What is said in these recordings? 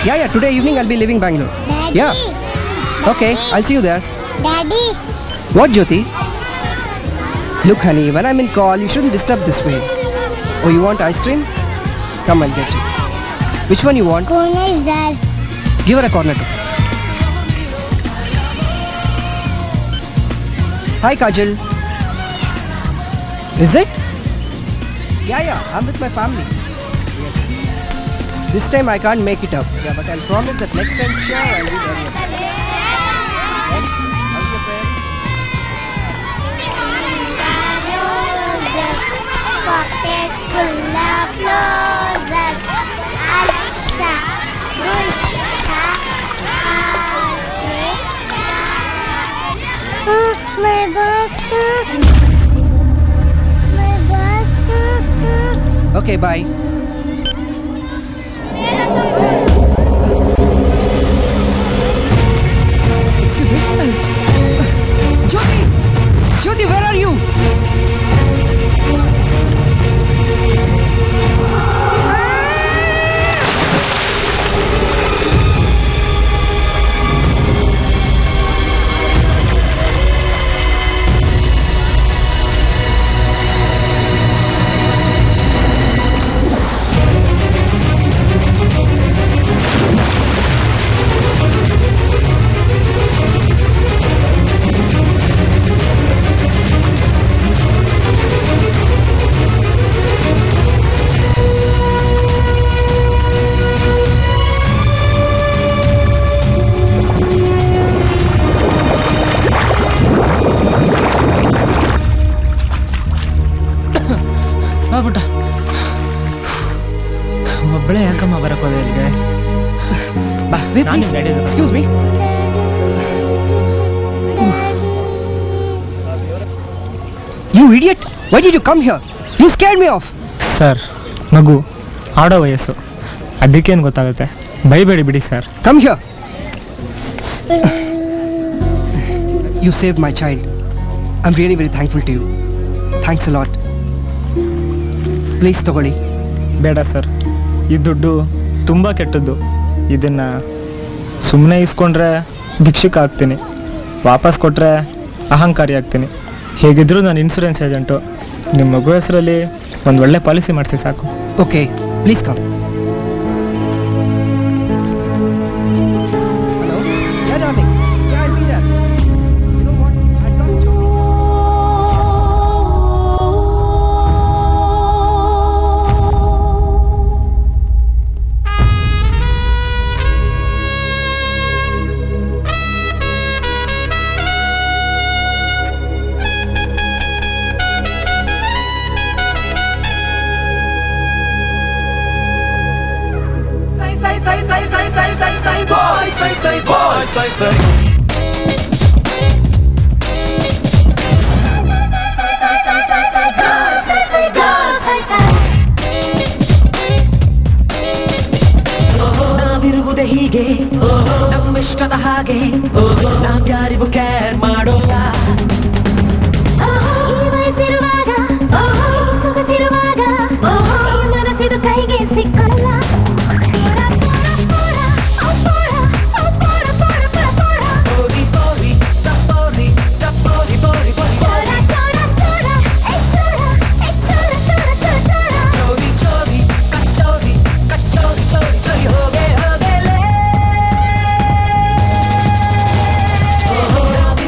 Yeah, yeah. Today evening I'll be leaving Bangalore. Daddy. Yeah. Okay, I'll see you there. Daddy. What, Jyoti? Look, honey, when I'm in call, you shouldn't disturb this way. Oh, you want ice cream? Come, I'll get you. Which one you want? Kona is there. Give her a corner too. Hi, Kajal. Is it? Yeah, yeah, I'm with my family. Yes. This time I can't make it up. Yeah, but I'll promise that next time, sure, I'll be very up. Well, how's your parents? Pocket full of roses. Asha, Usha, My ball. My ball. Okay, bye. Excuse me. Jyoti! Jyoti, where are you? ಆಗ್ಬಿಟ್ಟ ಒಬ್ಬಳೆ ಯಾಕಮ್ಮ ಬರಕೋದೆ ಇಲ್ಲಿಗೆ Bah, wait, ನಾನು please. ಗಾಡಿ ಇದೆ. Excuse me. You idiot! Why did you come here? You scared me off. Sir ಮಗು ಆಡೋ ವಯಸ್ಸು ಅದಕ್ಕೇನು ಗೊತ್ತಾಗುತ್ತೆ ಬೈಬೇಡಿ ಬಿಡಿ sir Come here. You saved my child. I'm really very thankful to you. Thanks a lot. Please, ತಗೊಳ್ಳಿ ಬೇಡ sir ಈ ದುಡ್ಡು ತುಂಬ ಕೆಟ್ಟದ್ದು ಇದನ್ನು ಸುಮ್ಮನೆ ಇಸ್ಕೊಂಡ್ರೆ ಭಿಕ್ಷುಕ ಆಗ್ತೀನಿ ವಾಪಸ್ ಕೊಟ್ಟರೆ ಅಹಂಕಾರಿ ಆಗ್ತೀನಿ ಹೇಗಿದ್ದರೂ ನಾನು ಇನ್ಶೂರೆನ್ಸ್ ಏಜೆಂಟು ನಿಮ್ಮ ಮಗು ಹೆಸರಲ್ಲಿ ಒಂದು ಒಳ್ಳೆ ಪಾಲಿಸಿ ಮಾಡಿಸಿ ಸಾಕು Okay, please come. Hello? Yeah, darling. Yeah, I'll be there. You know what? I promised you. Say, say, say, say, say, say, say, say, boy, say, say, boy, say, say. ನಾವಿರುವುದೇ ಹೀಗೆ ನಮ್ಮಿಷ್ಟದ ಹಾಗೆ ನಾವ್ಯಾರಿಗೂ care ಮಾಡೋಲ್ಲ ಈ ವಯಸ್ಸಿರುವಾಗ ಈ ಸೊಗಸಿರುವಾಗ ಈ ಮನಸ್ಸಿದು ಕೈಗೆ ಸಿಕ್ಕಲ್ಲ ಪೋರ, ಪೋರ, ಪೋರ, ಓ ಪೋರ, ಓ ಪೋರ, ಪೋರ, ಪೋರ, ಪೋರ. ಪೋರಿ ಪೋರಿ ತಪ್ಪೋರಿ ತಪ್ಪೋರಿ ಪೋರಿ ಪೋರಿ ಚೋರ, ಚೋರ, ಚೋರ, ಏ ಚೋರ, ಏ ಚೋರ, ಚೋರ, ಚೋರ, ಚೋರ. ಚೋರಿ ಚೋರಿ ಕಚ್ಚೋರಿ ಕಚ್ಚೋರಿ ಚೋರಿ ಚೋರಿ ಹೋಗೆ ಹೋಗೆಲೆ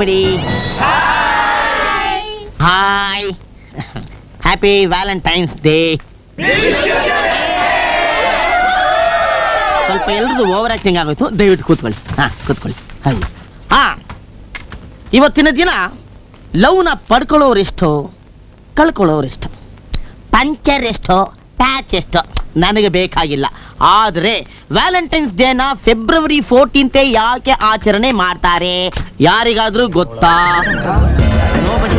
everybody hi happy Valentine's Day ಸ್ವಲ್ಪ ಎಲ್ರದ್ದು ಓವರ್ ಆಕ್ಟಿಂಗ್ ಆಗೋಯ್ತು ದಯವಿಟ್ಟು ಕೂತ್ಕೊಳ್ಳಿ ಹಾ ಕೂತ್ಕೊಳ್ಳಿ ಹಾಗೆ ಹಾ ಇವತ್ತಿನ ದಿನ ಲವ್ನ ಪಡ್ಕೊಳ್ಳೋರೆಷ್ಟೋ ಕಳ್ಕೊಳ್ಳೋರೆಷ್ಟೋ ಪಂಚರ್ ಎಷ್ಟೋ ಪ್ಯಾಚ್ ಎಷ್ಟೋ ನನಗೆ ಬೇಕಾಗಿಲ್ಲ ಆದರೆ ವ್ಯಾಲೆಂಟೈನ್ಸ್ ಡೇನ ಫೆಬ್ರವರಿ ಫೋರ್ಟೀನ್ತೆ ಯಾಕೆ ಆಚರಣೆ ಮಾಡ್ತಾರೆ ಯಾರಿಗಾದ್ರೂ ಗೊತ್ತಾ Nobody.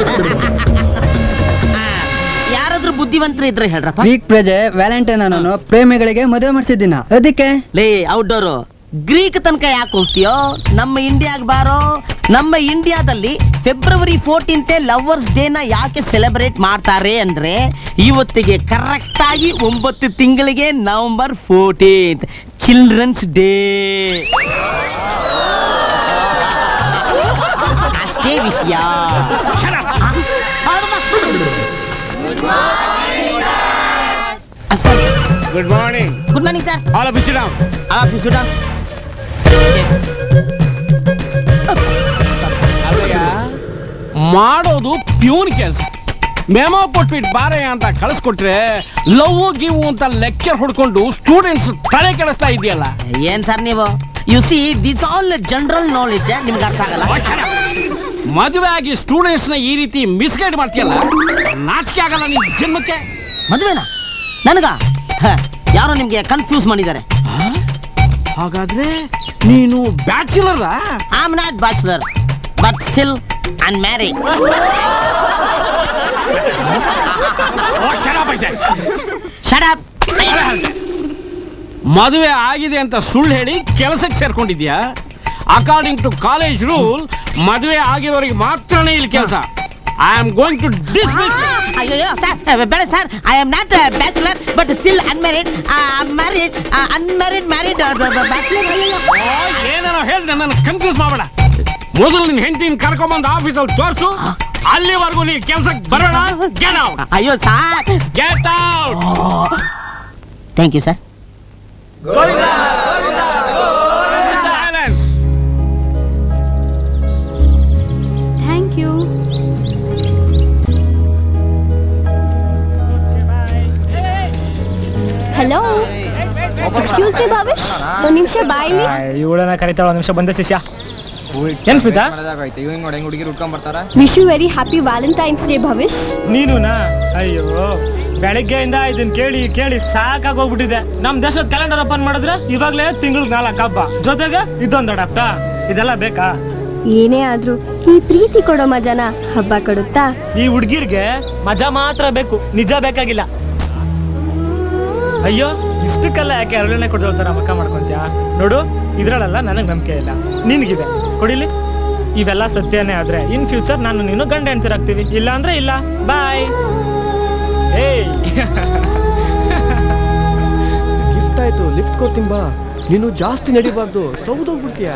ಆ, ಯಾರಾದ್ರೂ ಬುದ್ಧಿವಂತರು ಇದ್ರೆ ಹೇಳ್ರಪ್ಪ ವೀಕ್ ಪ್ರಜೆ ವ್ಯಾಲೆಂಟೈನ್ ಅನ್ನೋನು ಪ್ರೇಮಿಗಳಿಗೆ ಮದುವೆ ಮಾಡಿಸಿದ್ದೀನ ಅದಕ್ಕೆ ಲೇ ಔಟ್ಡೋರು ಗ್ರೀಕ್ ತನಕ ಯಾಕೆ ಹೋಗ್ತೀಯೋ ನಮ್ಮ ಇಂಡಿಯಾಗ್ ಬಾರೋ ನಮ್ಮ ಇಂಡಿಯಾದಲ್ಲಿ ಫೆಬ್ರವರಿ ಫೋರ್ಟೀನ್ತೆ ಲವರ್ಸ್ ಡೇನ ಯಾಕೆ ಸೆಲೆಬ್ರೇಟ್ ಮಾಡ್ತಾರೆ ಅಂದ್ರೆ ಇವತ್ತಿಗೆ ಕರೆಕ್ಟ್ ಆಗಿ ಒಂಬತ್ತು ತಿಂಗಳಿಗೆ ನವೆಂಬರ್ ಫೋರ್ಟೀನ್ತ್ ಚಿಲ್ಡ್ರನ್ಸ್ ಡೇ ಅಷ್ಟೇ ವಿಷಯ good morning good morning sir all of you down office ಅಲ್ಲಯ್ಯ ಮಾಡೋದು ಪ್ಯೂನ್ ಕೆಲಸ ಮೆಮೋ ಕೊಟ್ಬಿಟ್ಟು ಬಾರೆ ಅಂತ ಕಳಿಸ್ಕೊಟ್ರೆ ಲವ್ ಗಿವ್ ಅಂತ ಲೆಕ್ಚರ್ ಹೊಡ್ಕೊಂಡು ಸ್ಟೂಡೆಂಟ್ಸ್ ತಲೆ ಕೆಡಿಸ್ತಾ ಇದೆಯಲ್ಲ ಏನ್ ಸರ್ ನೀವು you see this all general knowledge ನಿಮ್ಗೆ ಅರ್ಥ ಆಗಲ್ಲ ಮದುವೆ ಆಗಿ ಸ್ಟೂಡೆಂಟ್ಸ್ ನ ಈ ರೀತಿ ಮಿಸ್ಗೈಡ್ ಮಾಡ್ತೀಯಲ್ಲ ನಾಚಿಕೆ ಆಗಲ್ಲ ನಿನ್ ಜನ್ಮಕ್ಕೆ ಮದುವೆನಾ ನನಗ ಹ, ಯಾರೋ ನಿಮ್ಗೆ ಕನ್ಫ್ಯೂಸ್ ಮಾಡಿದ್ದಾರೆ ಹಾಗಾದ್ರೆ ನೀನು bachelor I am not bachelor but still unmarried shut up ಮದುವೆ ಆಗಿದೆ ಅಂತ ಸುಳ್ಳು ಹೇಳಿ ಕೆಲಸಕ್ಕೆ ಸೇರ್ಕೊಂಡಿದ್ಯಾ ಅಕಾರ್ಡಿಂಗ್ ಟು ಕಾಲೇಜ್ ರೂಲ್ ಮದುವೆ ಆಗಿರೋರಿಗೆ ಮಾತ್ರನೇ ಇಲ್ಲಿ ಕೆಲಸ I am going to dismiss ಅಯ್ಯೋ ಸರ್ ಬೇಡ sir I am not bachelor but still unmarried married unmarried married bachelor ಏನೇನೋ ಹೇಳಿ ನನ್ನ ಕನ್ಫ್ಯೂಸ್ ಮಾಡಬೇಡ ಮೊದಲು ನಿನ್ ಹೆಂಡತಿನ ಕರ್ಕೊಂಬಂದು ಆಫೀಸಲ್ಲಿ ತೋರಿಸು ಅಲ್ಲಿವರೆಗೂ ನೀ ಕೆಲ್ಸಕ್ಕೆ ಬರೋಣ ಗೆಟ್ ಔಟ್ ಅಯ್ಯೋ sir get out thank you sir silence thank you hello excuse me Bhavesh ಒಂದು ನಿಮಿಷ ಬಾಯಿಲಿ ಇವಳನ್ನ ಕರಿತಾಳ ಒಂದು ನಿಮಿಷ ಬಂದೆ ಶಿಷ್ಯ ಏನ್ Smita wish you very happy Valentine's Day Bhavesh ನೀನುನಾ ಅಯ್ಯೋ ಬೆಳಗ್ಗೆಯಿಂದ ಇದನ್ನ ಕೇಳಿ ಕೇಳಿ ಸಾಕಾಗೋಗ್ಬಿಟ್ಟಿದೆ ನಮ್ ದೇಶದ ಕ್ಯಾಲೆಂಡರ್ ಓಪನ್ ಮಾಡಿದ್ರೆ ಇವಾಗ್ಲೇ ತಿಂಗಳಿಗೆ ನಾಲ್ಕು ಹಬ್ಬ ಜೊತೆಗೆ ಇದೊಂದು ಅಡಾಪ್ಟ ಇದೆಲ್ಲ ಬೇಕಾ ಏನೇ ಆದ್ರೂ ಈ ಪ್ರೀತಿ ಕೊಡೋ ಮಜಾನ ಹಬ್ಬ ಕೊಡುತ್ತಾ ಈ ಹುಡ್ಗಿರ್ಗೆ ಮಜಾ ಮಾತ್ರ ಬೇಕು ನಿಜ ಬೇಕಾಗಿಲ್ಲ ಅಯ್ಯೋ ಇಷ್ಟಕ್ಕೆಲ್ಲ ಯಾಕೆ ಅರಳನೆ ಕೊಡ್ದೋಳ್ತಾರ ಮಕ್ಕ ಮಾಡ್ಕೊಂತ್ಯಾ ನೋಡು ಇದ್ರಲ್ಲ ನನಗೆ ನಂಬಿಕೆ ಇಲ್ಲ ನಿನ್ಗಿದೆ ಕೊಡಿಲಿ ಇವೆಲ್ಲ ಸತ್ಯನೇ ಆದ್ರೆ ಇನ್ ಫ್ಯೂಚರ್ ನಾನು ನೀನು ಗಂಡ ಹೆಣ್ತಿರಾಗ್ತೀವಿ ಇಲ್ಲ ಅಂದ್ರೆ ಇಲ್ಲ ಬಾಯ್ ಏಯ್ ಗಿಫ್ಟ್ ಆಯ್ತು ಲಿಫ್ಟ್ ಕೊಡ್ತೀನಿ ಬಾ ನೀನು ಜಾಸ್ತಿ ನಡಿಬಾರ್ದು ಸೌದೋಗ್ಬಿಡ್ತೀಯ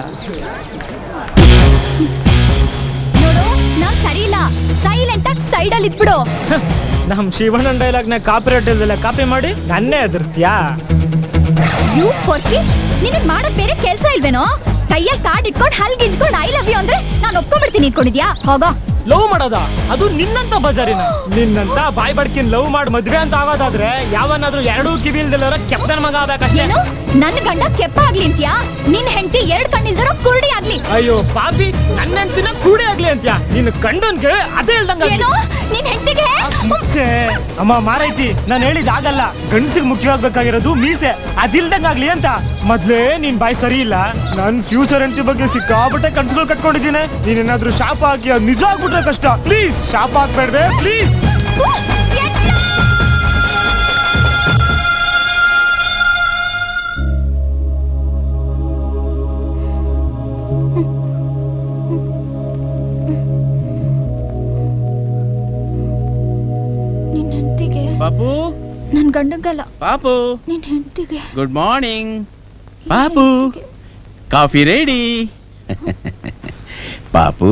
ನೋಡು ನಾವ್ ಸರಿ ಇಲ್ಲ ಸೈಲೆಂಟ್ ಆಗಿ ಸೈಡ್ ಅಲ್ಲಿ ಇದ್ಬಿಡು ನಮ್ ಶಿವಣ್ಣನ್ ಡೈಲಾಗ್ನ ಕಾಪಿ ರೈಟರ್ಸ್ ಕಾಪಿ ಮಾಡಿ ನನ್ನೇ ಎದುರಿಸ್ತೀಯಾ ಯು ಹೊರ್ತಿ ನಿನಗ್ ಮಾಡಕ್ ಬೇರೆ ಕೆಲ್ಸ ಇಲ್ವೇನೋ ಕೈಯಲ್ಲಿ ಕಾರ್ಡ್ ಇಟ್ಕೊಂಡು ಹಲ್ ಗಿಂಜ್ಕೊಂಡು ಐ ಲವ್ ಯು ಅಂದ್ರೆ ನಾನು ಒಪ್ಕೊಂಡ್ಬಿಡ್ತೀನಿ ಇಟ್ಕೊಂಡಿದ್ಯಾ ಹೋಗೋ ಲವ್ ಮಾಡೋದ ಅದು ನಿನ್ನಂತ ಬಜಾರಿನ ನಿನ್ನಂತ ಬಾಯ್ ಬಡ್ಕಿನ್ ಲವ್ ಮಾಡಿ ಮದ್ವೆ ಅಂತ ಆಗೋದಾದ್ರೆ ಯಾವನಾದ್ರೂ ಎರಡೂ ಕಿವಿ ಇಲ್ದಿಲ್ಲರ ಕೆಪ್ಟನ್ ಮಗ ಆಗ್ಬೇಕಷ್ಟೇ ಏನು ನನ್ನ ಗಂಡ ಕೆಪ್ಪ ಆಗ್ಲಿ ಅಂತ್ಯಾ ನಿನ್ ಹೆಂಡತಿ ಎರಡ್ ಕಣ್ಣಿಲ್ದಿರೋ ಕುರುಡಿ ಆಗ್ಲಿ ಅಯ್ಯೋ ಪಾಪಿ ನನ್ನ ಹೆಂಡ್ತಿನ ಕೂಡಿ ಆಗ್ಲಿ ಅಂತ್ಯ ನಿನ್ನ ಕಂಡನ್ಗೆ ಅದೇ ಇಲ್ದಂಗ ಏನು ನಿನ್ ಹೆಂಡತಿಗೆ ಮುಂಚೆ ಅಮ್ಮ ಮಾರೈತಿ ನಾನು ಹೇಳಿದ ಆಗಲ್ಲ ಗಂಡಸಿಗೆ ಮುಖ್ಯವಾಗ್ಬೇಕಾಗಿರೋದು ಮೀಸೆ ಅದಿಲ್ದಂಗಾಗ್ಲಿ ಅಂತ ಮೊದ್ಲೇ ನಿನ್ ಬಾಯ್ ಸರಿ ಇಲ್ಲ ನನ್ ಫ್ಯೂಚರ್ ಹೆಂಡತಿ ಬಗ್ಗೆ ಸಿಕ್ಕಾಬಿಟ್ಟೆ ಕನ್ಸುಗಳು ಕಟ್ಕೊಂಡಿದ್ದೀನಿ ನೀನೇನಾದ್ರೂ ಶಾಪ ಹಾಕಿ ಅದ್ ನಿಜ ಆಗ್ಬಿಟ್ರೆ ಕಷ್ಟ ಪ್ಲೀಸ್ ಶಾಪ ಹಾಕ್ಬೇಡ್ವೆ ಪ್ಲೀಸ್ ನಿನ್ ಹೆಂಡತಿಗೆ ಪಾಪು ನನ್ ಗಂಡಗಲ್ಲ ಪಾಪು ನಿನ್ ಹೆಂಡತಿಗೆ ಗುಡ್ ಮಾರ್ನಿಂಗ್ ಪಾಪು ಕಾಫಿ ರೆಡಿ ಪಾಪು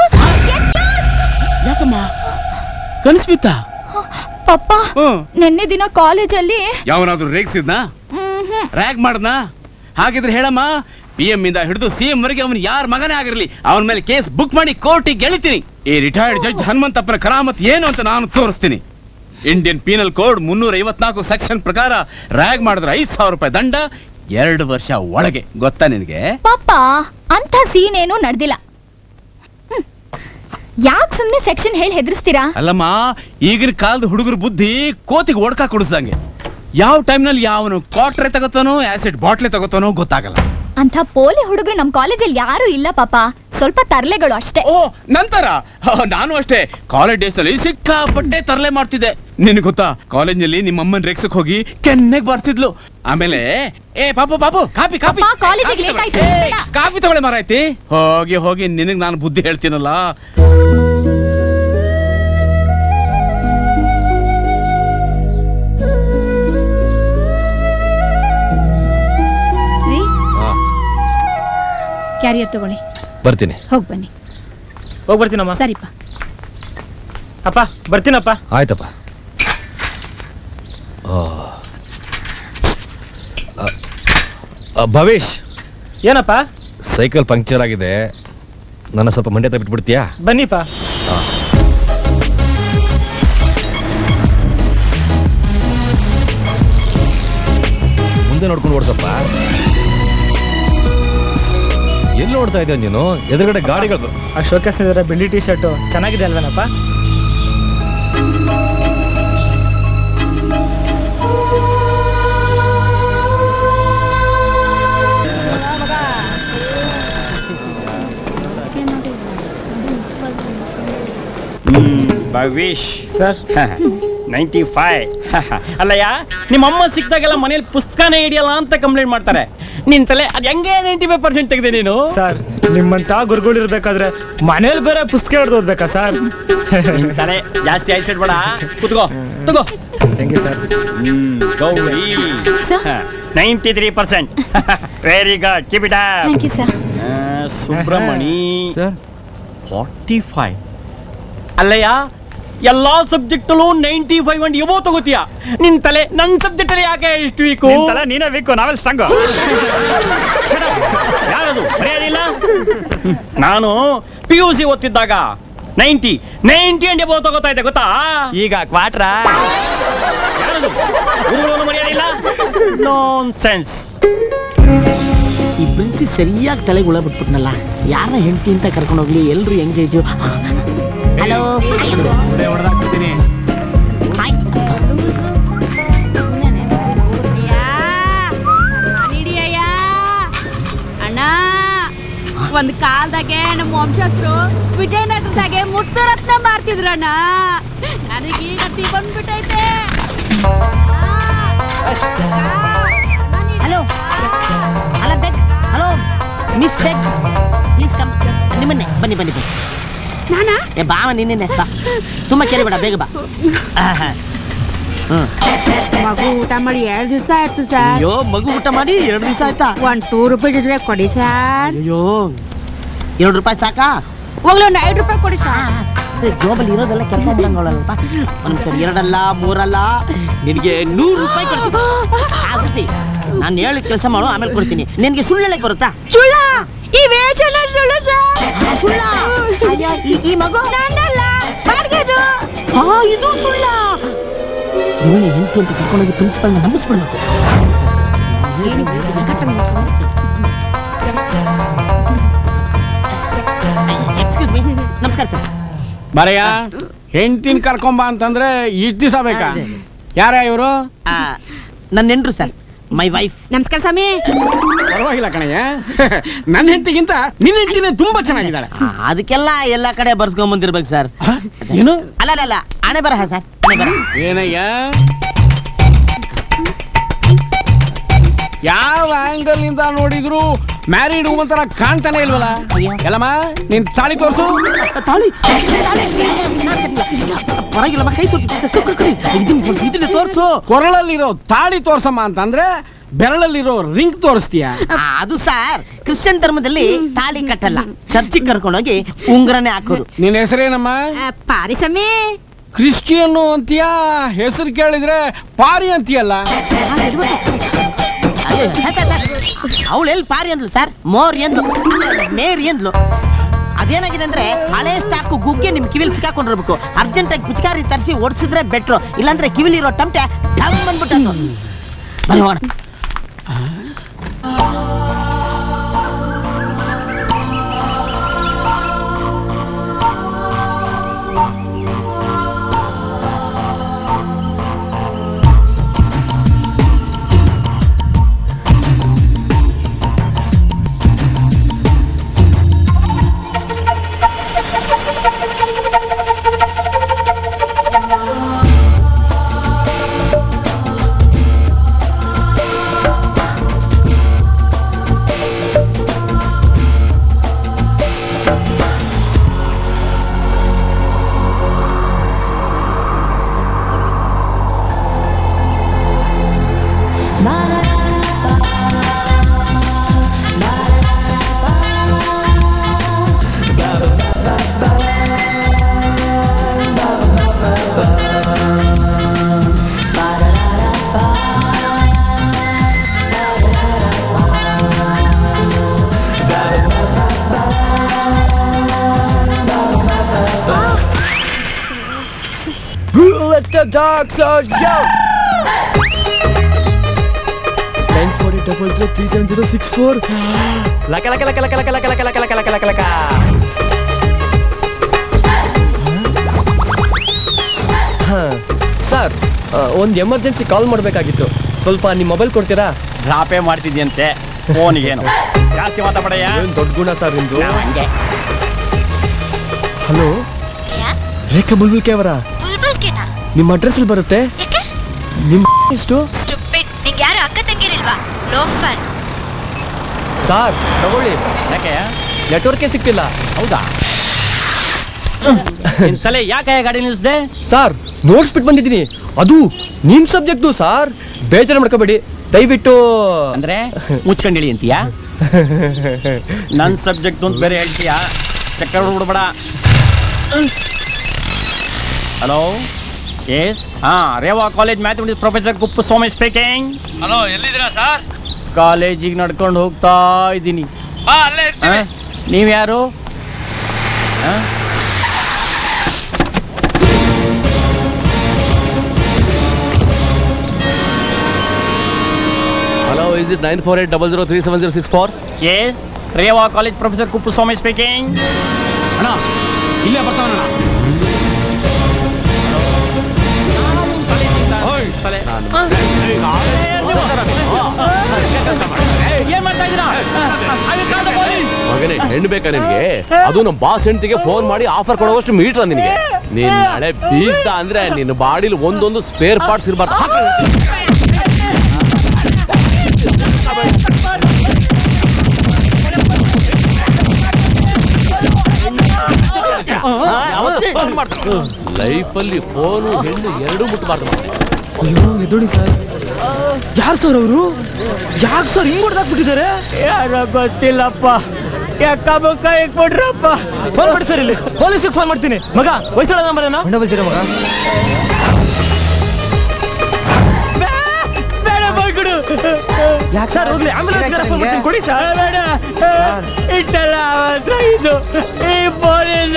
ಯಾಕಮ್ಮ ಕನಸು ಬಿತ್ತ ಪಪ್ಪ ನಿನ್ನೆ ದಿನ ಕಾಲೇಜಲ್ಲಿ ಯಾವನಾದ್ರೂ ರೇಗ್ಸಿದ್ನಾ ರ್ಯಾಗ್ ಮಾಡ್ದಾ ಹಾಗಿದ್ರೆ ಹೇಳಮ್ಮ ಪಿ ಎಂ ಇಂದ ಹಿಡಿದು ಸಿ ಎಂ ವರೆಗೆ ಅವನು ಯಾರ ಮಗನೇ ಆಗಿರಲಿ ಅವನ ಮೇಲೆ ಕೇಸ್ ಬುಕ್ ಮಾಡಿ ಕೋರ್ಟಿಗೆ ಗೆಳಿತೀನಿ ಈ ರಿಟೈರ್ಡ್ ಜಡ್ಜ್ ಹನುಮಂತಪ್ಪನ ಕರಾಮತ್ ಏನು ಅಂತ ನಾನು ತೋರಿಸ್ತೀನಿ ಇಂಡಿಯನ್ ಪೀನಲ್ ಕೋಡ್ ಮುನ್ನೂರ ಐವತ್ನಾಲ್ಕು ಸೆಕ್ಷನ್ ಪ್ರಕಾರ ರ್ಯಾಗ್ ಮಾಡಿದ್ರೆ ಐದ್ ಸಾವಿರ ರೂಪಾಯಿ ದಂಡ ಎರಡು ವರ್ಷ ಒಳಗೆ ಗೊತ್ತಾ ನಿನಗೆ ಪಾಪ ಅಂತ ಸೀನ್ ಏನು ನಡೆದಿಲ್ಲ ಯಾಕೆ ಸುಮ್ನೆ ಸೆಕ್ಷನ್ ಹೇಳಿ ಹೆದರ್ಸ್ತೀರಾ ಅಲ್ಲಮ್ಮ ಈಗಿನ ಕಾಲದ ಹುಡುಗರ ಬುದ್ಧಿ ಕೋತಿಗೆ ಓಡ್ಕಾ ಕೊಡಿಸ್ದಂಗೆ ಯಾವ ಟೈಮ್ನಲ್ಲಿ ಯಾವನು ಕ್ವಾಟ್ರೆ ತಗೋತಾನೋ ಆಸಿಡ್ ಬಾಟ್ಲೆ ತಗೋತಾನೋ ಗೊತ್ತಾಗಲ್ಲ ಅಂತ ಪೋಲಿ ಹುಡುಗರು ನಮ್ ಕಾಲೇಜಲ್ಲಿ ಯಾರು ಇಲ್ಲ ಪಾಪ ಸ್ವಲ್ಪ ತರ್ಲೆಗಳು ಅಷ್ಟೇ ಓ ನಂತರ ಹ, ನಾನು ಅಷ್ಟೇ ಕಾಲೇಜ್ ಡೇಸ್ ಅಲ್ಲಿ ಸಿಕ್ಕಾಪಟ್ಟೆ ತರಲೆ ಮಾಡ್ತಿದ್ದೆ ನಿನಗೆ ಗೊತ್ತಾ ಕಾಲೇಜ್ನಲ್ಲಿ ನಿಮ್ಮ ಅಮ್ಮನ ರೇಕ್ಸಕ್ ಹೋಗಿ ಕೆನ್ನೆಗ್ ಬರ್ತಿದ್ಲು ಆಮೇಲೆ ಏ ಪಾಪು ಪಾಪು ಕಾಪಿ ಕಾಪಿ ಅಪ್ಪ, ಕಾಲೇಜಿಗೆ late ಆಯ್ತು, ಏ, ಬೇಡ. ಕಾಫಿ ತಗೊಳ್ಳಿ ಮಾರಾಯ್ತಿ ಹೋಗಿ ಹೋಗಿ ನಿನಗ್ ನಾನು ಬುದ್ಧಿ ಹೇಳ್ತೀನಲ್ಲ ಕ್ಯಾರಿಯರ್ ತಗೊಳ್ಳಿ ಬರ್ತೀನಿ ಹೋಗಿ ಬನ್ನಿ ಹೋಗಿ ಬರ್ತೀನಮ್ಮ ಸರಿಪ್ಪ ಅಪ್ಪ ಬರ್ತೀನಪ್ಪ ಆಯ್ತಪ್ಪ ಆ. ಆ, ಆ, ಭವೇಶ್ ಏನಪ್ಪ ಸೈಕಲ್ ಪಂಕ್ಚರ್ ಆಗಿದೆ ನನ್ನ ಸ್ವಲ್ಪ ಮಂಡ್ಯ ಹತ್ರ ಬಿಟ್ಬಿಡ್ತೀಯಾ ಬನ್ನಿಪ್ಪ ಮುಂದೆ ನೋಡ್ಕೊಂಡು ಓಡಿಸಪ್ಪ ಎಲ್ಲಿ ನೋಡ್ತಾ ಇದ್ದೆ ನೀನು ಎದುರುಗಡೆ ಗಾಡಿಗಳು ಬರ್- ಆ ಶೋಕೇಸ್ ಬೆಳ್ಳಿ ಟಿ ಶರ್ಟು ಚೆನ್ನಾಗಿದೆ ಅಲ್ವೇನಪ್ಪ ಭವಿಷ್ ಸರ್ ನೈಂಟಿ ಫೈವ್ ಅಲ್ಲಯ್ಯ ನಿಮ್ಮಮ್ಮ ಸಿಕ್ತಾಗೆಲ್ಲ ಮನೇಲಿ ಪುಸ್ತಕನೇ ಹಿಡಿಯಲ್ಲ ಅಂತ ಕಂಪ್ಲೇಂಟ್ ಮಾಡ್ತಾರೆ ನಿನ್ ತಲೆ ಅದ್ ಹೆಂಗೆ ನೈಂಟಿ ಫೈವ್ ಪರ್ಸೆಂಟ್ ತೆಗೆದೆ ನೀನು ಸರ್ ನಿಮ್ಮಂತ ಗುರುಗಳು ಇರ್ಬೇಕಾದ್ರೆ ಮನೇಲಿ ಬೇರೆ ಪುಸ್ತಕ ಹಿಡ್ದು ಓದ್ಬೇಕಾ ಸರ್ ನಿನ್ ತಲೆ ಜಾಸ್ತಿ ಆಯ್ಸಿಡ್ಬೇಡ ಕುತ್ಕೋ ತಗೋ thank you sir Gauri ninety three percent very good keep it thank you sir Subramani sir forty five ಅಲ್ಲಯ್ಯ ಎಲ್ಲಾ ಸಬ್ಜೆಕ್ಟಲ್ಲೂ ನೈಂಟಿ ಫೈವ್ ಅಂಡ್ ಎಬೋ ತಗೋತೀಯ ನಿನ್ ತಲೆ ನನ್ ಸಬ್ಜೆಕ್ಟ್ ಅಲ್ಲಿ ಯಾಕೆ ಇಷ್ಟು ವೀಕು ತಲೆ ನೀನೇ ಬೇಕು ನಾವೆಲ್ಲ ಸ್ಟ್ರಾಂಗ್ ಯಾರದು ಬರೆಯೋದಿಲ್ಲ ನಾನು ಪಿ ಯು ಸಿ ಓದ್ತಿದ್ದಾಗ ನೈಂಟಿ ನೈಂಟಿ ಅಂಡ್ ಎಬೋ ತಗೋತಾ ಇದ್ದೆ ಗೊತ್ತಾ ಈಗ ಕ್ವಾಟ್ರ ಯಾರದು ಗುರುಗಳನ್ನು ಮರೆಯೋದಿಲ್ಲ ನಾನ್ ಸೆನ್ಸ್ ಈ ಪ್ರಿನ್ಸಿ ಸರಿಯಾಗಿ ತಲೆಗೆ ಹುಳ ಬಿಟ್ಬಿಟ್ನಲ್ಲ ಯಾರ ಹೆಂಡತಿ ಅಂತ ಕರ್ಕೊಂಡು ಹೋಗ್ಲಿ ಎಲ್ರು ಎಂಗೇಜು ಹಲೋ ಹಾಯ್ ಅಣ್ಣ ಒಂದ್ ಕಾಲ್ದಾಗೆ ನಮ್ಮ ವಂಶಸ್ಥರು ವಿಜಯನಗರದಾಗೆ ಮುತ್ತು ರತ್ನ ಮಾರ್ತಿದ್ರಣ್ಣ ನನಗೀಗ ತಿ ಬಂದ್ಬಿಟ್ಟೈತೆ hello hello beg hello miss beg please come ನಿಮ್ಮನ್ನೇ ಬನ್ನಿ ಬನ್ನಿ ಬನ್ನಿ ನಾನಾ ಏ ಬಾವ ನಿನ್ನೆ ಬಾ ತುಂಬ ಕೆರಿಬೇಡ ಬೇಗ ಬಾ ಆಹಾ. ಹ್ಮ್ ಮಗು ಊಟ ಮಾಡಿ ಎರಡು ದಿವಸ ಆಯ್ತು ಸರ್ ಅಯ್ಯೋ ಮಗು ಊಟ ಮಾಡಿ ಎರಡು ದಿವಸ ಆಯ್ತಾ ಒಂದ್ ಟೂ ರುಪೀಸ್ ಇದ್ರೆ ಕೊಡಿ ಸರ್ ಅಯ್ಯೋ ಎರಡು ರೂಪಾಯಿ ಸಾಕಾ ಹೋಗ್ಲಿ ಒಂದ್ ಐದು ರೂಪಾಯಿ ಕೊಡಿ ಸರ್ ಅದೇ ಜೋಬಲ್ಲಿ ಇರೋದೆಲ್ಲ ಕೆಲಸ ಮಾಡಂಗಳಲ್ಲಪ್ಪ ಒಂದು ಸರಿ ಎರಡಲ್ಲ ಮೂರಲ್ಲ ನಿನಗೆ ನೂರು ರೂಪಾಯಿ ಕೊಡ್ತೀನಿ ಆಗುತ್ತೆ ನಾನು ಹೇಳಿದ ಕೆಲಸ ಮಾಡು ಆಮೇಲೆ ಕೊಡ್ತೀನಿ ನಿನಗೆ ಸುಳ್ಳು ಹೇಳಕ್ ಬರುತ್ತಾ ಸುಳ್ಳ ಈ ವೇಷನ ಸುಳ್ಳು ಸರ್ ಆ, ಸುಳ್ಳ ಅಯ್ಯ, ಈ- ಈ ಮಗು ನನ್ನಲ್ಲ ಬಾಡ್ಗೆದು ಆ, ಇದು ಸುಳ್ಳ ಇವನೇ ಹೆಂಡತಿ ಅಂತ ಕರ್ಕೊಂಡೋಗಿ ಪ್ರಿನ್ಸಿಪಲ್ನ ನಂಬಿಸ್ಬಿಡ್ಬೇಕು ಎಕ್ಸ್ಕ್ಯೂಸ್ ಮೀ ನಮಸ್ಕಾರ ಸರ್ ಬರಯ್ಯ ಹೆಂಡ್ತಿನ ಕರ್ಕೊಂಬ ಅಂತಂದ್ರೆ ಇಷ್ಟು ದಿವಸ ಬೇಕಾ ಯಾರ ಇವರು ಆ, ನನ್ನ ಹೆಂಡ್ರು ಸರ್ ಮೈ ವೈಫ್ ನಮಸ್ಕಾರ ಸ್ವಾಮಿ ಪರವಾಗಿಲ್ಲ ಕಣಯ್ಯ ನನ್ನ ಹೆಂಡತಿಗಿಂತ ನಿನ್ನ ಹೆಂಡತಿನೇ ತುಂಬಾ ಚೆನ್ನಾಗಿದ್ದಾಳೆ ಅದಕ್ಕೆಲ್ಲ ಎಲ್ಲ ಕಡೆ ಬರ್ಸ್ಕೊಂಡ್ ಬಂದಿರ್ಬೇಕು ಸರ್ ಏನು ಅಲ್ಲ ಅಲ್ಲ ಅಲ್ಲ ಹಣೆ ಬರಹ ಸರ್ ಹಣೆ ಬರಹ ಏನಯ್ಯ ಯಾವ ಆಂಗಲ್ ಇಂದ ನೋಡಿದ್ರು ಮ್ಯಾರಿಡ್ ತರ ಕಾಣ್ತಾನೆ ಇಲ್ವಲ್ಲ ಅಯ್ಯೋ. ಎಲ್ಲಮ್ಮ ನಿನ್ ತಾಳಿ ತೋರ್ಸು ತಾಳಿ ಪರವಾಗಿಲ್ಲಮ್ಮ ಕೈ ತೋರ್ಸು ಇದನ್ನ ತೋರ್ಸು ಇದನ್ನ ತೋರ್ಸು ಕೊರಳಲ್ಲಿರೋ ತಾಳಿ ತೋರ್ಸಮ್ಮ ಅಂತಂದ್ರೆ ಬೆರಳಲ್ಲಿರೋ ರಿಂಗ್ ತೋರಿಸ್ತೀಯ ಆ, ಅದು ಸರ್ ಕ್ರಿಶ್ಚಿಯನ್ ಧರ್ಮದಲ್ಲಿ ತಾಳಿ ಕಟ್ಟಲ್ಲ ಚರ್ಚಿಗೆ ಕರ್ಕೊಂಡೋಗಿ ಉಂಗ್ರನೇ ಹಾಕೋದು ನಿನ್ನ ಹೆಸರೇನಮ್ಮ ಪಾರಿ ಸ್ವಾಮಿ ಕ್ರಿಶ್ಚಿಯನ್ ಅಂತೀಯ ಹೆಸರು ಕೇಳಿದ್ರೆ ಪಾರಿ ಅಂತೀಯಲ್ಲ ಅವಳು ಎಲ್ಲಿ ಪಾರಿ ಅಂದ್ಲು ಸರ್ ಮೋರ್ ಎಂದ್ಲು ಮೇರಿ ಎಂದ್ಲು ಅದೇನಾಗಿದೆ ಅಂದ್ರೆ ಹಳೆ ಸ್ಟಾಕು ಗುಗ್ಗೆ ನಿಮ್ ಕಿವಿಲ್ ಸಿಕ್ಕಾಕೊಂಡಿರ್ಬೇಕು ಅರ್ಜೆಂಟ್ ಆಗಿ ಪಿಚಕಾರಿ ತರಿಸಿ ಓಡಿಸಿದ್ರೆ ಬೆಟ್ರು ಇಲ್ಲಾಂದ್ರೆ ಕಿವಿಲಿರೋ ಟಮಟೆ ಡಮ್ ಬಂದ್ಬಿಟ್ಟು ಬರೀ ಹೋಣ Let the dogs out, yo! Nine four eight double zero three seven zero six four. Laka laka laka laka laka laka laka laka laka laka laka laka. Sir ಒಂದು emergency call ಮಾಡಬೇಕಾಗಿತ್ತು ಸ್ವಲ್ಪ ನಿಮ್ಮ mobile ಕೊಡ್ತೀರಾ ಡ್ರಾಪೇ ಮಾಡ್ತಿದ್ಯಂತೆ ಫೋನಿಗೇನು ಜಾಸ್ತಿ ಮಾತಾಡಯ್ಯ ಏನು ದೊಡ್ಡ ಗುಣ sir ನಿಮ್ದು ನಾವ್ ಹಂಗೆ ಹಲೋ ರೇಖಾ ಬುಲ್ಬುಲ್ಕೆ ಅವರ ಬುಲ್ಬುಲ್ಕೆನಾ ನಿಮ್ಮ ಅಡ್ರೆಸ್ ಅಲ್ಲಿ ಬರುತ್ತೆ ಯಾಕೆ ನಿಮ್ಮ ಎಷ್ಟು ಸ್ಟುಪಿಡ್ ನಿಂಗೆ ಯಾರು ಅಕ್ಕ ತಂಗಿರಿಲ್ವಾ ಲೋಫರ್ ಸಾರ್ ತಗೊಳ್ಳಿ ಯಾಕೆ ನೆಟ್ವರ್ಕೇ ಸಿಗ್ತಿಲ್ಲ ಹೌದಾ ನಿನ್ ತಲೆ ಯಾಕೆ ಗಾಡಿ ನಿಲ್ಲಿಸ್ದೆ ಸಾರ್ ನೋಟ್ಸ್ ಬಿಟ್ಟು ಬಂದಿದ್ದೀನಿ ಅದು ನಿಮ್ ಸಬ್ಜೆಕ್ಟು ಸಾರ್ ಬೇಜಾರು ಮಾಡ್ಕೋಬೇಡಿ ದಯವಿಟ್ಟು ಅಂದ್ರೆ ಮುಚ್ಕೊಂಡಿಳಿ ಅಂತೀಯಾ ನನ್ ಸಬ್ಜೆಕ್ಟ್ ಅಂತ ಬೇರೆ ಹೇಳ್ತೀಯಾ ಚಕ್ಕರ್ ಬಿಡ್ಬೇಡ ಹಲೋ ಎಸ್ ಹಾ Reva college mathematics professor Kuppuswamy speaking hello ಎಲ್ಲಿದ್ದೀರಾ ಸರ್ ಕಾಲೇಜಿಗೆ ನಡ್ಕೊಂಡು ಹೋಗ್ತಾ ಇದ್ದೀನಿ ಹಾ ಅಲ್ಲೇ ಇರ್ತೀನಿ ನೀವು ಯಾರು ಆ? Hello is it nine four eight double zero three seven zero six four yes Reva college professor Kuppuswamy speaking ಅಣ್ಣ ಇಲ್ಲೇ ಬರ್ತಾವಣ್ಣ ಏನ್ ಮಾಡ್ತಾ ಇದ್ದೀರಾ ಮಗನೇ ಹೆಣ್ಣು ಬೇಕಾ ನಿನ್ಗೆ ಅದು ನಮ್ಮ ಬಾಸ್ ಹೆಂಡತಿಗೆ ಫೋನ್ ಮಾಡಿ ಆಫರ್ ಕೊಡುವಷ್ಟು ಮೀಟ್ರ ನಿನಗೆ ನೀನ್ ನಾಳೆ ಬೀಸ್ದ ಅಂದ್ರೆ ನಿನ್ನ ಬಾಡಿಲಿ ಒಂದೊಂದು ಸ್ಪೇರ್ ಪಾರ್ಟ್ಸ್ ಇರಬಾರ್ದು ಲೈಫಲ್ಲಿ ಫೋನು ಹೆಣ್ಣು ಎರಡೂ ಮುಟ್ಟಬಾರ್ದು ಮಗನೇ. ಅಯ್ಯೋ ಎದೋಡಿ ಸರ್ ಯಾರು ಸರ್ ಅವರು ಯಾಕೆ ಸರ್ ಹಿಂಗ್ ಹೊಡೆದಾಕ್ಬಿಟ್ಟಿದ್ದಾರೆ ಯಾರ ಗೊತ್ತಿಲ್ಲಪ್ಪ ಯಾಕ ಬುಕ್ಕ ಇಟ್ಬಿಟ್ರಪ್ಪ ಫೋನ್ ಮಾಡಿ ಸರ್ ಇಲ್ಲಿ ಪೊಲೀಸಿಗೆ ಫೋನ್ ಮಾಡ್ತೀನಿ ಮಗ ವಯಸ್ಸಾಳ ನಂಬರ್ ಏನೋ ಡಬಲ್ ಜೀರೋ ಮಗ ಬೇಡ ಮಾಡ್ಕೊಡು ಯಾಕೆ ಸರ್ ಹೋಗ್ಲಿ ಆಂಬುಲೆನ್ಸ್ ಫೋನ್ ಮಾಡ್ತೀನಿ ಕೊಡಿ ಸರ್ ಬೇಡ ಇಟ್ಟಲ್ಲ ಅವತ್ರ ಇದು ಈ ಫೋನಿಂದ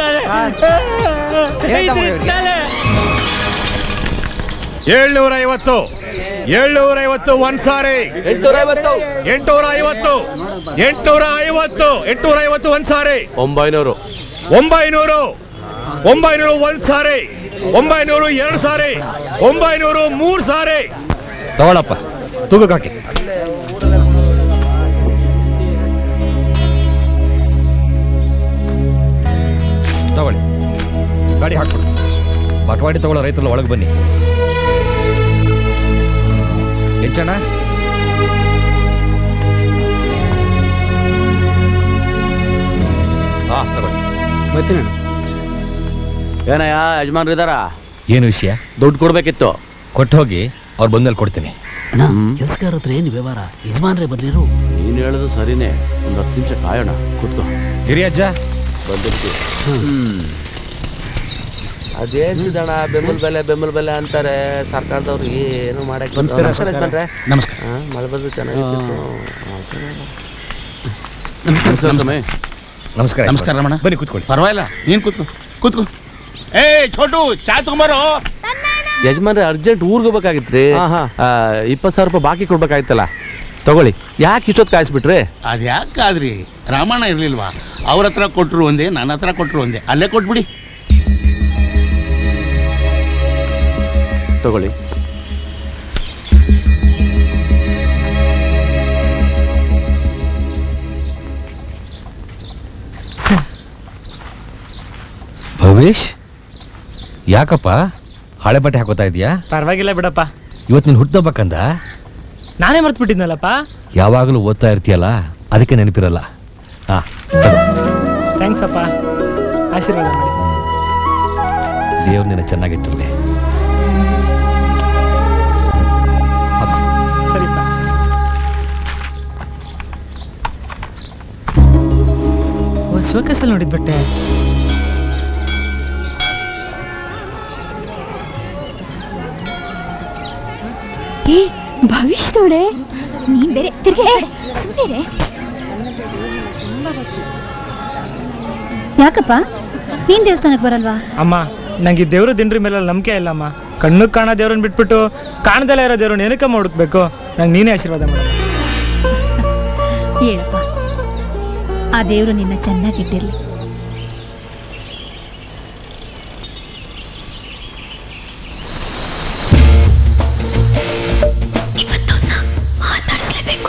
ಏಳ್ನೂರ ಐವತ್ತು ಏಳ್ನೂರ ಐವತ್ತು ಒಂದ್ ಸಾರಿ ಎಂಟುನೂರ ಐವತ್ತು ಎಂಟುನೂರ ಐವತ್ತು ಎಂಟುನೂರ ಐವತ್ತು ಎಂಟುನೂರ ಐವತ್ತು ಒಂದ್ ಸಾರಿ ಒಂಬೈನೂರು ಒಂಬೈನೂರು ಒಂಬೈನೂರು ಒಂದ್ ಸಾರಿ ಒಂಬೈನೂರು ಎರಡು ಸಾರಿ ಒಂಬೈನೂರು ಮೂರ್ ಸಾರಿ ತಗೊಳಪ್ಪ ತೂಗಕ್ಕೆ ಹಾಕಿ ತಗೊಳ್ಳಿ ಗಾಡಿ ಹಾಕ್ಬಿಡು ಬಟವಾಡಿ ತಗೊಳ್ಳೋ ರೈತರು ಒಳಗೆ ಬನ್ನಿ ಹೆಚ್ಚಣ್ಣ ಹಾ ತಗೊಳ್ಳಿ ಬರ್ತೀನಿ ಏನಯ್ಯ ಯಜಮಾನ್ರು ಇದಾರ ಏನು ವಿಷಯ ದುಡ್ಡು ಕೊಡ್ಬೇಕಿತ್ತು ಕೊಟ್ಟು ಹೋಗಿ ಅವ್ರು ಬಂದ್ಮೇಲೆ ಕೊಡ್ತೀನಿ ಕೆಲ್ಸಗಾರ ಹತ್ರ ಏನು ವ್ಯವಹಾರ ಯಜಮಾನ್ರೆ ಬರ್ಲಿರು ನೀನು ಹೇಳೋದು ಸರಿನೇ ಒಂದು ಹತ್ತು ನಿಮಿಷ ಕಾಯೋಣ ಕೂತ್ಕೋ ಹಿರಿಯಜ್ಜ ಬಂದಿರ್ತೀವಿ ಅದೇನ್ ಸಿದಣ ಬೆಂಬಲ ಬೆಲೆ ಬೆಂಬಲ ಬೆಲೆ ಅಂತಾರೆ ಸರ್ಕಾರದವ್ರು ಏನು ಮಾಡಕ್ ನಮಸ್ಕಾರ, ನಮಸ್ಕಾರ ಸರ್ಕಾರ. ಯಜಮಾನ್ರೆ. ನಮಸ್ಕಾರ. ಹಾ, ಮಳೆ ಬಂದು ಚೆನ್ನಾಗಿತ್ತು ನಮಸ್ಕಾರ ಸ್ವಾಮಿ. ನಮಸ್ಕಾರ ನಮಸ್ಕಾರ ರಮಣ ಬನ್ನಿ ಕೂತ್ಕೊಳ್ಳಿ ಪರವಾಗಿಲ್ಲ ನೀನ್ ಕೂತ್ಕೋ ಕೂತ್ಕೋ ಏ ಛೋಟು ಚಾ ತಗೊಂಬಾರೋ ಯಜಮಾನ್ರೆ ಅರ್ಜೆಂಟ್ ಊರ್ಗ್ ಹೋಗ್ಬೇಕಾಗಿತ್ರಿ ಇಪ್ಪತ್ತು ಸಾವಿರ ರೂಪಾಯಿ ಬಾಕಿ ಕೊಡ್ಬೇಕಾಗಿತ್ತಲ್ಲ ತಗೊಳ್ಳಿ ಯಾಕೆ ಇಷ್ಟೊತ್ತು ಕಾಯಿಸ್ಬಿಟ್ರಿ ಅದ್ ಯಾಕಾದ್ರಿ ರಾಮಣ್ಣ ಇರ್ಲಿಲ್ವಾ ಅವ್ರ ಹತ್ರ ಕೊಟ್ರು ಒಂದೇ ನನ್ನ ಹತ್ರ ಕೊಟ್ರು ಒಂದೇ ಅಲ್ಲೇ ಕೊಟ್ಬಿಡಿ ತಗೊಳ್ಳಿ ಭವೇಶ್ ಯಾಕಪ್ಪ ಹಳೆ ಬಟ್ಟೆ ಹಾಕೋತಾ ಇದೀಯಾ ಪರವಾಗಿಲ್ಲ ಬಿಡಪ್ಪ ಇವತ್ತು ನೀನು ಹುಟ್ಟಬೇಕಂದ ನಾನೇ ಮರ್ತ್ಬಿಟ್ಟಿದ್ನಲ್ಲಪ್ಪ ಯಾವಾಗಲೂ ಓದ್ತಾ ಇರ್ತೀಯಲ್ಲ ಅದಕ್ಕೆ ನೆನಪಿರಲ್ಲ ಹಾ ಥ್ಯಾಂಕ್ಸ್ ಅಪ್ಪ ಆಶೀರ್ವಾದ ಮಾಡಿ ದೇವ್ರು ನಿನ್ನ ಚೆನ್ನಾಗಿಟ್ಟಿರಲಿ ಸರಿಪ್ಪ ಒಂದು ಶೋಕೇಸಲ್ಲಿ ನೋಡಿದ್ ಬಟ್ಟೆ ಏ ಭವಿಷ್ ನೋಡೆ ನೀನ್ ಬೇರೆ ತಿರ್ಗಿ ಸುಮ್ಮನೆ ಯಾಕಪ್ಪ ನೀನ್ ದೇವಸ್ಥಾನಕ್ಕೆ ಬರಲ್ವಾ ಅಮ್ಮ ನಂಗೆ ದೇವ್ರ ದಿನರಿ ಮೇಲೆ ನಂಬಿಕೆ ಇಲ್ಲಮ್ಮ ಕಣ್ಣು ಕಾಣೋ ದೇವ್ರನ್ನ ಬಿಟ್ಬಿಟ್ಟು ಕಾಣದಲ್ಲೇ ಇರೋ ದೇವ್ರನ್ನ ಏನಕ್ಕಮ್ಮ ಹುಡುಕ್ಬೇಕು ನಂಗೆ ನೀನೇ ಆಶೀರ್ವಾದ ಮಾಡು ಹೇಳಪ್ಪ ಆ ದೇವ್ರು ನಿನ್ನ ಚೆನ್ನಾಗಿಟ್ಟಿರ್ಲಿ ಮಾತಾಡಿಸ್ಲೇಬೇಕು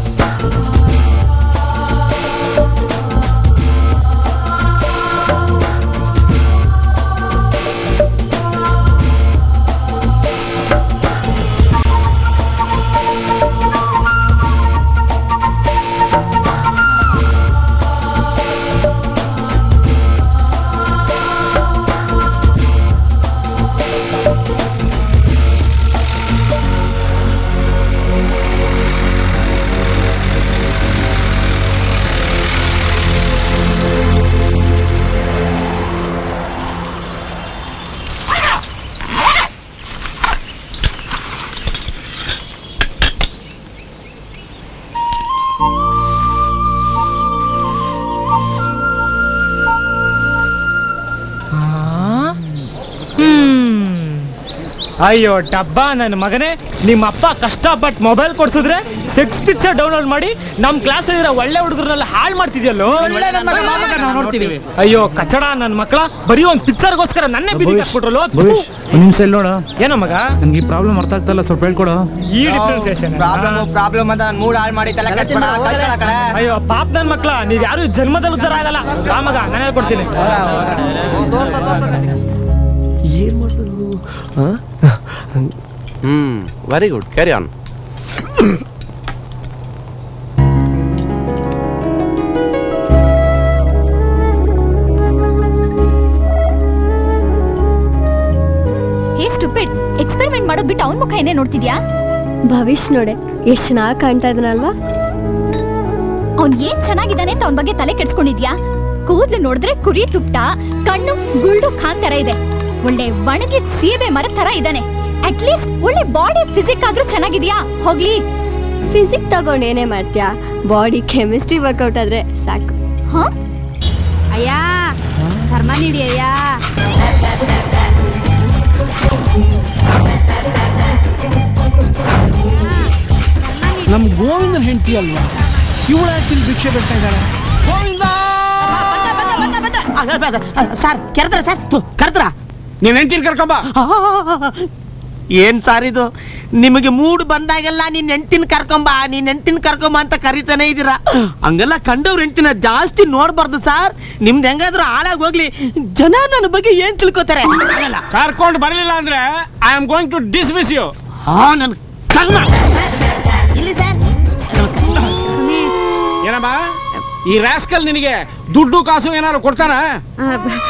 ಅಯ್ಯೋ ಡಬ್ಬ ನನ್ನ ಮಗನೇ ನಿಮ್ಮ ಅಪ್ಪ ಕಷ್ಟಪಟ್ಟು ಮೊಬೈಲ್ ಕೊಡ್ಸಿದ್ರೆ ಸಿಕ್ಸ್ ಪಿಕ್ಚರ್ ಡೌನ್ಲೋಡ್ ಮಾಡಿ ನಮ್ಮ ಕ್ಲಾಸ್ ಇರೋ ಒಳ್ಳೆ ಹುಡುಗರನ್ನೆಲ್ಲ ಹಾಳು ಮಾಡ್ತಿದ್ಯಲ್ಲೋ ಅಯ್ಯೋ ಕಚಡ ನನ್ನ ಮಕ್ಕಳ ಬರೀ ಒಂದು ಪಿಕ್ಚರ್ಗೋಸ್ಕರ ನನ್ನೇ ಬಿದಿಗೆ ಹಾಕ್ಬಿಟ್ರಲ್ಲೋ ಭವಿಷ್ ಒಂದು ನಿಮಿಷ ಇಲ್ಲಿ ನೋಡು ಏನೋ ಮಗ ನಂಗೆ ಈ ಪ್ರಾಬ್ಲಮ್ ಅರ್ಥ ಆಗ್ತಾ ಇಲ್ಲ ಸ್ವಲ್ಪ ಹೇಳ್ಕೊಡು ಈ ಡಿಫ್ರೆನ್ಸಿಯೇಷನ್ ಪ್ರಾಬ್ಲಮ್ ಪ್ರಾಬ್ಲಮ್ ಅಂತ ಮೂಡ್ ಹಾಳು ಮಾಡಿ ತಲೆ ಕೆಡ್ಸ್ಬೇಡ, ಕಳ್ಸ್ಬೇಡ ಆ ಕಡೆ. ಅಯ್ಯೋ ಪಾಪ ನನ್ನ ಮಕ್ಕಳ ನೀವ್ ಯಾರು ಜನ್ಮದಲ್ಲಿ ಉದ್ಧಾರ ಆಗಲ್ಲ ಬಾ ಮಗ ನಾನು ಹೇಳ್ಕೊಡ್ತೀನಿ ಏನ್ ಮಾಡ್ಬೇಕು hmm very good carry on hey stupid experiment ಮಾಡೋದ್ ಬಿಟ್ಟು ಅವನ್ ಮುಖ ಏನೇ ನೋಡ್ತಿದ್ಯಾ ಭವಿಷ್ ನೋಡೆ ಎಷ್ಟು ಚೆನ್ನಾಗಿ ಕಾಣ್ತಾ ಇದನಲ್ವಾ ಅವ್ನ್ ಏನ್ ಚೆನ್ನಾಗಿದ್ದಾನೆ ಅಂತ ಅವನ್ ಬಗ್ಗೆ ತಲೆ ಕೆಡ್ಸ್ಕೊಂಡಿದ್ಯಾ ಕೂದ್ಲು ನೋಡಿದ್ರೆ ಕುರಿ ತುಪ್ಟ ಕಣ್ಣು ಗುಳ್ಳು ಖಾನ್ ತರ ಇದೆ ಒಳ್ಳೆ ಒಣಗಿದ ಸೀಬೆ ಮರ ತರ ಇದ್ದಾನೆ ಅಟ್ಲೀಸ್ಟ್ ಒಳ್ಳೆ ಬಾಡಿ ಫಿಸಿಕ್ ಆದ್ರೂ ಚೆನ್ನಾಗಿದ್ಯಾ ಹೋಗ್ಲಿ ಫಿಸಿಕ್ ತಗೊಂಡು ಏನೇ ಮಾಡ್ತೀಯಾ ಬಾಡಿ ಕೆಮಿಸ್ಟ್ರಿ ವರ್ಕೌಟ್ ಆದ್ರೆ ಸಾಕು ಹಾ ಅಯ್ಯ ಕರ್ಮ ನೀಡಿ ಅಯ್ಯ ನಮ್ ಗೋವಿಂದನ್ ಹೆಂಡತಿ ಅಲ್ವಾ ಇವಳ ಯಾಕೆ ಭಿಕ್ಷೆ ಬಿಡ್ತಾ ಇದ್ದಾಳೆ ಸರ್ ಕರೆದ್ರ ಸರ್ ಕರೆದ್ರ ನೀನ್ ಹೆಂಡತಿನ ಕರ್ಕೊಂಬ ಏನ್ ಸಾರ್ ಇದು ನಿಮಗೆ ಮೂಡ್ ಬಂದಾಗೆಲ್ಲ ನೀನ್ ಹೆಂಡ್ತಿನ ಕರ್ಕೊಂಬ ನೀನ್ ಹೆಂಡ್ತಿನ ಕರ್ಕೊಂಬ ಅಂತ ಕರಿತಾನೆ ಇದೀರಾ ಹಂಗೆಲ್ಲ ಕಂಡವ್ರ ಹೆಂಡ್ತಿನ ಜಾಸ್ತಿ ನೋಡ್ಬಾರ್ದು ಸರ್ ನಿಮ್ದು ಹೆಂಗಾದ್ರೂ ಹಾಳಾಗ್ ಹೋಗ್ಲಿ ಜನ ನನ್ನ ಬಗ್ಗೆ ಏನ್ ತಿಳ್ಕೊತಾರೆ ಆಗಲ್ಲ ಕರ್ಕೊಂಡು ಬರಲಿಲ್ಲ ಅಂದ್ರೆ I am going to dismiss you ಹಾ ನನ್ ಕರ್ಮ ಇಲ್ಲಿ ಸರ್ ಏನಮ್ಮ ಈ ರಾಸ್ಕಲ್ ನಿನಗೆ ದುಡ್ಡು ಕಾಸು ಏನಾದ್ರು ಕೊಡ್ತಾನ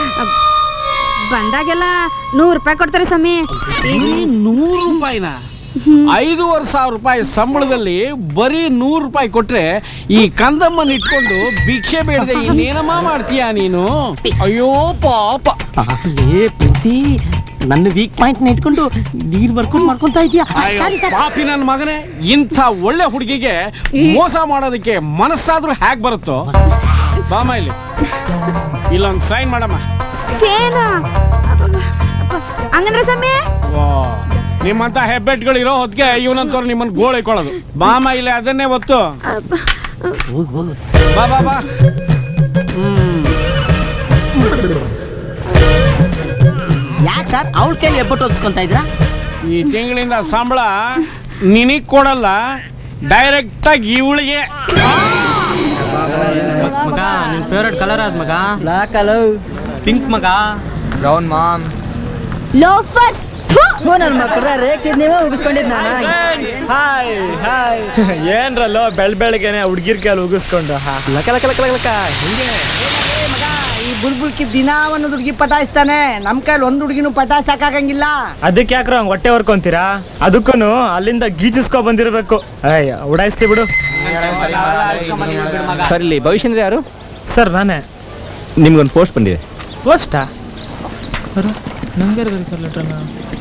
ಬಂದಾಗೆಲ್ಲ ನೂರು ರೂಪಾಯಿ ಕೊಡ್ತಾರೆ ಸ್ವಾಮಿ ನೂರು ರೂಪಾಯಿನ ಐದೂವರೆ ಸಾವಿರ ರೂಪಾಯಿ ಸಂಬಳದಲ್ಲಿ ಬರೀ ನೂರು ರೂಪಾಯಿ ಕೊಟ್ರೆ ಈ ಕಂದಮ್ಮನ ಇಟ್ಕೊಂಡು ಭಿಕ್ಷೆ ಬೇಡದೆ ಇನ್ನೇನಮ್ಮ ಮಾಡ್ತೀಯ ನೀನು ಅಯ್ಯೋ ಪಾಪ ಏ ಪ್ರಿನ್ಸಿ ನನ್ನ ವೀಕ್ ಪಾಯಿಂಟ್ ನ ಇಟ್ಕೊಂಡು ನೀರ್ ಬರ್ಕೊಂಡು ಮಾಡ್ಕೊಂತ ಇದೀಯಾ ಅಯ್ಯೋ, ಸಾರಿ ಸಾರಿ ಪಾಪಿ ನನ್ನ ಮಗನೇ ಇಂಥ ಒಳ್ಳೆ ಹುಡುಗಿಗೆ ಮೋಸ ಮಾಡೋದಕ್ಕೆ ಮನಸ್ಸಾದ್ರೂ ಹ್ಯಾಕ್ ಬರುತ್ತೋ ಬಾಮ ಇಲ್ಲಿ ಇಲ್ಲೊಂದು ಸೈನ್ ಮಾಡಮ್ಮ ಸೇನಾ ಹಂಗಂದ್ರೆ ಸಮಯ ವಾ, ನಿಮ್ಮಂತ ಹೆಬ್ಬೆಟ್ಗಳು ಇರೋ ಹೊತ್ತಿಗೆ ಇವನಂತವ್ರು ನಿಮ್ಮನ್ನ ಗೋಳಿಕೊಳ್ಳೋದು ಬಾಮ ಇಲ್ಲಿ ಅದನ್ನೇ ಒತ್ತು ಬಾ ಬಾ ಬಾ ಯಾಕೆ ಸರ್ ಅವಳ ಕೈಲಿ ಎಬ್ಬಟ್ಟು ಹೊತ್ಸ್ಕೊಂತ ಇದ್ರಾ ಈ ತಿಂಗಳಿಂದ ಸಂಬಳ ನಿನಗ್ ಕೊಡಲ್ಲ ಡೈರೆಕ್ಟ್ ಆಗಿ ಇವಳಿಗೆ ಮಗ ನಿನ್ ಫೇವ್ರೆಟ್ ಕಲರ್ ಅದ್ ಮಗ ಬ್ಲಾಕ್ ಕಲರ್ ಪಿಂಕ್ ಮಗ ಬ್ರೌನ್ ಮಾಮ್ ಲೋಫರ್ಸ್ ಹ್ಞೂ ನನ್ನ ಮಕ್ಕಳ ರೇಗ್ಸಿದ್ ನೀವೇ ಉಗಿಸ್ಕೊಂಡಿದ್ ನಾನು ಹಾಯ್ ಹಾಯ್ ಏನ್ರಲ್ಲೋ ಬೆಳ್ ಬೆಳಗ್ಗೆನೆ ಹುಡ್ಗಿರ್ ಕೈಲಿ ಉಗಿಸ್ಕೊಂಡು ಹಾ ಲಕ ಲಕ ಲಕ ಲಕ ಹಿಂಗೆ ಈ ಬುಲ್ಬುಲ್ಕಿ ದಿನ ಒಂದು ಹುಡುಗಿ ಪಟಾಯಿಸ್ತಾನೆ ನಮ್ ಕೈಲಿ ಒಂದ್ ಹುಡುಗಿನೂ ಪಟಾಯಿಸಕ್ಕಾಗಂಗಿಲ್ಲ ಅದಕ್ಕೆ ಯಾಕ್ರ ಹಂಗ್ ಹೊಟ್ಟೆ ಹೊರ್ಕೊಂತೀರಾ ಅದಕ್ಕೂನು ಅಲ್ಲಿಂದ ಗೀಚಿಸ್ಕೊ ಬಂದಿರ್ಬೇಕು ಅಯ್ಯ ಉಡಾಯಿಸ್ತಿ ಬಿಡು ಸರ್ ಇಲ್ಲಿ ಭವಿಷ್ಯಂದ್ರ ಯಾರು ಸರ್ ನಾನೇ ನಿಮ್ಗೊಂದು ಪೋಸ್ಟ್ ಬಂದಿದೆ ಪೋಸ್ಟಾ ನಂಗೆ ಸರ್ ಲೆಟ್ರನ್ನ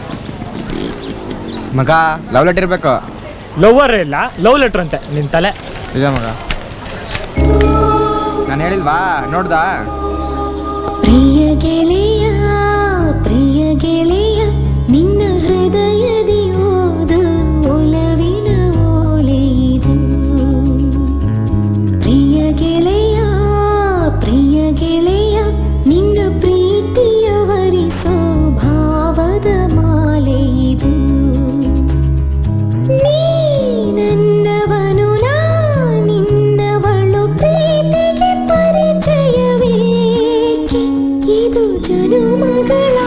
ಮಗ ಲವ್ ಲೆಟರ್ ಇರ್ಬೇಕು ಲವರ್ ಇಲ್ಲ ಲವ್ ಲೆಟ್ರ್ ಅಂತೆ ನಿನ್ ತಲೆ ನಿಜ ಮಗ ನಾನು ಹೇಳಿಲ್ವಾ ನೋಡ್ದಾ ಪ್ರಿಯ ಗೆಳೆಯ ಪ್ರಿಯ ಗೆಳೆಯ ನಿನ್ನ ಹೃದಯದಿ ಓದು ಒಲವಿನ ಓಲೆಯಿದು ಪ್ರಿಯ ಗೆಳೆಯ ಪ್ರಿಯ ಗೆಳೆಯ ನಿನ್ನ ಪ್ರೀತಿಯ ವರಿಸೋ ಭಾವದ ಮಾಲೆಯಿದು ನೀ ನನ್ನವನು ನಾ ನಿನ್ನವಳು ಪ್ರೀತಿಗೆ ಪರಿಚಯವೇಕೆ ಇದು ಜನುಮಗಳ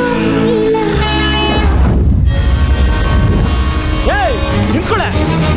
ಏಯ್ ನಿಂತ್ಕೊಳೆ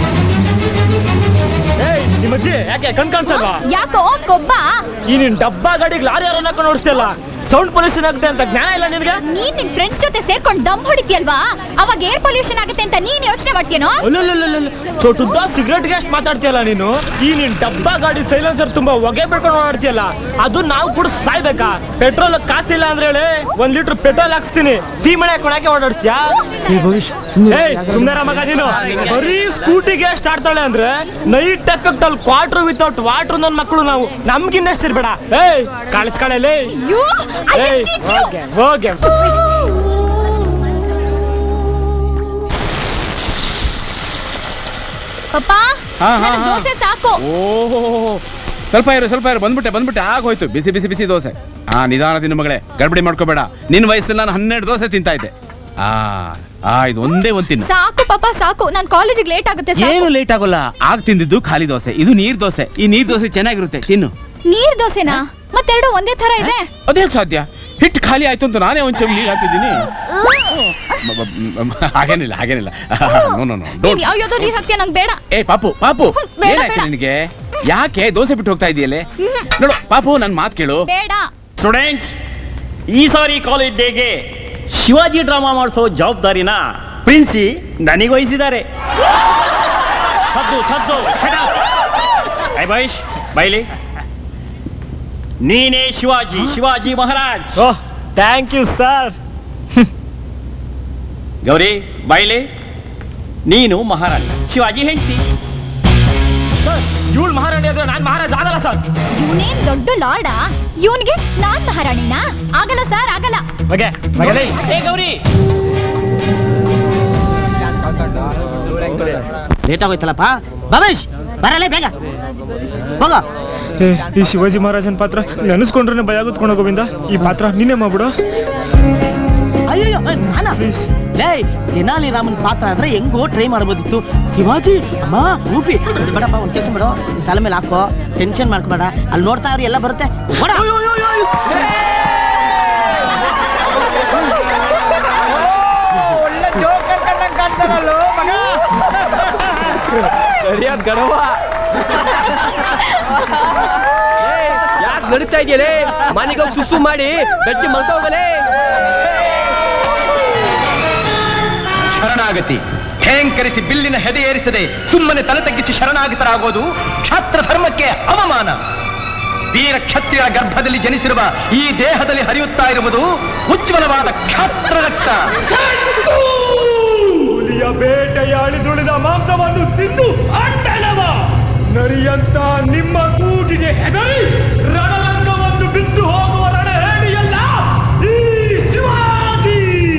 ಏಯ್ ನಿಮ್ಮ ಅಜ್ಜಿ ಯಾಕೆ ಕಣ್ ಕಾಣಿಸಲ್ವಾ ಯಾಕೋ ಕೊಬ್ಬ ಈ ನಿನ್ ಡಬ್ಬಾ ಗಾಡಿಗೆ ಲಾರಿ ಯಾರೋ ಹಾಕೊಂಡು ಓಡಿಸ್ತಿಲ್ಲ ಸೌಂಡ್ ಪೊಲ್ಯೂಷನ್ ಆಗುತ್ತೆ ಅಂತ ಜ್ಞಾನ ಇಲ್ಲ ನಿನಗೆ ನೀನ್ ನಿನ್ ಫ್ರೆಂಡ್ಸ್ ಜೊತೆ ಸೇರ್ಕೊಂಡು ದಮ್ ಹೊಡಿತೀಯಲ್ವಾ ಅವಾಗ ಏರ್ ಪೊಲ್ಯೂಷನ್ ಆಗುತ್ತೆ ಅಂತ ನೀನ್ ಯೋಚನೆ ಮಾಡ್ತೀನೋ ಅಲ್ಲಲ್ಲಲ್ಲಲ್ಲ ಚೋಟುದ್ದ ಸಿಗರೆಟ್ಗೆ ಅಷ್ಟು ಮಾತಾಡ್ತೀಯಲ್ಲ ನೀನು ಈ ನಿನ್ ಡಬ್ಬಾ ಗಾಡಿ ಸೈಲೆನ್ಸರ್ ತುಂಬಾ ಹೊಗೆ ಬಿಡ್ಕೊಂಡು ಓಡಾಡ್ತೀಯಲ್ಲ ಅದು ನಾವು ಕೂಡ ಸಾಯ್ಬೇಕಾ ಪೆಟ್ರೋಲ್ ಕಾಸಿಲ್ಲ ಅಂದ್ರೆ ಹೇಳಿ ಒಂದ್ ಲೀಟರ್ ಪೆಟ್ರೋಲ್ ಹಾಕ್ಸ್ತೀನಿ ಸೀಮಣೆ ಕೊಡಕ್ಕೆ ಓಡಾಡ್ತೀಯಾ ಏಯ್ ಸುಮ್ನೆ ಮಗ ನೀನು ಬರೀ ಸ್ಕೂಟಿಗೆ ಎಷ್ಟು ಆಡ್ತಾಳೆ ಅಂದ್ರೆ ನೈಟ್ ಎಫೆಕ್ಟ್ ಅಲ್ಲಿ ಕ್ವಾರ್ಟರ್ ವಿತೌಟ್ ವಾಟರ್ ನನ್ ಮಕ್ಕಳು ನಾವು ನಮ್ಗಿನ್ನಷ್ಟು ಇರ್ಬೇಡ ಏಯ್ ಕಾಳಿಸ್ಕೊಳ್ಳಲಿ ಏಯ್ ಹೋಗೆ ಹೋಗೆ ಪಪ್ಪ ಹಾ, ಹಾ, ನನಗ್ ಹಾ. ದೋಸೆ ಸಾಕು ಓಹೋ ಸ್ವಲ್ಪ ಇರು ಸ್ವಲ್ಪ ಇರು ಬಂದ್ಬಿಟ್ಟೆ ಬಂದ್ಬಿಟ್ಟೆ ಆಗೋಯ್ತು ಬಿಸಿ ಬಿಸಿ ಬಿಸಿ ದೋಸೆ ಆ ನಿಧಾನ ತಿನ್ನು ಮಗಳೇ ಗಡ್ಬಡಿ ಮಾಡ್ಕೋಬೇಡ ನಿನ್ನ ವಯಸ್ಸಲ್ಲಿ ನಾನು ಹನ್ನೆರಡು ದೋಸೆ ತಿಂತಾ ಇದ್ದೆ ಆ ಆ ಇದು ಒಂದೇ ಒಂದ್ ತಿನ್ನು ಸಾಕು ಪಾಪ ಸಾಕು ನಾನ್ ಕಾಲೇಜಿಗೆ ಲೇಟ್ ಆಗುತ್ತೆ ಸಾಕು. ಏನು ಲೇಟ್ ಆಗೋಲ್ಲ ಆಗ ತಿಂದಿದ್ದು ಖಾಲಿ ದೋಸೆ ಇದು ನೀರ್ ದೋಸೆ ಈ ನೀರ್ ದೋಸೆ ಚೆನ್ನಾಗಿರುತ್ತೆ ತಿನ್ನು ನೀರ್ ದೋಸೆನಾ ಮತ್ತೆರಡು ಒಂದೇ ತರ ಇದೆ ಅದೇ ಸಾಧ್ಯ ಹಿಟ್ಟು ಖಾಲಿ ಆಯ್ತು ಅಂತ ನಾನೇ ಒಂದ್ ಚಮ್ ನೀರು ಹಾಕಿದ್ದೀನಿ ಬ- ಬ- ಬ- ಹಾಗೇನಿಲ್ಲ ಹಾಗೇನಿಲ್ಲ ನೋ ನೋ ನೋ ನೀನ್ ಡೋಂಟ್ ಯಾವ ಯಾವ್ದೋ ನೀರ್ ಹಾಕ್ತೀಯ ನಂಗೆ ಬೇಡ ಏ ಪಾಪು ಪಾಪು ಬೇಡ, ಏನಾಯ್ತು ಬೇಡ. ನಿನಗೆ ಯಾಕೆ ದೋಸೆ ಬಿಟ್ಟು ಹೋಗ್ತಾ ಇದೆಯಲ್ಲೇ ನೋಡು ಪಾಪು ನನ್ ಮಾತು ಕೇಳು ಬೇಡ ಸ್ಟೂಡೆಂಟ್ಸ್ ಈ ಸಾರಿ ಕಾಲೇಜ್ ಡೇಗೆ ಶಿವಾಜಿ ಡ್ರಾಮಾ ಮಾಡಿಸೋ ಜವಾಬ್ದಾರಿನ ಪ್ರಿನ್ಸಿ ನನಗೆ ವಹಿಸಿದ್ದಾರೆ ಸದ್ದು ಸದ್ದು shut up. ಐ ಬೈಶ್ ಬೈಲಿ ನೀನೇ Shivaji Shivaji Maharaj oh thank you sir Gauri ಬೈಲಿ ನೀನು ಮಹಾರಾಜ್ ಶಿವಾಜಿ ಹೆಂಡತಿ ಇವಳು ಮಹಾರಾಣಿ ಆದ್ರೆ ನಾನ್ ಮಹಾರಾಜ ಆಗಲ್ಲ ಸರ್ ಇವನೇನ್ ದೊಡ್ಡ ಲಾರ್ಡ ಇವನ್ಗೆ ನಾನ್ ಮಹಾರಾಣಿನಾ ಆಗಲ್ಲ ಸರ್ ಆಗಲ್ಲ ಮಗೆ ಮಗಲೇ ಏ ಗೌರಿ ಲೇಟ್ ಆಗೋಯ್ತಲ್ಲಪ್ಪ ಬಾಬೇಶ್ ಬರಲೇ ಬೇಗ ಹೋಗ ಏ, ಈ ಶಿವಾಜಿ ಮಹಾರಾಜನ್ ಪಾತ್ರ ನೆನೆಸ್ಕೊಂಡ್ರೆ ಭಯ ಆಗುತ್ಕೊಂಡು ಗೋವಿಂದ ಈ ಪಾತ್ರ ನೀನೇ ಮಾಡ್ಬಿಡು ಅಯ್ಯೋ ನಾನ ಲೇ ತೆನಾಲಿ ರಾಮನ್ ಪಾತ್ರ ಆದ್ರೆ ಹೆಂಗೋ ಟ್ರೈ ಮಾಡ್ಬೋದಿತ್ತು ಶಿವಾಜಿ ಅಮ್ಮ ಊಫಿ ಬೇಡಪ್ಪ ಒಂದ್ ಕೆಲಸ ಮಾಡು ನಿನ್ ತಲೆ ಮೇಲೆ ಹಾಕೋ ಟೆನ್ಷನ್ ಮಾಡ್ಕೋಬೇಡ ಅಲ್ಲಿ ನೋಡ್ತಾ ಅವ್ರು ಎಲ್ಲ ಬರುತ್ತೆ ಓಡ. ಸರಿಯಾದ ಗಡವ ಯಾಕೆ ನಡೀತಾ ಇದೆಯಲೇ ಮನೆಗೆ ಹೋಗಿ ಸುಸ್ಸು ಮಾಡಿ ಬೆಚ್ಚಿ ಮಲ್ತ ಹೋಗಲೇ ಶರಣಾಗತಿ ಝೇಂಕರಿಸಿ ಬಿಲ್ಲಿನ ಹೆದೆ ಏರಿಸದೆ ಸುಮ್ಮನೆ ತಲೆ ತಗ್ಗಿಸಿ ಶರಣಾಗತರಾಗೋದು ಕ್ಷಾತ್ರ ಧರ್ಮಕ್ಕೆ ಅವಮಾನ ವೀರ ಕ್ಷತ್ರಿಯರ ಗರ್ಭದಲ್ಲಿ ಜನಿಸಿರುವ ಈ ದೇಹದಲ್ಲಿ ಹರಿಯುತ್ತಾ ಇರುವುದು ಉಜ್ವಲವಾದ ಕ್ಷಾತ್ರ ರಕ್ತ ಹುಲಿಯ ಬೇಟೆಯಾಡಿ ದುಳಿದ ಮಾಂಸವನ್ನು ತಿಂದು ಅಂಡಲವ ನರಿಯಂತ ನಿಮ್ಮ ಕೂಗಿಗೆ ಹೆದರಿ ರಣರಂಗವನ್ನು ಬಿಟ್ಟು ಹೋಗುವ ರಣಹೇಡಿಯಲ್ಲ ಈ ಶಿವಾಜಿ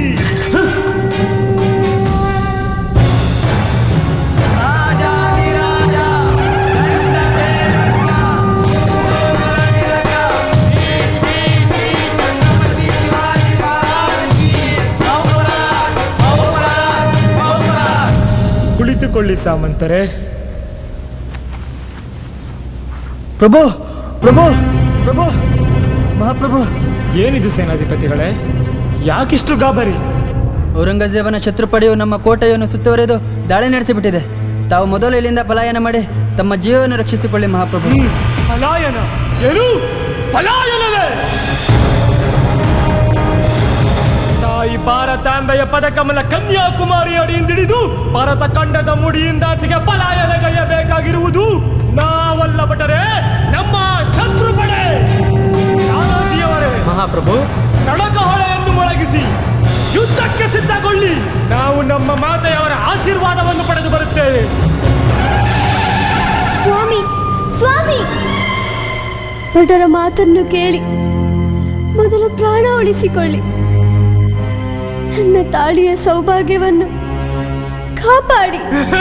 ಕುಳಿತುಕೊಳ್ಳಿ ಸಾಮಂತರೆ ಪ್ರಭು ಪ್ರಭು ಪ್ರಭು ಮಹಾಪ್ರಭು ಏನಿದು ಸೇನಾಧಿಪತಿಗಳೇ ಯಾಕಿಷ್ಟು ಗಾಬರಿ ಔರಂಗಜೇಬನ ಶತ್ರುಪಡೆಯು ನಮ್ಮ ಕೋಟೆಯನ್ನು ಸುತ್ತುವರೆದು ದಾಳಿ ನಡೆಸಿಬಿಟ್ಟಿದೆ ತಾವು ಮೊದಲು ಇಲ್ಲಿಂದ ಪಲಾಯನ ಮಾಡಿ ತಮ್ಮ ಜೀವವನ್ನು ರಕ್ಷಿಸಿಕೊಳ್ಳಿ ಮಹಾಪ್ರಭು ಪಲಾಯನ ಏನು ಪಲಾಯನವೇ ತಾಯಿ ಭಾರತಾಂಬೆಯ ಪದಕಮಲ ಕನ್ಯಾಕುಮಾರಿ ಅಡಿಯಿಂದಿಡಿದು ಭಾರತ ಖಂಡದ ಮುಡಿಯಿಂದಾಚೆಗೆ ಪಲಾಯನಗೈಯಬೇಕಾಗಿರುವುದು ನಾವಲ್ಲ ಬಟರೆ ನಮ್ಮ ಶತ್ರು ಪಡೆ ತಾನಾಜಿಯವರೇ ಮಹಾಪ್ರಭು ರಣಕಹೊಳೆಯನ್ನು ಮೊಳಗಿಸಿ ಯುದ್ಧಕ್ಕೆ ಸಿದ್ಧಗೊಳ್ಳಿ ನಾವು ನಮ್ಮ ಮಾತೆಯವರ ಆಶೀರ್ವಾದವನ್ನು ಪಡೆದು ಬರುತ್ತೇವೆ ಸ್ವಾಮಿ ಸ್ವಾಮಿ ಭಟರ ಮಾತನ್ನು ಕೇಳಿ ಮೊದಲು ಪ್ರಾಣ ಉಳಿಸಿಕೊಳ್ಳಿ ನನ್ನ ತಾಳಿಯ ಸೌಭಾಗ್ಯವನ್ನು ಕಾಪಾಡಿ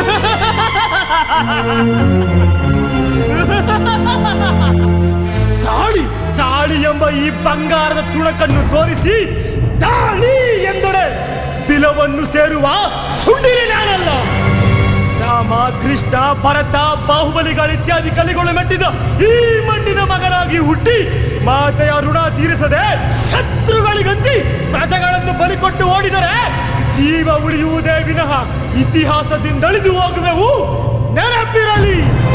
ತಾಳಿ ತಾಳಿ ಎಂಬ ಈ ಬಂಗಾರದ ತುಣಕನ್ನು ತೋರಿಸಿ ತಾಳಿ ಎಂದೊಡೆ ಬಿಲವನ್ನು ಸೇರುವ ಸುಂಡಿರಿ ನಾನಲ್ಲ ರಾಮ ಕೃಷ್ಣ ಭರತ ಬಾಹುಬಲಿಗಳಿತ್ಯಾದಿ ಕಲಿಗಳು ಮೆಟ್ಟಿದ ಈ ಮಣ್ಣಿನ ಮಗನಾಗಿ ಹುಟ್ಟಿ ಮಾತೆಯ ಋಣ ತೀರಿಸದೆ ಶತ್ರುಗಳಿಗಂಜಿ ಪ್ರಜೆಗಳನ್ನು ಬಲಿಕೊಟ್ಟು ಓಡಿದರೆ ಜೀವ ಉಳಿಯುವುದೇ ವಿನಃ ಇತಿಹಾಸದಿಂದಳಿದು ಹೋಗುವೆವು ನೆನಪಿರಲಿ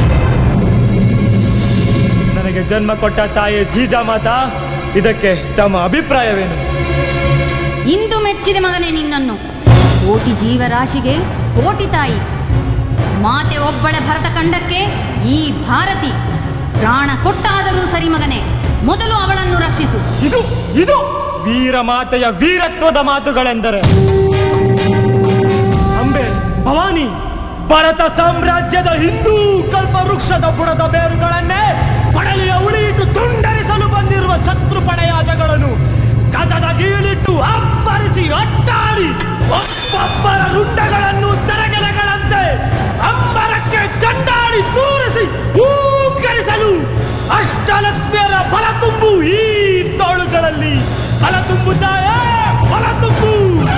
ನನಗೆ ಜನ್ಮ ಕೊಟ್ಟ ತಾಯಿ ಜೀಜಾಮಾತಾ ಇದಕ್ಕೆ ತಮ್ಮ ಅಭಿಪ್ರಾಯವೇನು ಇಂದು ಮೆಚ್ಚಿದೆ ಮಗನೇ ನಿನ್ನನ್ನು ಕೋಟಿ ಜೀವರಾಶಿಗೆ ಕೋಟಿ ತಾಯಿ ಮಾತೆ ಒಬ್ಬಳೆ ಭರತ ಕಂಡಕ್ಕೆ ಈ ಭಾರತಿ ಪ್ರಾಣ ಕೊಟ್ಟಾದರೂ ಸರಿ ಮಗನೇ ಮೊದಲು ಅವಳನ್ನು ರಕ್ಷಿಸು ಇದು ಇದು ವೀರ ಮಾತೆಯ ವೀರತ್ವದ ಮಾತುಗಳೆಂದರೆ ಅಂಬೆ ಭವಾನಿ ಭರತ ಸಾಮ್ರಾಜ್ಯದ ಹಿಂದೂ ಕಲ್ಪವೃಕ್ಷದ ಬುಡದ ಬೇರುಗಳನ್ನೇ ಕೊಡಲಿಯ ಉಳಿಯಿಟ್ಟು ತುಂಡರಿಸಲು ಬಂದಿರುವ ಶತ್ರು ಪಡೆಯಾಜಗಳನ್ನು ಗಜದ ಗೀಳಿಟ್ಟು ಅಪ್ಪರಿಸಿ ಅಟ್ಟಾಡಿ ಒಬ್ಬೊಬ್ಬರ ರುಂಡಗಳನ್ನು ತೆರೆಗೆಲೆಗಳಂತೆ ಅಂಬರಕ್ಕೆ ಚಂಡಾಡಿ ತೂರಿಸಿ ಹೂಕರಿಸಲು ಅಷ್ಟಲಕ್ಷ್ಮಿಯರ ಬಲ ತುಂಬು ಈ ತೋಳುಗಳಲ್ಲಿ ಬಲ ತುಂಬುತ್ತಾಯೇ ಬಲ ತುಂಬು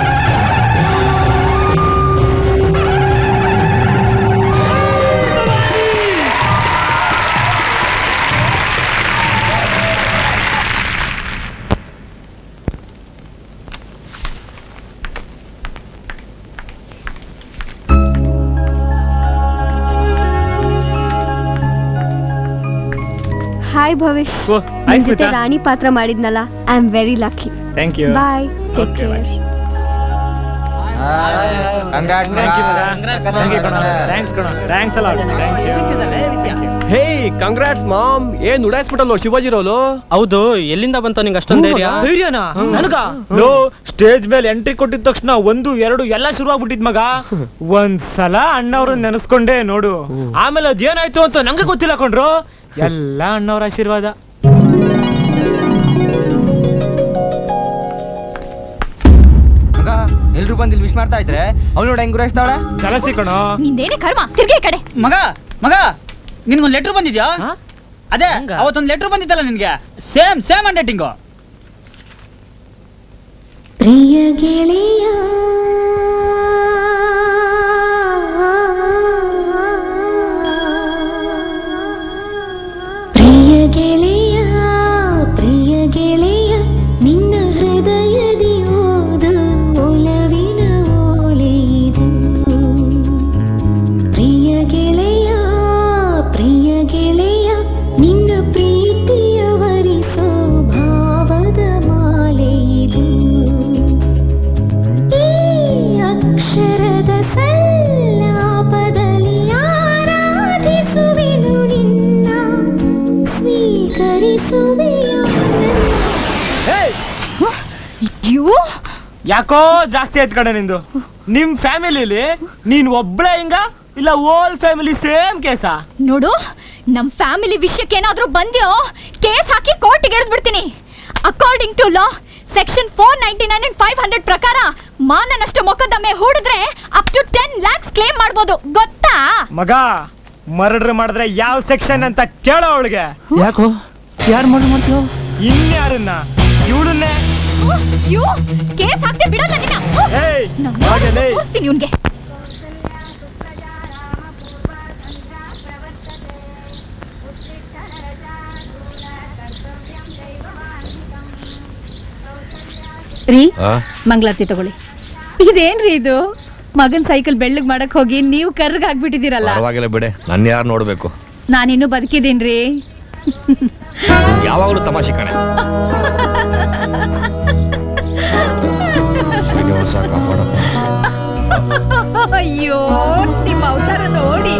ಹಾಯ್ ಭವಿಷ್ ಓ, hi, ನಿನ್ ಜೊತೆ ಸ್ಮಿತಾ. ರಾಣಿ ಪಾತ್ರ ಮಾಡಿದ್ನಲ್ಲ I am very lucky thank you bye take Okay, bye. Care thanks ಕಣ ಥ್ಯಾಂಕ್ಸ್ ಅಲ್ಲ thank you hey congrats ma'am ಏನ್ ಉಡಾಯಿಸ್ಬಿಟ್ಟಲ್ಲೋ ಶಿವಾಜಿ ರೋಲು ಹೌದು ಎಲ್ಲಿಂದ ಬಂತ ನಿಂಗೆ ಅಷ್ಟೊಂದು ಧೈರ್ಯ ಧೈರ್ಯನಾ ಹ್ಮ್. ನನಗ ಲೋ ಸ್ಟೇಜ್ ಮೇಲೆ ಎಂಟ್ರಿ ಕೊಟ್ಟಿದ ತಕ್ಷಣ ಒಂದು ಎರಡು ಎಲ್ಲ ಶುರುವಾಗ್ಬಿಟ್ಟಿದ್ ಮಗ ಒಂದ್ ಸಲ ಅಣ್ಣವ್ರನ್ನ ನೆನೆಸ್ಕೊಂಡೆ ನೋಡು ಆಮೇಲೆ ಅದೇನಾಯ್ತು ಅಂತ ನಂಗೆ ಗೊತ್ತಿಲ್ಲ ಕೊಂಡ್ರು ಎಲ್ಲ ಅಣ್ಣವ್ರ ಆಶೀರ್ವಾದ ಮಗ ಎಲ್ರು ಬಂದು ಇಲ್ಲಿ ವಿಶ್ ಮಾಡ್ತಾ ಇದ್ರೆ ಅವ್ಳು ನೋಡಿ ಹೆಂಗ್ ಗುರಾಯಿಸ್ತಾವಳೆ ಚಲಸಿ ಕಣೋ ನಿಂದೇನೆ ಕರ್ಮ ತಿರ್ಗಿ ಈ ಕಡೆ ಮಗ ಮಗ ನಿನ್ಗೊಂದು ಲೆಟ್ರ್ ಬಂದಿದ್ಯಾ ಅದೇ ಅವತ್ತೊಂದು ಲೆಟ್ರ್ ಬಂದಿತ್ತಲ್ಲ ನಿನ್ಗೆ ಸೇಮ್ ಸೇಮ್ ಹ್ಯಾಂಡ್ ರೈಟಿಂಗು ಪ್ರಿಯ ಗೆಳೆಯ ಪ್ರಿಯ ಗೆಳೆಯ ಪ್ರಿಯ ಗೆಳೆಯ ನಿನ್ನ ಹೃದಯದಿ ಓದು ಒಲವಿನ ಓಲೆಯಿದು ಪ್ರಿಯ ಗೆಳೆಯ ಪ್ರಿಯ ಗೆಳೆಯ ನಿನ್ನ ಪ್ರೀತಿಯ ವರಿಸೋ ಭಾವದ ಮಾಲೆಯಿದು ಯಾಕೋ ಜಾಸ್ತಿ ಆಯ್ತು ಕಡೆ ನಿಂದು ನಿಮ್ ಫ್ಯಾಮಿಲಿಲಿ ನೀನ್ ಒಬ್ಳೆ ಹಿಂಗ ಇಲ್ಲ ಓಲ್ ಫ್ಯಾಮಿಲಿ ಸೇಮ್ ಕೇಸಾ ನೋಡು ನಮ್ ಫ್ಯಾಮಿಲಿ ವಿಷಯಕ್ಕೆ ಏನಾದ್ರೂ ಬಂದ್ಯೋ ಕೇಸ್ ಹಾಕಿ ಕೋರ್ಟ್ಗೆ ಎಳ್ದ್ಬಿಡ್ತೀನಿ according to law section four ninety nine and five hundred ಪ್ರಕಾರ ಮಾನನಷ್ಟ ಮೊಕದ್ದಮೆ ಹೂಡಿದ್ರೆ up to ten lakhs claim ಮಾಡ್ಬೋದು ಗೊತ್ತಾ ಮಗ ಮರ್ಡರ್ ಮಾಡಿದ್ರೆ ಯಾವ ಸೆಕ್ಷನ್ ಅಂತ ಕೇಳೋ ಅವಳಿಗೆ ಯಾಕೋ ಯಾರು ಮರ್ಡರ್ ಮಾಡ್ತೀವೋ ಇನ್ಯಾರನ್ನ ಇವಳನ್ನೇ ಯು ಕೇಸ್ ಹಾಕ್ದೆ ಬಿಡಲ್ಲ ನಿನ್ನ ನಾನ್ ಹಾಗೇನೇ. ತೋರಿಸ್ತೀನಿ ಇವ್ನ್ಗೆ ರೀ ಆ? ಮಂಗಳಾರತಿ ತಗೊಳ್ಳಿ ಇದೇನ್ರಿ ಇದು ಮಗನ್ ಸೈಕಲ್ ಬೆಳ್ಳಗ್ ಮಾಡಕ್ ಹೋಗಿ ನೀವು ಕರ್ರಗ್ ಆಗ್ಬಿಟ್ಟಿದ್ದೀರಲ್ಲ ಪರವಾಗಿಲ್ಲ ಬಿಡೆ ನನ್ನ ಯಾರು ನೋಡ್ಬೇಕು ನಾನಿನ್ನು ಬದುಕಿದ್ದೀನ್ರಿ ಯಾವಾಗಲೂ ತಮಾಷೆ ಕಣೆ ಶ್ರೀನಿವಾಸ ಕಾಪಾಡಪ್ಪ ಅಯ್ಯೋ ನಿಮ್ಮ ಅವತಾರ ನೋಡಿ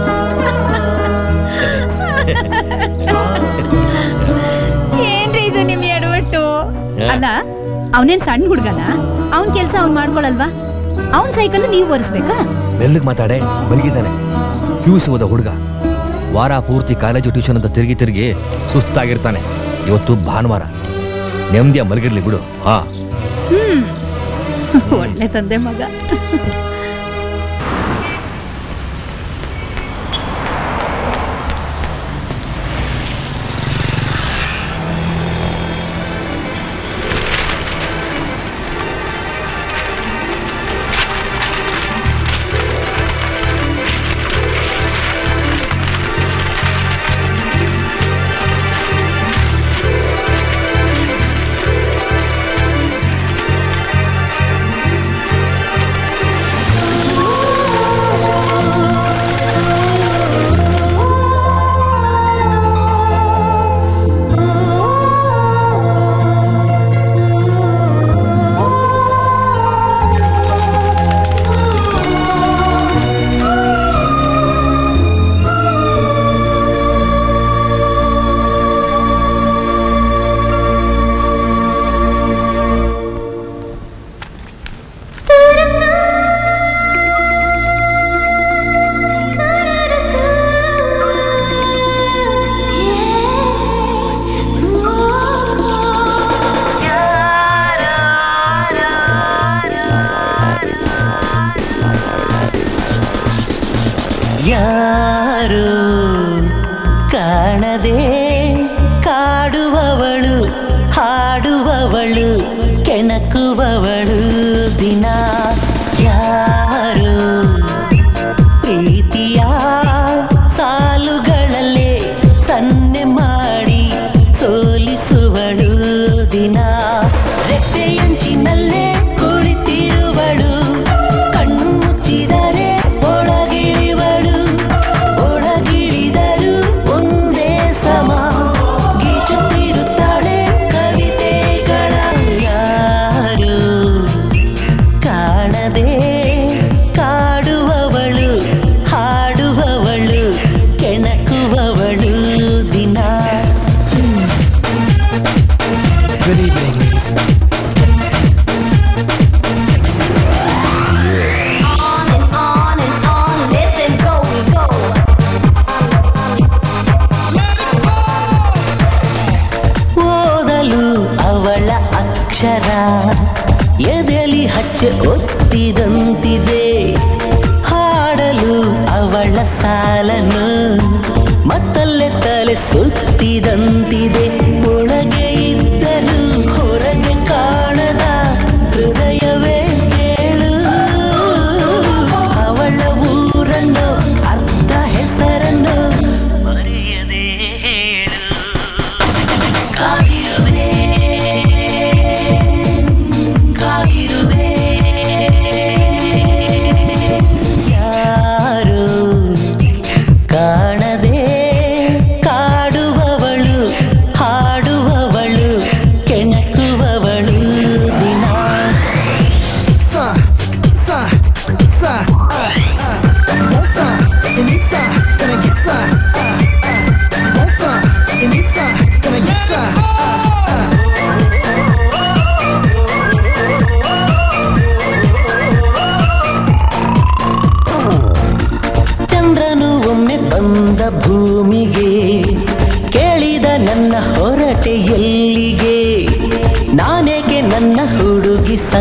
ಏನ್ರಿ ಇದು ನಿಮ್ ಎಡವಟ್ಟು ಅಲ್ಲ ಅವನೇನ್ ಸಣ್ಣ ಹುಡ್ಗನ ಅವನ್ ಕೆಲ್ಸ ಅವ್ನ್ ಮಾಡ್ಕೊಳಲ್ವಾ ಅವನ್ ಸೈಕಲ್ ನೀವು ಒರೆಸ್ಬೇಕಾ ಮೆಲ್ಲಗ್ ಮಾತಾಡೆ ಮಲಗಿದ್ದಾನೆ ಪಿ ಯು ಸಿ ಓದ ಹುಡುಗ ವಾರ ಪೂರ್ತಿ ಕಾಲೇಜು ಟ್ಯೂಷನ್ ಅಂತ ತಿರುಗಿ ತಿರುಗಿ ಸುಸ್ತಾಗಿರ್ತಾನೆ ಇವತ್ತು ಭಾನುವಾರ ನೆಮ್ಮದಿಯ ಮಲಗಿರ್ಲಿ ಬಿಡು ಹಾ ಹ್ಮ್ ಒಳ್ಳೆ ತಂದೆ ಮಗ ಯಾರು ಕಾಣದೆ ಕಾಡುವವಳು ಹಾಡುವವಳು ಕೆಣಕುವವಳು ದಿನ ಯಾರು ಪ್ರೀತಿಯ ಸಾಲುಗಳಲ್ಲೇ ಸನ್ನೆ ಮಾಡಿ ಸೋಲಿಸುವಳು ದಿನ ರೆಪ್ಪೆಯಂಚಿನಲ್ಲೇ ಕುಳಿತಿರುವಳು ಕಣ್ಣು ಮುಚ್ಚಿದರೆ ಒಳಗಿಳಿವಳು ಒಳಗಿಳಿದರು ಒಂದೇ ಸಮ ಗೀಚುತ್ತಿರುತ್ತಾಳೆ ಕವಿತೆಗಳ ಯಾರು ಕಾಣದೆ ಕಾಡುವವಳು ಹಾಡುವವಳು ಕೆಣಕುವವಳು ದಿನ Good evening, ladies. On and on and on, let them go, we go. ಓದಲು ಅವಳ ಅಕ್ಷರ ಎದೆಲಿ ಹಚ್ಚೆ ಒತ್ತಿದಂತಿದೆ ಹಾಡಲು ಅವಳ ಸಾಲನು ಮತ್ತಲ್ಲೇ ತಲೆ ಸುತ್ತಿದಂತಿದೆ ಒಳಗೆ ಇದ್ದರು ಹೊರಗೆ ಕಾಣದ ಹೃದಯವೇ ಕೇಳು ಅವಳ ಊರನ್ನು ಅರ್ಧ ಹೆಸರನ್ನು ಮರೆಯದೆ ಹೇಳು ಕಾದಿರುವೆ ಕಾದಿರುವೆ ಯಾರು ಕಾಣದೆ ಕಾಡುವವಳು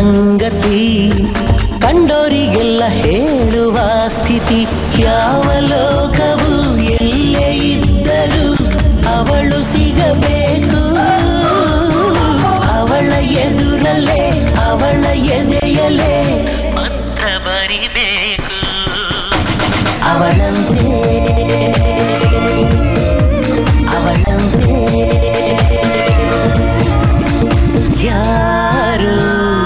ಸಂಗತಿ ಕಂಡೋರಿಗೆಲ್ಲ ಹೇಳುವ ಸ್ಥಿತಿ ಯಾವ ಲೋಕವು ಎಲ್ಲೇ ಇದ್ದರೂ ಅವಳು ಸಿಗಬೇಕು ಅವಳ ಎದುರಲ್ಲೇ ಅವಳ ಎದೆಯಲ್ಲೇ ಮಂತ್ರ ಬರಿಬೇಕು ಅವಳಂತೆ ಅವಳಂತೆ ಯಾರು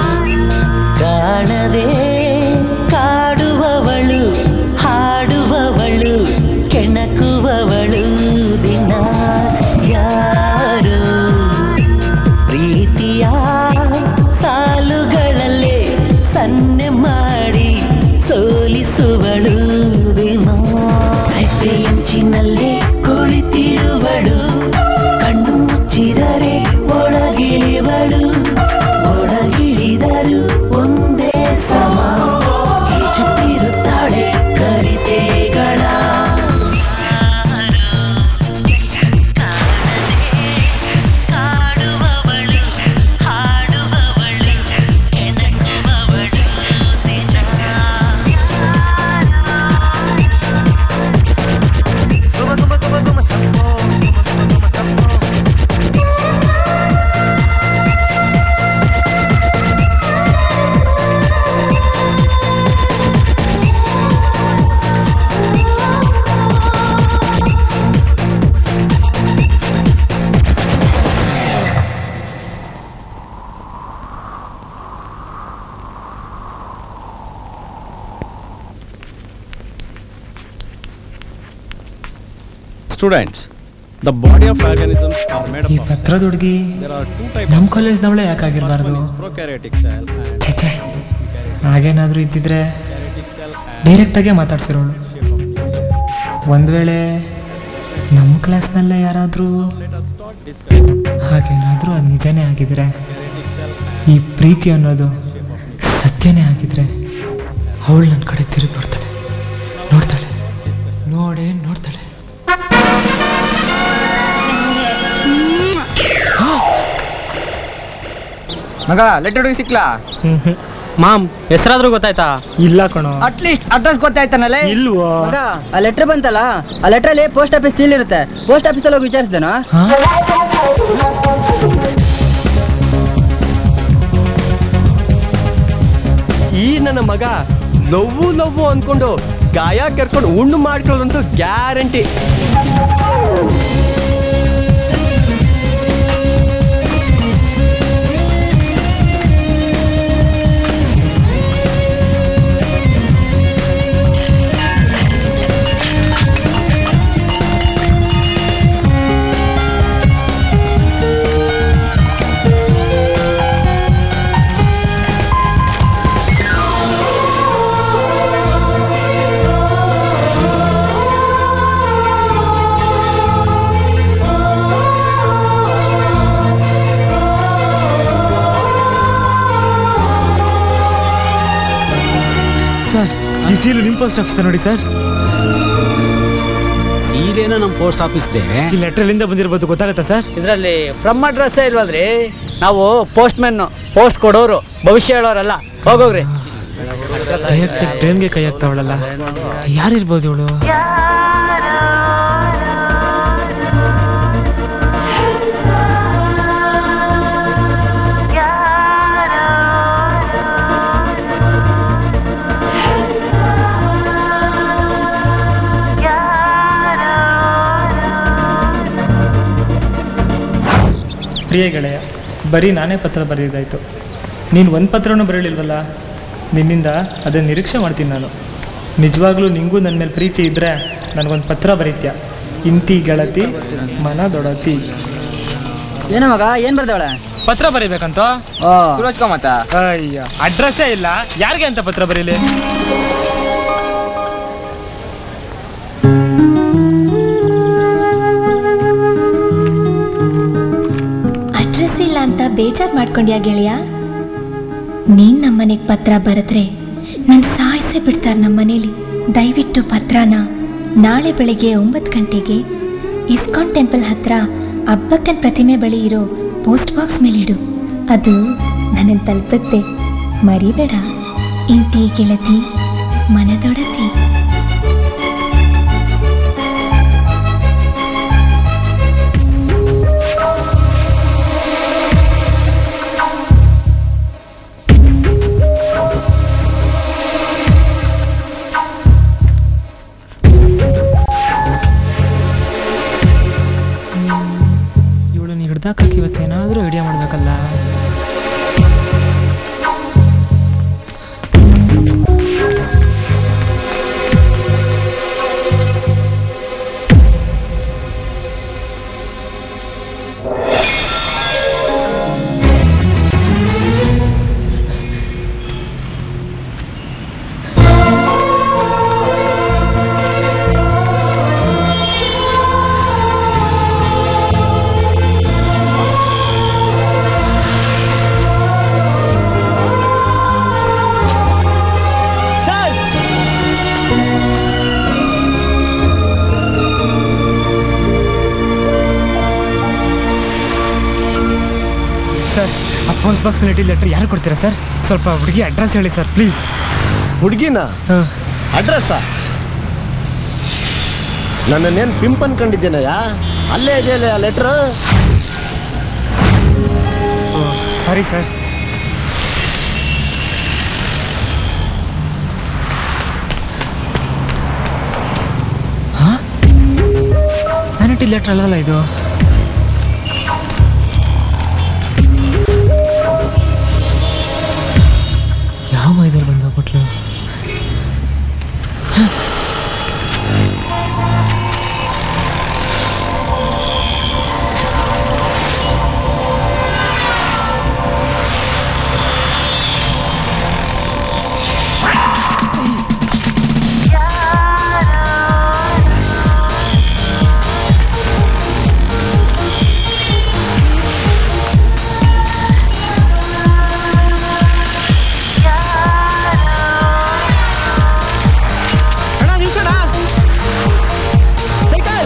ಕಾಣದೆ ಕಾಡುವವಳು ಹಾಡುವವಳು ಕೆಣಕುವವಳು ದಿನ ಯಾರು ಪ್ರೀತಿಯ ಸಾಲುಗಳಲ್ಲೇ ಸನ್ನೆ ಮಾಡಿ ಸೋಲಿಸುವಳು ದಿನ ಹೆಜ್ಜೆಯಂಚಿನಲ್ಲೇ ಕುಳಿತಿರುವಳು ಕಣ್ಣು ಮುಚ್ಚಿದರೆ ಒಳಗಿಳಿವಳು ಒಳಗಿಳಿದರು ಒಂದೇ ಸಮ ಈಜುತ್ತಿರುತ್ತಾಳೆ ಕವಿತೆಗಳ students the body of organisms are made ಈ ಅಪ್ ಪತ್ರದ ಹುಡುಗಿ ದೇರ್ ಆರ್ ಟೂ ಟೈಪ್ ನಮ್ಮ ಕಾಲೇಜ್ನವಳೆ ಯಾಕಾಗಿರ್ಬಾರ್ದು ಪ್ರೊಕ್ಯಾರಿಯೋಟಿಕ್ ಸೆಲ್ ಛೆ ಛೆ ಹಾಗೇನಾದರೂ ಇದ್ದಿದ್ರೆ ಡೈರೆಕ್ಟಾಗೇ ಮಾತಾಡ್ಸಿರೋಳು ಒಂದು ವೇಳೆ ನಮ್ಮ ಕ್ಲಾಸ್ನಲ್ಲೇ ಯಾರಾದರೂ ಹಾಗೇನಾದರೂ ಅದು ನಿಜನೇ ಆಗಿದ್ರೆ ಈ ಪ್ರೀತಿ ಅನ್ನೋದು ಸತ್ಯನೇ ಆಗಿದ್ರೆ ಅವಳು ನನ್ನ ಕಡೆ ತಿರುಗಿ ನೋಡ್ತಾಳೆ ನೋಡ್ತಾಳೆ ನೋಡೇ ನೋಡ್ತಾಳೆ ಮಗ ಲೆಟರ್ ಹುಡುಗಿ ಸಿಕ್ಲಾ ಮಾಮ್ ಹೆಸರಾದ್ರೂ ಗೊತ್ತಾಯ್ತಾ ಇಲ್ಲ ಕಣೋ ಅಟ್ಲೀಸ್ಟ್ ಅಡ್ರೆಸ್ ಗೊತ್ತಾಯ್ತಾನಲ್ಲೇ ಇಲ್ವೋ ಮಗ ಆ ಲೆಟರ್ ಬಂತಲ್ಲ ಆ ಲೆಟ್ರಲ್ಲಿ ಪೋಸ್ಟ್ ಆಫೀಸ್ ಸೀಲ್ ಇರುತ್ತೆ ಪೋಸ್ಟ್ ಆಫೀಸಲ್ಲಿ ಹೋಗಿ ವಿಚಾರಿಸ್ದೇನಾ ಈ ನನ್ನ ಮಗ ನೋವು ನೋವು ಅನ್ಕೊಂಡು ಗಾಯ ಕೆರ್ಕೊಂಡು ಉಣ್ಣು ಮಾಡ್ಕೊಳ್ಳೋದಂತೂ ಗ್ಯಾರಂಟಿ ಸರ್ ಈ ಸೀಲು ನಿಮ್ಮ ಪೋಸ್ಟ್ ಆಫೀಸ್ ನೋಡಿ ಸರ್ ಸೀಲೇನ ನಮ್ಮ ಪೋಸ್ಟ್ ಆಫೀಸ್ದೆ ಈ ಲೆಟ್ರಲ್ಲಿಂದ ಬಂದಿರ್ಬೋದು ಗೊತ್ತಾಗತ್ತಾ ಸರ್ ಇದರಲ್ಲಿ ಫ್ರಮ್ ಅಡ್ರೆಸ್ ಇಲ್ವಲ್ರಿ ನಾವು ಪೋಸ್ಟ್ ಮೆನ್ ಪೋಸ್ಟ್ ಕೊಡೋರು ಭವಿಷ್ಯ ಹೇಳೋರಲ್ಲ ಹೋಗೋಗ್ರಿ ಡೈರೆಕ್ಟ್ ಟ್ರೈನ್ಗೆ ಕೈ ಹಾಕ್ತಾವಳಲ್ಲ ಯಾರಿರ್ಬೋದು ಇವಳು ಪ್ರಿಯ ಗೆಳೆಯ ಬರೀ ನಾನೇ ಪತ್ರ ಬರೆದಿದ್ದಾಯ್ತು ನೀನು ಒಂದು ಪತ್ರನೂ ಬರಲಿಲ್ವಲ್ಲ ನಿನ್ನಿಂದ ಅದನ್ನು ನಿರೀಕ್ಷೆ ಮಾಡ್ತೀನಿ ನಾನು ನಿಜವಾಗ್ಲೂ ನಿಂಗೂ ನನ್ನ ಮೇಲೆ ಪ್ರೀತಿ ಇದ್ದರೆ ನನಗೊಂದು ಪತ್ರ ಬರೀತ್ಯ ಇಂತಿ ಗೆಳತಿ ಮನ ದೊಡತಿ ಏನ ಮಗ ಏನ್ ಬರ್ದವಳೆ ಪತ್ರ ಬರೀಬೇಕಂತ ಸುರೋಜ್ಕ ಮತ್ತ ಅಯ್ಯ ಅಡ್ರೆಸ್ಸೇ ಇಲ್ಲ ಯಾರಿಗೆ ಅಂತ ಪತ್ರ ಬರೀಲಿ ಅಡ್ರೆಸ್ ಇಲ್ಲ ಅಂತ ಬೇಜಾರು ಮಾಡ್ಕೊಂಡ್ಯಾ ಗೆಳೆಯ ನೀನ್ ನಮ್ಮನೆಗೆ ಪತ್ರ ಬರೆದ್ರೆ ನನ್ ಸಾಯಿಸೇ ಬಿಡ್ತಾರೆ ನಮ್ಮನೇಲಿ ದಯವಿಟ್ಟು ಪತ್ರನ ನಾಳೆ ಬೆಳಿಗ್ಗೆ ಒಂಬತ್ತು ಗಂಟೆಗೆ ಇಸ್ಕಾನ್ ಟೆಂಪಲ್ ಹತ್ರ ಅಬ್ಬಕ್ಕನ್ ಪ್ರತಿಮೆ ಬಳಿ ಇರೋ ಪೋಸ್ಟ್ ಬಾಕ್ಸ್ ಮೇಲಿಡು ಅದು ನನಗೆ ತಲುಪುತ್ತೆ ಮರಿಬೇಡ ಇಂತಿ ಗೆಳತಿ ಮನದೊಡತಿ ಇವಳನ್ನ ಹಿಡ್ದಾಕಿ ಇವತ್ತೇನಾದರೂ ಐಡಿಯಾ ಮಾಡಬೇಕಲ್ಲ ಸರ್ ಆ ಪೋಸ್ಟ್ ಬಾಕ್ಸ್ ಮೇಲೆ ಲೆಟ್ರ್ ಯಾರು ಕೊಡ್ತೀರಾ ಸರ್ ಸ್ವಲ್ಪ ಹುಡುಗಿ ಅಡ್ರೆಸ್ ಹೇಳಿ ಸರ್ ಪ್ಲೀಸ್ ಹುಡುಗಿನ ಅಡ್ರೆಸ್ಸಾ ನನ್ನನ್ನೇನು ಪಿಂಪ್ ಅನ್ಕೊಂಡಿದ್ದೇನಯ್ಯ ಅಲ್ಲೇ ಇದೆಯಲ್ಲ ಆ ಲೆಟ್ರ್ ಸಾರಿ ಸರ್ ಹಾಂ ನಾನು ಇಟ್ಟಿದ್ದ ಲೆಟ್ರ್ ಅಲ್ಲವಲ್ಲ ಇದು ಯಾವ ಇದ್ರಲ್ಲಿ ಬಂದೋಗ್ಬಿಟ್ಲು ಅಣ್ಣ ನಿಲ್ಸೋಣ cycle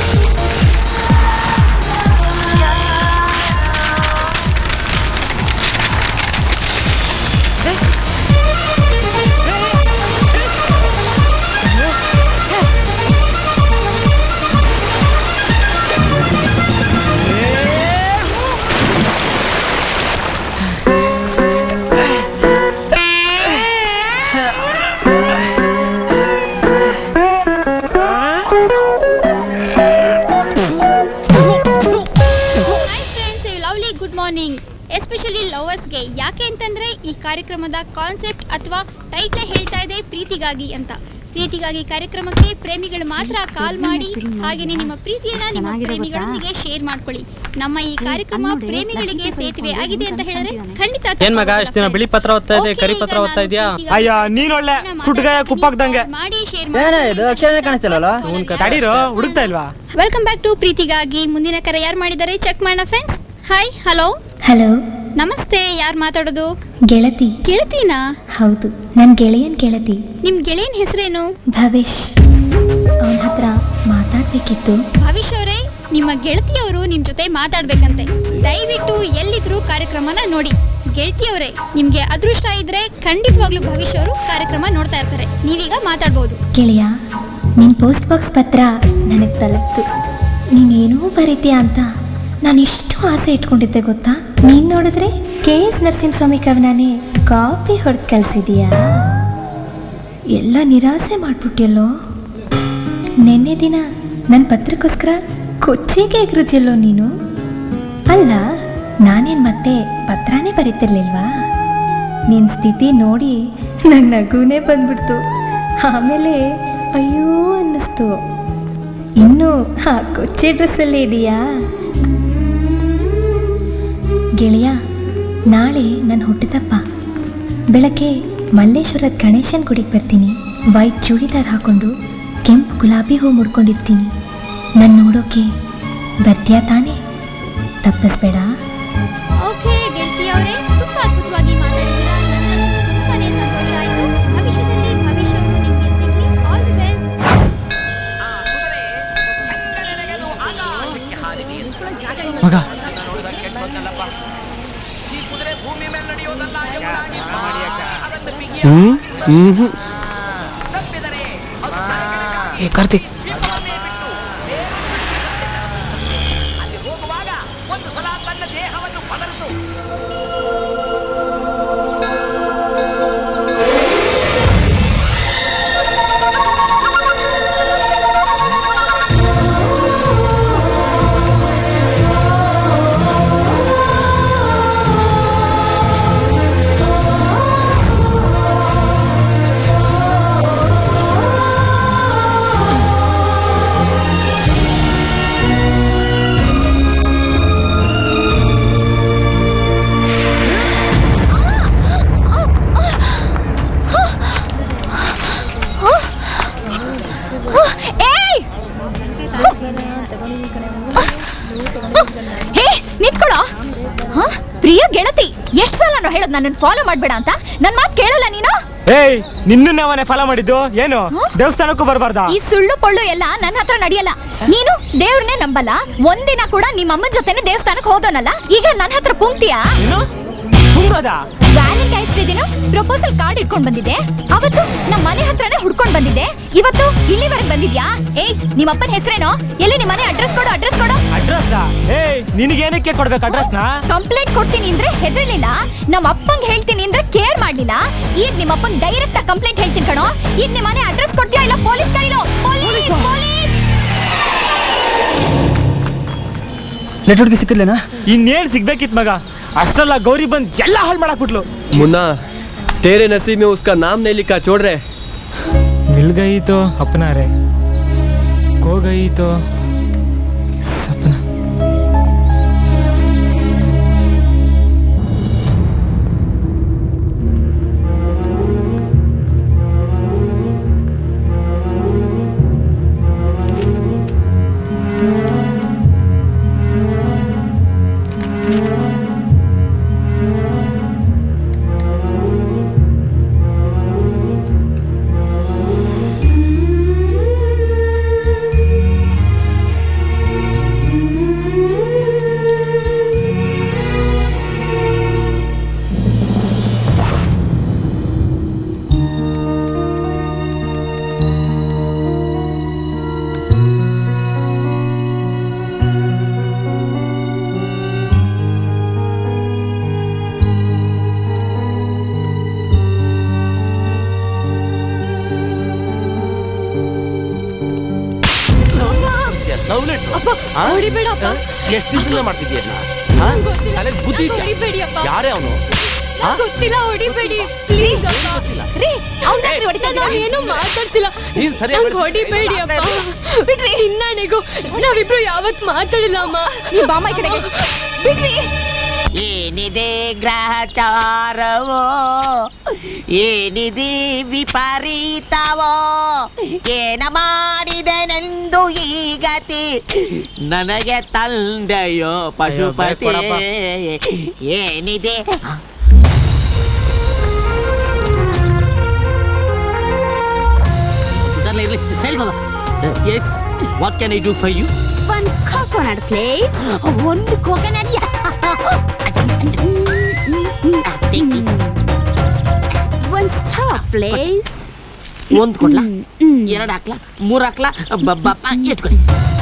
hi friends lovely good morning especially ಲವರ್ಸ್ಗೆ ಯಾಕೆ ಅಂತಂದ್ರೆ ಈ ಕಾರ್ಯಕ್ರಮದ ಕಾನ್ಸೆಪ್ಟ್ ಅಥವಾ ಟೈಟ್ಲೇ ಹೇಳ್ತಾ ಇದೆ ಪ್ರೀತಿಗಾಗಿ ಅಂತ ಪ್ರೀತಿಗಾಗಿ ಕಾರ್ಯಕ್ರಮಕ್ಕೆ ಪ್ರೇಮಿಗಳು ಮಾತ್ರ ಕಾಲ್ ಮಾಡಿ ಹಾಗೆಯೇ ನಿಮ್ಮ ಪ್ರೀತಿಯನ್ನ ನಿಮ್ಮ ಪ್ರೇಮಿಗಳೊಂದಿಗೆ ಶೇರ್ ಮಾಡ್ಕೊಳ್ಳಿ ನಮ್ಮ ಈ ಕಾರ್ಯಕ್ರಮ ಪ್ರೇಮಿಗಳಿಗೆ ಸೇತುವೆ ಆಗಿದೆ ಅಂತ ಹೇಳಿದ್ರೆ ಖಂಡಿತ ಏನ್ ಮಗ ಇಷ್ಟ ದಿನ ಬಿಳಿ ಪತ್ರ ಓದ್ತಾ ಇದೆ ಕರಿ ಪತ್ರ ಓದ್ತಾ ಇದೆಯಾ ಅಯ್ಯ ನೀನೊಳ್ಳೆ ಸುಟ್ಗಾಯ ಕುಪ್ಪಾಕ್ದಂಗೆ ಮಾಡಿ ಶೇರ್ ಏನೇ ಇದು ಅಕ್ಷರನೇ ಕಾಣಿಸ್ತಿಲ್ಲಲ್ಲ ತಡೀರೋ ಹುಡುಕ್ತಾ ಇಲ್ವಾ ವೆಲ್ಕಮ್ ಬ್ಯಾಕ್ ಟು ಪ್ರೀತಿಗಾಗಿ ಮುಂದಿನ ಕರೆ ಯಾರು ಮಾಡಿದ್ದಾರೆ ಚೆಕ್ ಮಾಡೋಣ ಫ್ರೆಂಡ್ಸ್ ಹಾಯ್ ಹಲೋ ಹಲೋ ನಮಸ್ತೆ ಯಾರು ಮಾತಾಡೋದು ಗೆಳತಿ ಗೆಳತಿನಾ ಹೌದು ನನ್ನ ಗೆಳೆಯನ್ ಗೆಳತಿ ನಿಮ್ ಗೆಳೆಯನ್ ಹೆಸರೇನು ಭವೇಶ್ ಅವನ ಹತ್ರ ಮಾತಾಡ್ಬೇಕಿತ್ತು ಭವಿಷ್ ಅವರೇ ನಿಮ್ಮ ಗೆಳತಿಯವರು ನಿಮ್ ಜೊತೆ ಮಾತಾಡ್ಬೇಕಂತೆ ದಯವಿಟ್ಟು ಎಲ್ಲಿದ್ರು ಕಾರ್ಯಕ್ರಮನ ನೋಡಿ ಗೆಳತಿಯವರೇ ನಿಮ್ಗೆ ಅದೃಷ್ಟ ಇದ್ರೆ ಖಂಡಿತವಾಗ್ಲೂ ಭವಿಷ್ ಅವರು ಕಾರ್ಯಕ್ರಮ ನೋಡ್ತಾ ಇರ್ತಾರೆ ನೀವೀಗ ಮಾತಾಡ್ಬೋದು ಗೆಳೆಯ ನಿನ್ನ ಪೋಸ್ಟ್ ಬಾಕ್ಸ್ ಪತ್ರ ನನಗೆ ತಲುಪ್ತು ನೀನೇನೋ ಬರೀತೀಯ ಅಂತ ನಾನು ಎಷ್ಟು ಆಸೆ ಇಟ್ಕೊಂಡಿದ್ದೆ ಗೊತ್ತಾ ನೀನು ನೋಡಿದ್ರೆ ಕೆ ಎಸ್ ನರಸಿಂಹಸ್ವಾಮಿ ಕವನನೇ ಕಾಪಿ ಹೊಡೆದು ಕಳಿಸಿದೀಯಾ ಎಲ್ಲ ನಿರಾಸೆ ಮಾಡ್ಬಿಟ್ಟಿಯಲ್ಲೋ ನಿನ್ನೆ ದಿನ ನನ್ನ ಪತ್ರಕ್ಕೋಸ್ಕರ ಕೊಚ್ಚಿಗೆ ಎಗ್ರದಿಯಲ್ಲೋ ನೀನು ಅಲ್ಲ ನಾನೇನು ಮತ್ತೆ ಪತ್ರನೇ ಬರೀತಿರ್ಲಿಲ್ವಾ ನಿನ್ನ ಸ್ಥಿತಿ ನೋಡಿ ನನ್ನ ನಗುನೇ ಬಂದ್ಬಿಡ್ತು ಆಮೇಲೆ ಅಯ್ಯೋ ಅನ್ನಿಸ್ತು ಇನ್ನು ಆ ಕೊಚ್ಚೆ ಡ್ರೆಸ್ಸಲ್ಲೇ ಇದೆಯಾ ಗೆಳೆಯ ನಾಳೆ ನನ್ನ ಹುಟ್ಟಿದಪ್ಪ ಬೆಳಗ್ಗೆ ಮಲ್ಲೇಶ್ವರದ ಗಣೇಶನ್ ಗುಡಿಗೆ ಬರ್ತೀನಿ ವೈಟ್ ಚೂಡಿದಾರ್ ಹಾಕೊಂಡು ಕೆಂಪು ಗುಲಾಬಿ ಹೂ ಮುಡ್ಕೊಂಡಿರ್ತೀನಿ ನನ್ನ ನೋಡೋಕೆ ಬರ್ತೀಯಾ ತಾನೇ ತಪ್ಪಿಸ್ಬೇಡ ಓಕೆ ಗೆಳತಿಯವರೇ ತುಂಬಾ ಅದ್ಭುತವಾಗಿ ಮಾತಾಡಿದ್ದೀರಾ ನನಗಂತೂ ತುಂಬಾನೇ ಸಂತೋಷ ಆಯ್ತು ಭವಿಷ್ಯದಲ್ಲಿ ಭವಿಷ್ಯ ಅವರು ನಿಮ್ಗೆ ಸಿಗ್ಲಿ ಆಲ್ ದಿ ಬೆಸ್ಟ್ ಮಗ ಹ್ಮ್ ಹ್ಮ್ ಏ ಕಾರ್ತಿಕ್ ಏಯ್ ಹೇ ನಿಂತ್ಕೊಳ್ಳೋ ಹ? ಪ್ರಿಯ ಗೆಳತಿ ಎಷ್ಟ್ ಸಲ ನಾವು ಹೇಳೋದ್ ನನ್ನನ್ನು ಫಾಲೋ ಮಾಡ್ಬೇಡ ಅಂತ ನನ್ ಮಾತ್ ಕೇಳಲ್ಲ ನೀನು ಏಯ್ ನಿನ್ನ ಅವನೇ ಫಾಲೋ ಮಾಡಿದ್ದು ಏನು ದೇವಸ್ಥಾನಕ್ಕೂ ಬರಬಾರ್ದಾ ಈ ಸುಳ್ಳು ಪೊಳ್ಳು ಎಲ್ಲ ನನ್ನ ಹತ್ರ ನಡೆಯಲ್ಲ ನೀನು ದೇವ್ರನ್ನೇ ನಂಬಲ್ಲ ಒಂದಿನ ಕೂಡ ನಿಮ್ಮ ಅಮ್ಮನ ಜೊತೆನೆ ದೇವಸ್ಥಾನಕ್ಕೆ ಹೋದೋನಲ್ಲ ಈಗ ನನ್ನ ಹತ್ರ ಪುಂಕ್ತಿಯಾ ವ್ಯಾಲೆಂಟೈನ್ಸ್ ಡೇ ದಿನ ಪ್ರಪೋಸಲ್ ಕಾರ್ಡ್ ಇಟ್ಕೊಂಡ್ ಬಂದಿದ್ದೆ ಅವತ್ತು ನಮ್ಮ ಮನೆ ಹತ್ರನೇ ಹುಡ್ಕೊಂಡ್ ಬಂದಿದ್ದೆ ಇವತ್ತು ಇಲ್ಲಿವರೆಗೆ ಬಂದಿದ್ಯಾ ಏಯ್ ನಿಮ್ಮ ಅಪ್ಪನ ಹೆಸರೇನೋ ಎಲ್ಲಿ ನಿಮ್ಮ ಮನೆ ಅಡ್ರೆಸ್ ಕೊಡು ಅಡ್ರೆಸ್ ಕೊಡು ಅಡ್ರೆಸ್ ಏಯ್ ನಿನಗೇನಕ್ಕೆ ಕೊಡ್ಬೇಕು ಅಡ್ರೆಸ್ನ ಕಂಪ್ಲೇಂಟ್ ಕೊಡ್ತೀನಿ ಅಂದ್ರೆ ಹೆದರ್ಲಿಲ್ಲ ನಮ್ಮ ಅಪ್ಪಂಗ್ ಹೇಳ್ತೀನಿ ಅಂದ್ರೆ ಕೇರ್ ಮಾಡ್ಲಿಲ್ಲ ಈಗ ನಿಮ್ಮ ಅಪ್ಪಂಗ್ ಡೈರೆಕ್ಟ್ ಆಗಿ ಕಂಪ್ಲೇಂಟ್ ಹೇಳ್ತೀನಿ ಕಣೋ ಈಗ ನಿಮ್ಮ ಮನೆ ಅಡ್ರೆಸ್ ಕೊಡ್ತೀಯಾ ಇಲ್ಲ ಪೊಲೀಸ್ ಕರೀಲೋ ಪೊಲೀಸ್ ಪೊಲೀಸ್ ನೆಟ್ವರ್ಕ್ ಸಿಕ್ಕಿದ್ಲೇನಾ ಇನ್ನೇನ್ ಸಿಗ್ಬೇಕಿತ್ ಮಗ ಅಷ್ಟಲ್ಲ ಗೌರಿ ಬಂದ್ ಎಲ್ಲ ಹಾಳು ಮಾಡಾಕ್ಬಿಟ್ಲು मुन्ना तेरे नसीब में उसका नाम नहीं लिखा छोड़ रहे मिल गई तो अपना रे खो गई तो सपना ಲವ್ ಲೆಟ್ರು ಹೊಡಿಬೇಡಪ್ಪ. ಎಷ್ಟು ದಿವಸದಿಂದ ಮಾಡ್ತಿದ್ಯಲ್ಲ ಅಲ್ಲ ಬುದ್ಧಿ ಇದ್ಯಾ? ಹೊಡಿಬೇಡಿಯಪ್ಪ. ಯಾರೇ ಅವನು ಗೊತ್ತಿಲ್ಲ ಹೊಡಿಬೇಡಿ ಪ್ಲೀಸ್ ರೀ ನಾನು ಏನು ಮಾತಾಡ್ಸಿಲ್ಲ ನೀನ್ ಸರಿ ನಂಗ್ ಹೊಡಿಬೇಡಿ ಅಪ್ಪ ಬಿಡ್ರಿ ಇನ್ನಾನೆಗೂ ನಾವಿಬ್ರು ಯಾವತ್ ಮಾತಾಡಿಲ್ಲ ಅಮ್ಮ ನೀ ಬಾಮ ಈ ಕಡೆಗೆ ಬಿಡ್ರಿ ಏನಿದೆ ಗ್ರಹಚಾರವೋ ಏನಿದೆ ವಿಪರೀತವೋ ಏನ ಮಾಡಿದೆನೆಂದು ಈ ಗತಿ ನನಗೆ ತಂದೆಯೋ ಪಶುಪತಿ ಏನಿದೆ ಇದರಲ್ಲಿ ಇರ್ಲಿ ಸರಿ yes what can I do for you one coconut place ಒಂದು ಕೋಕೋನಟ್ ಒನ್ ಸ್ಟ್ರಾ ಪ್ಲೇಸ್ ಒಂದ್ ಕೊಡ್ಲಾ ಎರಡ್ ಹಾಕ್ಲಾ ಮೂರ್ ಹಾಕ್ಲಾ ಬ- ಬ- ಬ- ಇಟ್ಕೊಳ್ಳಿ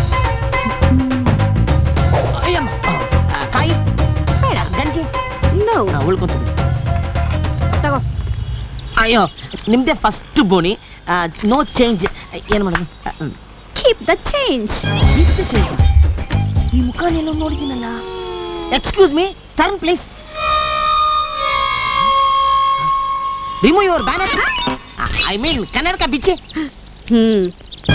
ಅಯ್ಯಮ್ಮ ಆ, ಕಾಯಿ ಬೇಡ ಗಂಜಿ ನೋ ಉಳ್ಕೊಂತೀನಿ ತಗೋ ಅಯ್ಯೋ ನಿಮ್ದೇ ಫಸ್ಟ್ ಬೋಣಿ ನೋ ಚೇಂಜ್ ಏನ್ ಮಾಡೋದು ಕೀಪ್ ದ ಚೇಂಜ್ ಈ ಮುಖ ನೀನು ನೋಡಿದ್ದೀನಲ್ಲ excuse me turn please remove your banner I mean ಕನ್ನಡಕ ಬಿಚ್ಚಿ ಹ್ಮ್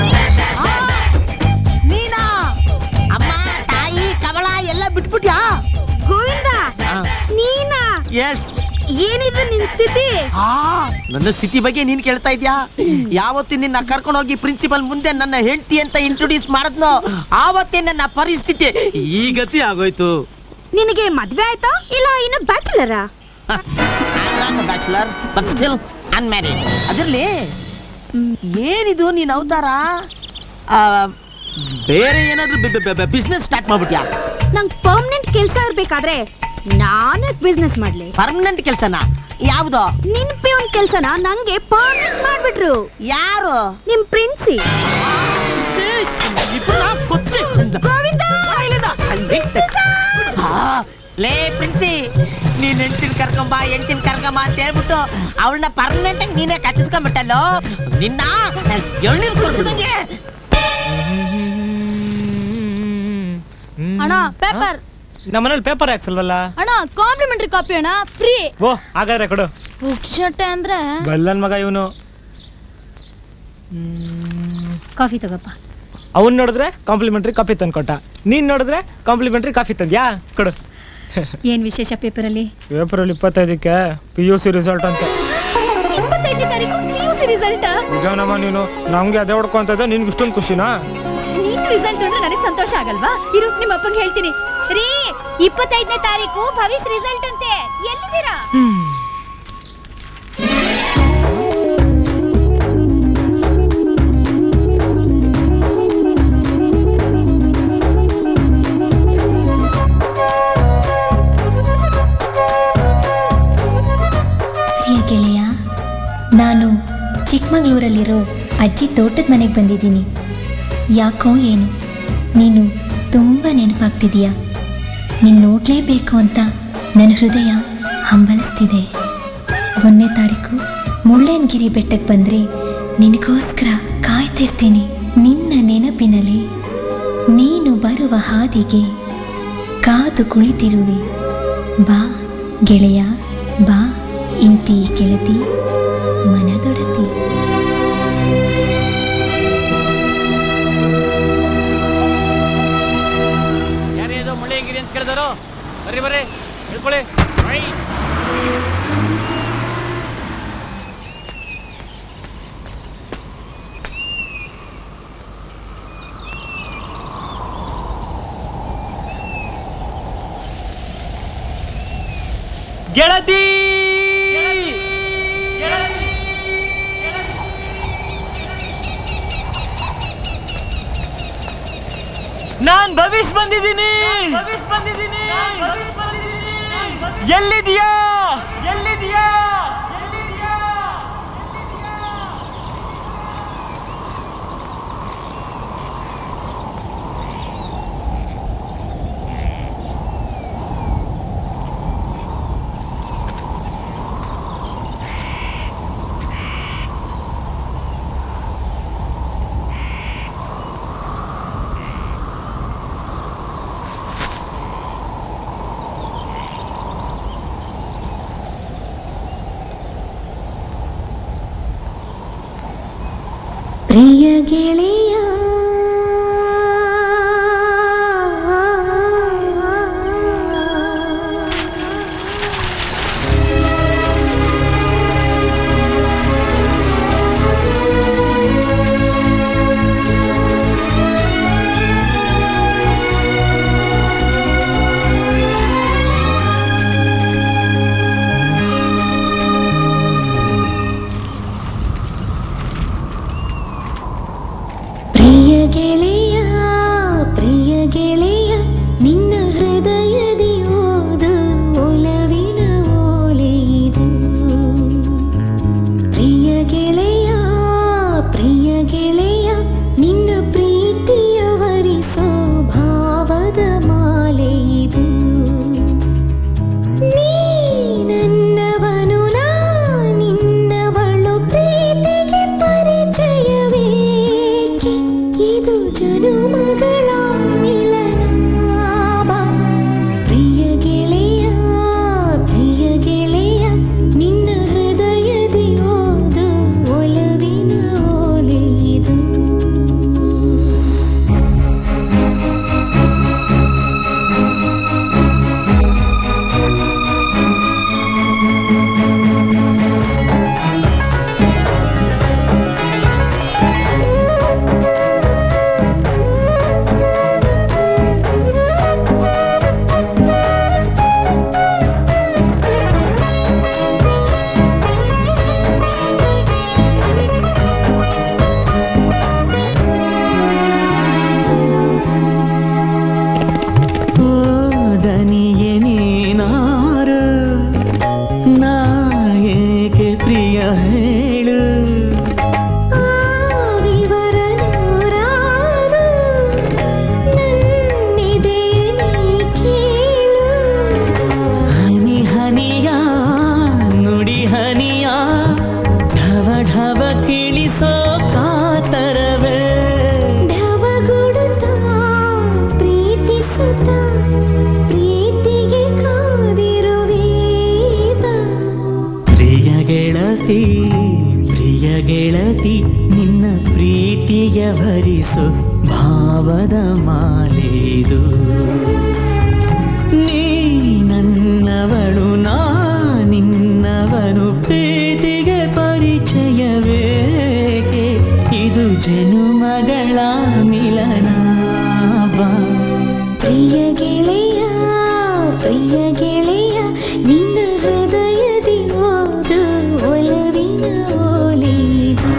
ನೀನಾ ಅಮ್ಮ ತಾಯಿ ಕವಳ ಎಲ್ಲ ಬಿಟ್ಬಿಟ್ಯಾ ಗೋವಿಂದ ನೀನಾ ಎಸ್ ಏನಿದು ನಿನ್ ಸ್ಥಿತಿ ನನ್ನ ಸ್ಥಿತಿ ಬಗ್ಗೆ ನೀನ್ ಕೇಳ್ತಾ ಇದ್ಯಾ ಯಾವತ್ತು ನಿನ್ನ ಕರ್ಕೊಂಡು ಹೋಗಿ ಪ್ರಿನ್ಸಿಪಲ್ ಮುಂದೆ ನನ್ನ ಹೆಂಡತಿ ಅಂತ ಇಂಟ್ರೊಡ್ಯೂಸ್ ಮಾಡಿದ್ನೋ ಆವತ್ತೇ ನನ್ನ ಪರಿಸ್ಥಿತಿ ಈ ಗತಿ ಆಗೋಯ್ತು ನಿನಗೆ ಮದ್ವೆ ಆಯ್ತಾ ಇಲ್ಲ ಇನ್ನು ಬ್ಯಾಚುಲರಾ ಬ್ಯಾಚುಲರ್ ಬಟ್ ಸ್ಟಿಲ್ ಅನ್ಮ್ಯಾರಿಡ್ ಅದರಲ್ಲಿ ಏನಿದು ನೀನ್ ಅವತಾರ ಆ, ಬೇರೆ ಏನಾದ್ರೂ ಬಿಸ್ನೆಸ್ ಸ್ಟಾರ್ಟ್ ಮಾಡ್ಬಿಟ್ಯಾ ನಂಗ್ ಪರ್ಮನೆಂಟ್ ಕೆಲ್ಸ ಇರ್ಬೇಕಾದ್ರೆ ನಾನೇ ಬಿಸ್ನೆಸ್ ಮಾಡ್ಲಿ ಪರ್ಮನೆಂಟ್ ಕೆಲಸನ ಯಾವ್ದು ನಿನ್ ಪಿಯೋನ್ ಕೆಲ್ಸನ ನಂಗೆ ಪರ್ಮನೆಂಟ್ ಮಾಡ್ಬಿಟ್ರು ಯಾರು ನಿಮ್ ಪ್ರಿನ್ಸಿ ಗೋವಿಂದ ಆ, ಲೇ ಪ್ರಿನ್ಸಿ ನೀನ್ ಹೆಂಡತಿನ ಕರ್ಕೊಂಬ ಹೆಂಡತಿನ ಕರ್ಕೊಂಬ ಅಂತ ಹೇಳ್ಬಿಟ್ಟು ಅವಳನ್ನ ಪರ್ಮನೆಂಟ್ ಆಗಿ ನೀನೇ ಕಚ್ಚಿಸ್ಕೊಂಡ್ಬಿಟ್ಟಲ್ಲೋ ನಿನ್ನ ಎಳ್ನೀರ್ ಕುಡ್ಸಿದಂಗೆ ಅಣ್ಣ ಪೇಪರ್ ನಮ್ಮನೇಲಿ ಪೇಪರ್ ಹಾಕ್ಸಲ್ವಲ್ಲ ಅಣ್ಣ ಕಾಂಪ್ಲಿಮೆಂಟರಿ ಕಾಪಿ ಅಣ್ಣ ಫ್ರೀ ಓ ಹಾಗಾದ್ರೆ ಕೊಡು ಪುಕ್ಷಟೆ ಅಂದ್ರೆ ಬಲ್ಲನ್ ಮಗ ಇವನು ಕಾಫಿ ತಗೋಪ್ಪ ಅವನ್ ನೋಡಿದ್ರೆ ಕಾಂಪ್ಲಿಮೆಂಟ್ರಿ ಕಾಫಿ ತಂದ್ಕೊಟ್ಟ ನೀನ್ ನೋಡಿದ್ರೆ ಕಾಂಪ್ಲಿಮೆಂಟ್ರಿ ಕಾಫಿ ತಂದ್ಯಾ ಕೊಡು ಏನ್ ವಿಶೇಷ ಪೇಪರಲ್ಲಿ ಏಪ್ರಿಲ್ ಇಪ್ಪತ್ತೈದಕ್ಕೆ ಪಿ ಯು ಸಿ ರಿಸಲ್ಟ್ ಅಂತ ಇಪ್ಪತ್ತೈದನೇ ತಾರೀಕು ಪಿ ರಿಸಲ್ಟ್ ನಿಜವನಮ್ಮ ನೀನು ನಮ್ಗೆ ಅದೇ ಹೊಡ್ಕೊಂತ ಇದ್ದ ನಿನ್ಗೆ ಇಷ್ಟೊಂದು ಖುಷಿನಾ ನೀನ್ ರಿಸಲ್ಟ್ ಅಂದ್ರೆ ನನಗೆ ಸಂತೋಷ ಆಗಲ್ವಾ ಇರು ನಿಮ್ಮ ಅಪ್ಪಂಗೆ ಹೇಳ್ತೀನಿ ರೀ ಇಪ್ಪತ್ತೈದನೇ ತಾರೀಕು ಭವಿಷ್ ರಿಸಲ್ಟ್ ಅಂತೆ ಎಲ್ಲಿದ್ದೀರಾ ಪ್ರಿಯ ಗೆಳೆಯ ನಾನು ಚಿಕ್ಕಮಗಳೂರಲ್ಲಿರೋ ಅಜ್ಜಿ ತೋಟದ ಮನೆಗೆ ಬಂದಿದ್ದೀನಿ ಯಾಕೋ ಏನು ನೀನು ತುಂಬ ನೆನಪಾಗ್ತಿದೀಯಾ ನೀನು ನೋಡಲೇಬೇಕು ಅಂತ ನನ್ನ ಹೃದಯ ಹಂಬಲಿಸ್ತಿದೆ ಒಂದನೇ ತಾರೀಕು ಮುಳ್ಳಯ್ಯನಗಿರಿ ಬೆಟ್ಟಕ್ಕೆ ಬಂದರೆ ನಿನಗೋಸ್ಕರ ಕಾಯ್ತಿರ್ತೀನಿ ನಿನ್ನ ನೆನಪಿನಲ್ಲಿ ನೀನು ಬರುವ ಹಾದಿಗೆ ಕಾದು ಕುಳಿತಿರುವೆ ಬಾ ಗೆಳೆಯ ಬಾ ಇಂತಿ ಗೆಳತಿ ಮನದೊಡತಿ ಯಾರೇನೋ ಮುಳ್ಳಯ್ಯನಗಿರಿ ಅಂತ ಕೇಳಿದಾರೋ ಬರ್ರಿ ಬರ್ರಿ ಹೇಳ್ಕೊಳ್ಳಿ ಬೈ. ಗೆಳತಿ ನಾನ್ ಭವಿಷ್ ಬಂದಿದ್ದೀನಿ ಎಲ್ಲಿದ್ಯಾ ಎಲ್ಲಿದ್ಯಾ ಪ್ರಿಯ ಗೆಳೆಯ ಪ್ರಿಯ ಹೇಳು ವಿವರ ನೂರಾರು ನನ್ನಿದೆ ನೀ ಕೇಳು ಹನಿ ಹನಿಯ ನುಡಿ ಹನಿಯ ಢವ ಢವ ಕಿಳಿಸೋ ಕಾತರವೇ ಢವಗುಡುತ್ತಾ ಪ್ರೀತಿಸುತ್ತಾ ಪ್ರೀತಿಗೆ ಕಾದಿರುವೆ ಬಾ. ಪ್ರಿಯ ಗೆಳತಿ ಪ್ರಿಯ ಗೆಳತಿ ನಿನ್ನ ಪ್ರೀತಿಯ ಭರಿಸು ಭಾವದ ಮಾಲೆದು ನೀ ನನ್ನವಳು ನಾ ನಿನ್ನವನು ಪ್ರೀತಿಗೆ ಪರಿಚಯವೇಕೆ ಇದು ಜನುಮಗಳ ಮಿಲನ ಬಾ ಪ್ರಿಯ ಗೆಳೆಯ ಪ್ರಿಯ ಗೆಳೆಯ ನಿನ್ನ ಹೃದಯದಿ ಓದು ಒಲವಿನ ಓಲಿದು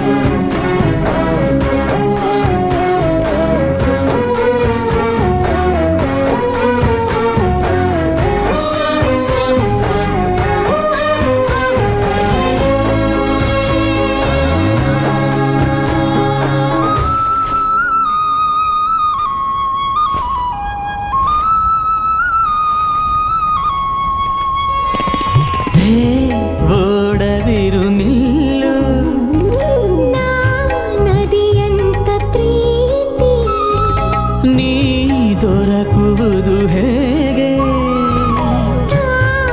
ಹೇ ಓಡದಿರು ನಿಲ್ಲು ನಾ ನದಿಯಂತ ಪ್ರೀತಿ ನೀ ದೊರಕುವುದು ಹೇಗೆ ನಾ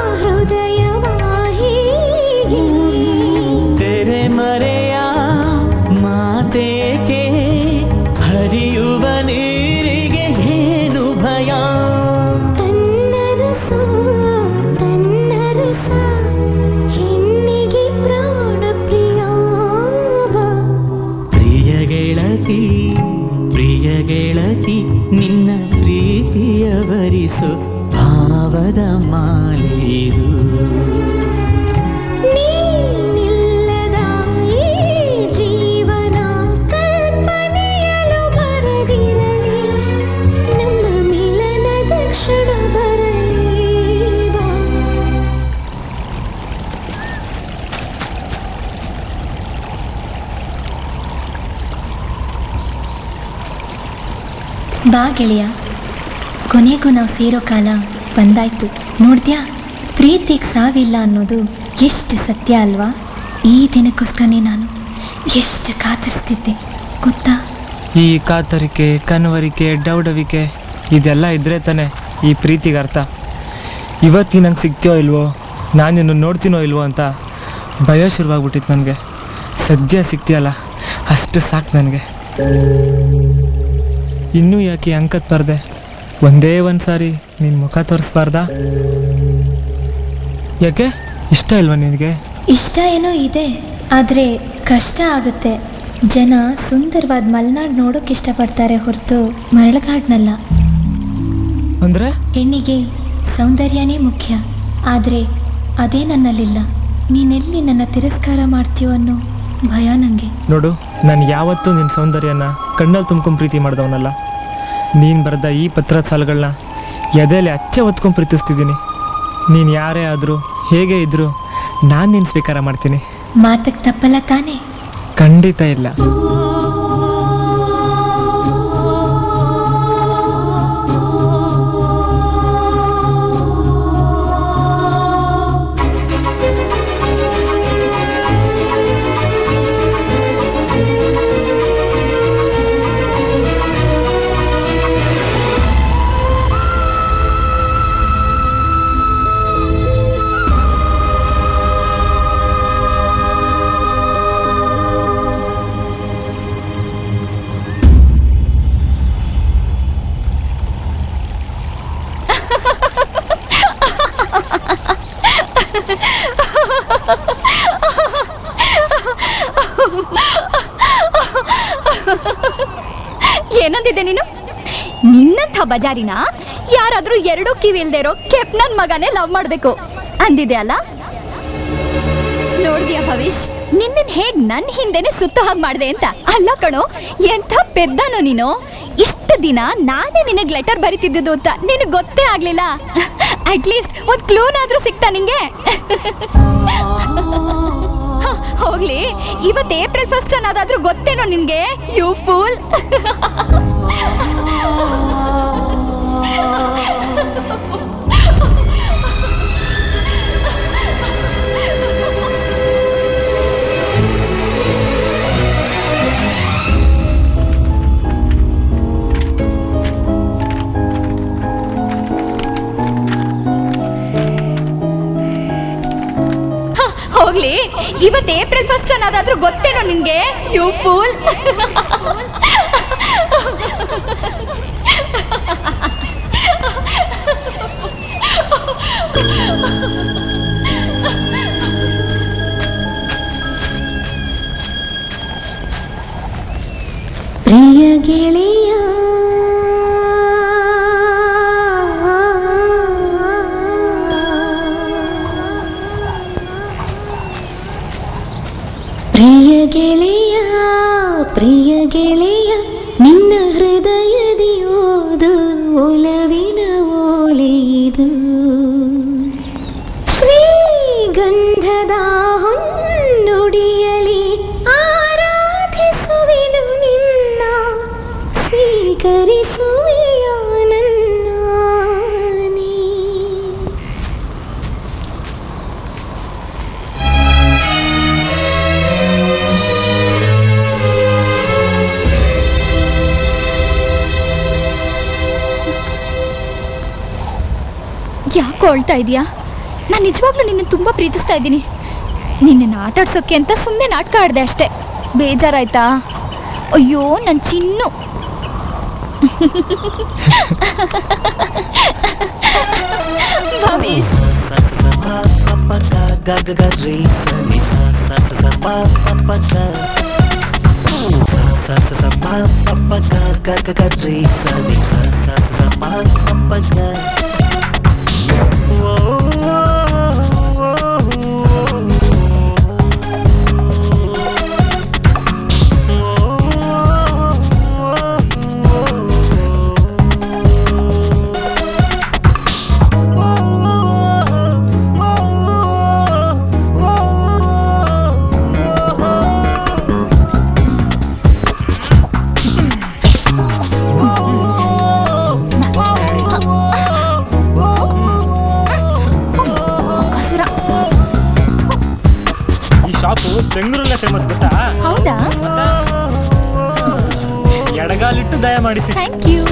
ಹೃದಯವಾಹಿಗೆ ತೆರೆ ಮರೆಯ ಮಾತೇಕೆ ಹರಿಯುವ ನೀರಿಗೆ ಏನು ಭಯ ತನ್ನರಸ ತನ್ನರಸ ಹೆಣ್ಣಿಗೆ ಪ್ರಾಣ ಪ್ರಿಯ ಪ್ರಿಯ ಗೆಳತಿ ಪ್ರಿಯ ಗೆಳತಿ ನಿನ್ನ ಪ್ರೀತಿಯ ಭರಿಸು ಭಾವದ ಮಾಲೆದು ನೀನಿಲ್ಲದ ಈ ಜೀವನ ಕಲ್ಪನೆಯಲು ಬರದಿರಲಿ ನಮ್ಮ ಮಿಲನದ ಕ್ಷಣ ಬರಲಿ ಬಾ. ಬಾ ಗೆಳೆಯ ಕೊನೆಗೂ ನಾವು ಸೇರೋ ಕಾಲ ಬಂದಾಯ್ತು ನೋಡ್ದ್ಯಾ ಪ್ರೀತಿಗೆ ಸಾವಿಲ್ಲ ಅನ್ನೋದು ಎಷ್ಟು ಸತ್ಯ ಅಲ್ವಾ ಈ ದಿನಕ್ಕೋಸ್ಕರನೇ ನಾನು ಎಷ್ಟು ಕಾತರಿಸ್ತಿದ್ದೆ ಗೊತ್ತಾ ಈ ಕಾತರಿಕೆ ಕನವರಿಕೆ ಡೌಡವಿಕೆ ಇದೆಲ್ಲ ಇದ್ರೆ ತಾನೆ ಈ ಪ್ರೀತಿಗೆ ಅರ್ಥ ಇವತ್ತು ನಂಗೆ ಸಿಗ್ತೀಯೋ ಇಲ್ವೋ ನಾನು ನಿನ್ನ ನೋಡ್ತೀನೋ ಇಲ್ವೋ ಅಂತ ಭಯ ಶುರುವಾಗ್ಬಿಟ್ಟಿತ್ತು ನನಗೆ ಸದ್ಯ ಸಿಗ್ತೀಯಲ್ಲ ಅಷ್ಟು ಸಾಕು ನನಗೆ ಇನ್ನೂ ಯಾಕೆ ಅಂಕತ್ ಬರ್ದೆ ಒಂದೇ ಒಂದು ಸಾರಿ ನಿನ್ನ ಮುಖ ತೋರಿಸ್ಬಾರ್ದಾ ಯಾಕೆ ಇಷ್ಟ ಇಲ್ವಾ ನಿನಗೆ ಇಷ್ಟ ಏನೋ ಇದೆ ಆದರೆ ಕಷ್ಟ ಆಗುತ್ತೆ ಜನ ಸುಂದರವಾದ ಮಲೆನಾಡು ನೋಡೋಕೆ ಇಷ್ಟಪಡ್ತಾರೆ ಹೊರತು ಮರಳುಗಾಡ್ನಲ್ಲ ಅಂದರೆ ಹೆಣ್ಣಿಗೆ ಸೌಂದರ್ಯನೇ ಮುಖ್ಯ ಆದರೆ ಅದೇ ನನ್ನಲ್ಲಿಲ್ಲ ನೀನೆಲ್ಲಿ ನನ್ನ ತಿರಸ್ಕಾರ ಮಾಡ್ತೀಯೋ ಅನ್ನೋ ಭಯ ನನಗೆ ನೋಡು ನಾನು ಯಾವತ್ತೂ ನಿನ್ನ ಸೌಂದರ್ಯನ ಕಣ್ಣಲ್ಲಿ ತುಂಬ್ಕೊಂಡು ಪ್ರೀತಿ ಮಾಡಿದವನಲ್ಲ ನೀನು ಬರೆದ ಈ ಪತ್ರದ ಸಾಲುಗಳನ್ನ ಎದೆಯಲ್ಲಿ ಅಚ್ಚೆ ಹೊತ್ಕೊಂಡು ಪ್ರೀತಿಸ್ತಿದ್ದೀನಿ ನೀನು ಯಾರೇ ಆದರೂ ಹೇಗೆ ಇದ್ದರೂ ನಾನು ನಿನ್ನ ಸ್ವೀಕಾರ ಮಾಡ್ತೀನಿ ಮಾತಕ್ಕೆ ತಪ್ಪಲ್ಲ ತಾನೇ ಖಂಡಿತ ಇಲ್ಲ ಏನಂದಿದ್ದೆ ನೀನು ನಿನ್ನಂಥ ಬಜಾರಿನ ಯಾರಾದ್ರೂ ಎರಡೂ ಕಿವಿ ಇಲ್ದೇ ಇರೋ ಕೆಪ್ ನನ್ ಮಗನೇ ಲವ್ ಮಾಡ್ಬೇಕು ಅಂದಿದೆ ಅಲ್ಲ ನೋಡ್ದ್ಯಾ ಭವಿಷ್ ನಿನ್ನನ್ ಹೇಗ್ ನನ್ ಹಿಂದೆನೆ ಸುತ್ತ ಹಾಗೆ ಮಾಡ್ದೆ ಅಂತ ಅಲ್ಲ ಕಣೋ ಎಂಥ ಪೆದ್ದನೋ ನೀನು ಇಷ್ಟು ದಿನ ನಾನೇ ನಿನಗ್ ಲೆಟರ್ ಬರಿತಿದ್ದುದು ಅಂತ ನಿನಗ್ ಗೊತ್ತೇ ಆಗ್ಲಿಲ್ಲ ಅಟ್ಲೀಸ್ಟ್ ಒಂದ್ ಕ್ಲೂನಾದ್ರೂ ಸಿಕ್ತಾ ನಿಂಗೆ ಹೋಗ್ಲಿ ಇವತ್ತು ಏಪ್ರಿಲ್ ಫಸ್ಟ್ ಅನ್ನೋದಾದ್ರೂ ಗೊತ್ತೇನೋ ನಿನ್ಗೆ ಯು ಫೂಲ್ ಹ, ಹೋಗ್ಲಿ ಇವತ್ತು ಏಪ್ರಿಲ್ ಫಸ್ಟ್ ಅನ್ನೋದಾದ್ರೂ ಗೊತ್ತೇನೋ ನಿನ್ಗೆ ಯು ಫೂಲ್ ಪ್ರಿಯ ಗೆಳೆಯ ಪ್ರಿಯ ಗೆಳೆಯ ಪ್ರಿಯ ಗೆಳೆಯ ನಿನ್ನ ಹೃದಯದಿ ಓದು ಒಲವಿನ ಓಲೆಯಿದು ಶ್ರೀಗಂಧದ ಹೊನ್ನುಡಿಯಲಿ ಆರಾಧಿಸುವೆನು ನಿನ್ನ ಸ್ವೀಕರಿಸುವೆಯ ನನ್ನ ನೀ. ಯಾಕೋ ಅಳ್ತಾ ಇದೀಯಾ ನಾನು ನಿಜವಾಗ್ಲೂ ನಿನ್ನ ತುಂಬಾ ಪ್ರೀತಿಸ್ತಾ ಇದ್ದೀನಿ ನಿನ್ನನ್ನು ಆಟ ಆಡ್ಸೋಕೆ ಅಂತ ಸುಮ್ಮನೆ ನಾಟಕ ಆಡಿದೆ ಅಷ್ಟೇ ಬೇಜಾರಾಯ್ತಾ ಅಯ್ಯೋ ನನ್ನ ಚಿನ್ನು ಭವೇಶ್ ಕಸುರ ಈ ಶಾಪು ಬೆಂಗಳೂರಲ್ಲೇ ಫೇಮಸ್ ಗೊತ್ತಾ ಹೌದಾ ಎಡಗಾಲಿಟ್ಟು ದಯ ಮಾಡಿಸಿ ಥ್ಯಾಂಕ್ ಯು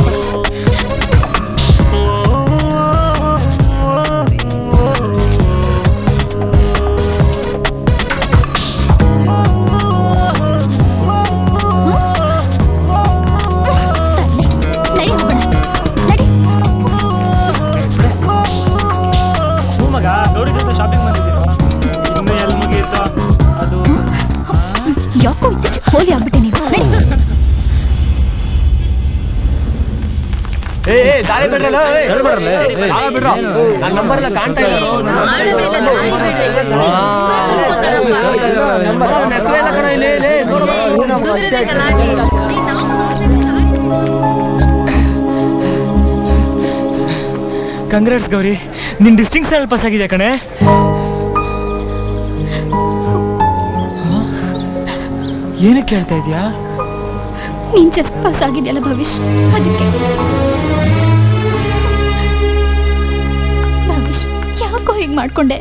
ಹ್ಞೂ ಮಗ ಗೌರಿ ಜೊತೆ ಶಾಪಿಂಗ್ ಬಂದಿದ್ದೀರಾ ಇನ್ನು ಎಲ್ಲಿ ಮುಗಿಯುತ್ತೋ ಅದು ಯಾಕೋ ಇತ್ತೀಚೆಗೆ ಹೋಲಿ ಆಗ್ಬಿಟ್ಟೆ ನೀನು ನಡಿ. ಏ ಏ ದಾರಿ ಬಿಡ್ರಲ್ಲ ಏ ಹೇಳ್ಬಿಡ್ರಲ್ಲ ಏ ಆಗ ಬಿಡ್ರ ನನ್ನ ನಂಬರ್ ಎಲ್ಲ ಕಾಣ್ತಾ ಇಲ್ಲ ನನ್ನ ಹೆಸರೆಲ್ಲ ಕಣ ಇಲ್ಲಿ ಇಲ್ಲಿ ನೋಡು ಕಂಗ್ರಾಟ್ಸ್ ಗೌರಿ ನಿನ್ ಡಿಸ್ಟಿಂಕ್ಷನ್ ಅಲ್ಲಿ ಪಾಸ್ ಆಗಿದೆ ಕಣೆ ಹ? ಏನಕ್ಕೆ ಕೇಳ್ತಾ ಇದೀಯಾ ನೀನ್ ಜಸ್ಟ್ ಪಾಸ್ ಆಗಿದೆಯಲ್ಲ ಭವಿಷ್ ಅದಕ್ಕೆ ಭವಿಷ್ ಯಾಕೋ ಹೀಗೆ ಮಾಡ್ಕೊಂಡೆ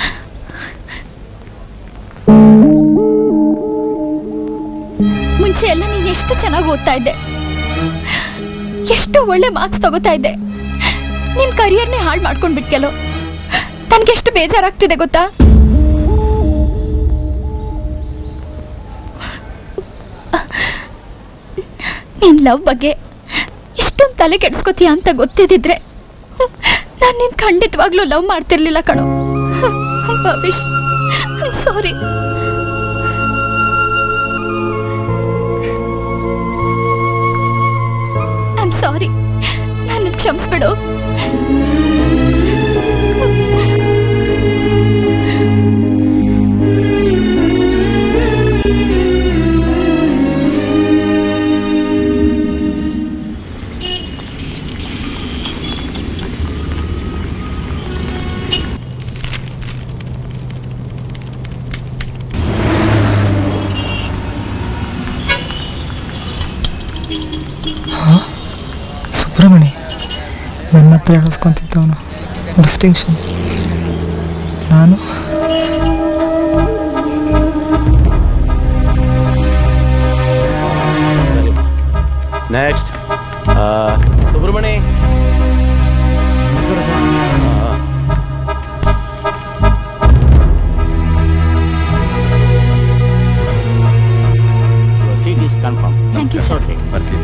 ಮುಂಚೆ ಎಲ್ಲ ನೀನ್ ಎಷ್ಟು ಚೆನ್ನಾಗಿ ಓದ್ತಾ ಇದ್ದೆ ಎಷ್ಟು ಒಳ್ಳೆ ಮಾರ್ಕ್ಸ್ ತಗೋತಾ ಇದ್ದೆ ನಿನ್ ಕರಿಯರ್ನೇ ಹಾಳು ಮಾಡ್ಕೊಂಡ್ಬಿಟ್ಕೆಲೋ ನನ್ಗೆಷ್ಟು ಬೇಜಾರಾಗ್ತಿದೆ ಗೊತ್ತಾ ನಿನ್ ಲವ್ ಬಗ್ಗೆ ಇಷ್ಟೊಂದು ತಲೆ ಕೆಡಿಸ್ಕೋತೀಯ ಅಂತ ಗೊತ್ತಿದ್ದಿದ್ರೆ ನಾನು ನಿನ್ ಖಂಡಿತವಾಗ್ಲೂ ಲವ್ ಮಾಡ್ತಿರ್ಲಿಲ್ಲ ಕಣೋ ಭವಿಷ್ ಸಾರಿ ಐಮ್ ಸಾರಿ ನನ್ನ ಕ್ಷಮಿಸ್ಬಿಡು ಸುಬ್ರಹ್ಮಣಿ ನನ್ನ ಹತ್ರ ಹೇಳಿಸ್ಕೊಂತಿದ್ದವನು ಡಿಸ್ಟಿಂಕ್ಷನ್ ನಾನು ನೆಕ್ಸ್ಟ್ ಸುಬ್ರಹ್ಮಣಿ ನಮಸ್ಕಾರ sir seat is confirm Thank you, sir. ಬರ್ತೀವಿ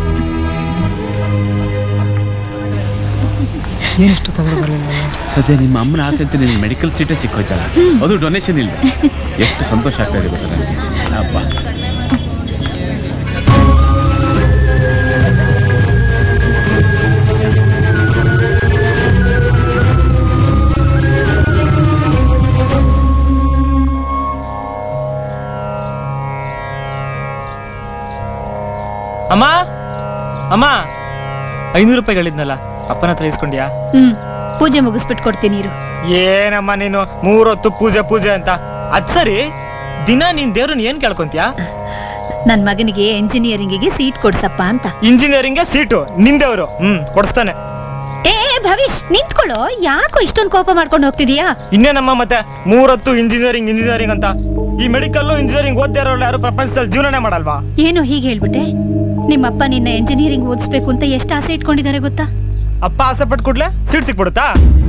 ಏನಿಷ್ಟೊತ್ತಾದ್ರೂ ಬರಲಿಲ್ಲ ಸದ್ಯ ನಿಮ್ಮ ಅಮ್ಮನ ಆಸೆ ಅಂತ ನಿನ್ನ ಮೆಡಿಕಲ್ ಸೀಟೇ ಸಿಕ್ಕೋಯ್ತಲ್ಲ ಅದು ಡೊನೇಷನ್ ಇಲ್ಲ ಎಷ್ಟು ಸಂತೋಷ ಆಗ್ತಾ ಇದೆ ಗೊತ್ತಾ ನನಗೆ ಅಬ್ಬ ಅಮ್ಮ ಅಮ್ಮ ಐನೂರು ರೂಪಾಯಿ ಹೇಳಿದ್ನಲ್ಲ ಅಪ್ಪನ ಹತ್ರ ಇಸ್ಕೊಂಡ್ಯಾ ಹ್ಮ್ ಪೂಜೆ ಮುಗಿಸ್ಬಿಟ್ಟು ಕೊಡ್ತೀನಿ ಇರು ಏನಮ್ಮ ನೀನು ಮೂರೊತ್ತು ಪೂಜೆ ಪೂಜೆ ಅಂತ ಅದ್ ಸರಿ ದಿನ ನೀನ್ ದೇವ್ರನ್ನ ಏನ್ ಕೇಳ್ಕೊಂತ್ಯಾ ನನ್ ಮಗನಿಗೆ ಎಂಜಿನಿಯರಿಂಗಿಗೆ ಸೀಟ್ ಕೊಡ್ಸಪ್ಪ ಅಂತ ಇಂಜಿನಿಯರಿಂಗ್ಗೆ ಸೀಟು ನಿಂದೇವ್ರು ಹ್ಮ್ ಕೊಡಿಸ್ತಾನೆ ಏ ಏ, ಭವಿಷ್ ನಿಂತ್ಕೊಳ್ಳೋ ಯಾಕೋ ಇಷ್ಟೊಂದು ಕೋಪ ಮಾಡ್ಕೊಂಡು ಹೋಗ್ತಿದೀಯಾ ಇನ್ನೇನಮ್ಮ ಮತ್ತೆ ಮೂರೊತ್ತು ಇಂಜಿನಿಯರಿಂಗ್ ಇಂಜಿನಿಯರಿಂಗ್ ಅಂತ ಈ ಮೆಡಿಕಲ್ ಇಂಜಿನಿಯರಿಂಗ್ ಓದ್ತಾ ಇರೋರು ಯಾರು ಪ್ರಪಂಚದಲ್ಲಿ ಜೀವನನೇ ಮಾಡಲ್ವಾ ಏನೋ ಹೀಗೆ ಹೇಳ್ಬಿಟ್ಟೆ ನಿಮ್ಮಪ್ಪ ನಿನ್ನ ಎಂಜಿನಿಯರಿಂಗ್ ಓದಿಸ್ಬೇಕು ಅಂತ ಎಷ್ಟು ಆಸೆ ಇಟ್ಕೊಂಡಿದ್ದಾರೆ ಗೊತ್ತಾ ಅಪ್ಪ ಆಸೆ ಪಟ್ಟು ಕೂಡ್ಲೆ ಸೀಟ್ ಸಿಕ್ಬಿಡುತ್ತಾ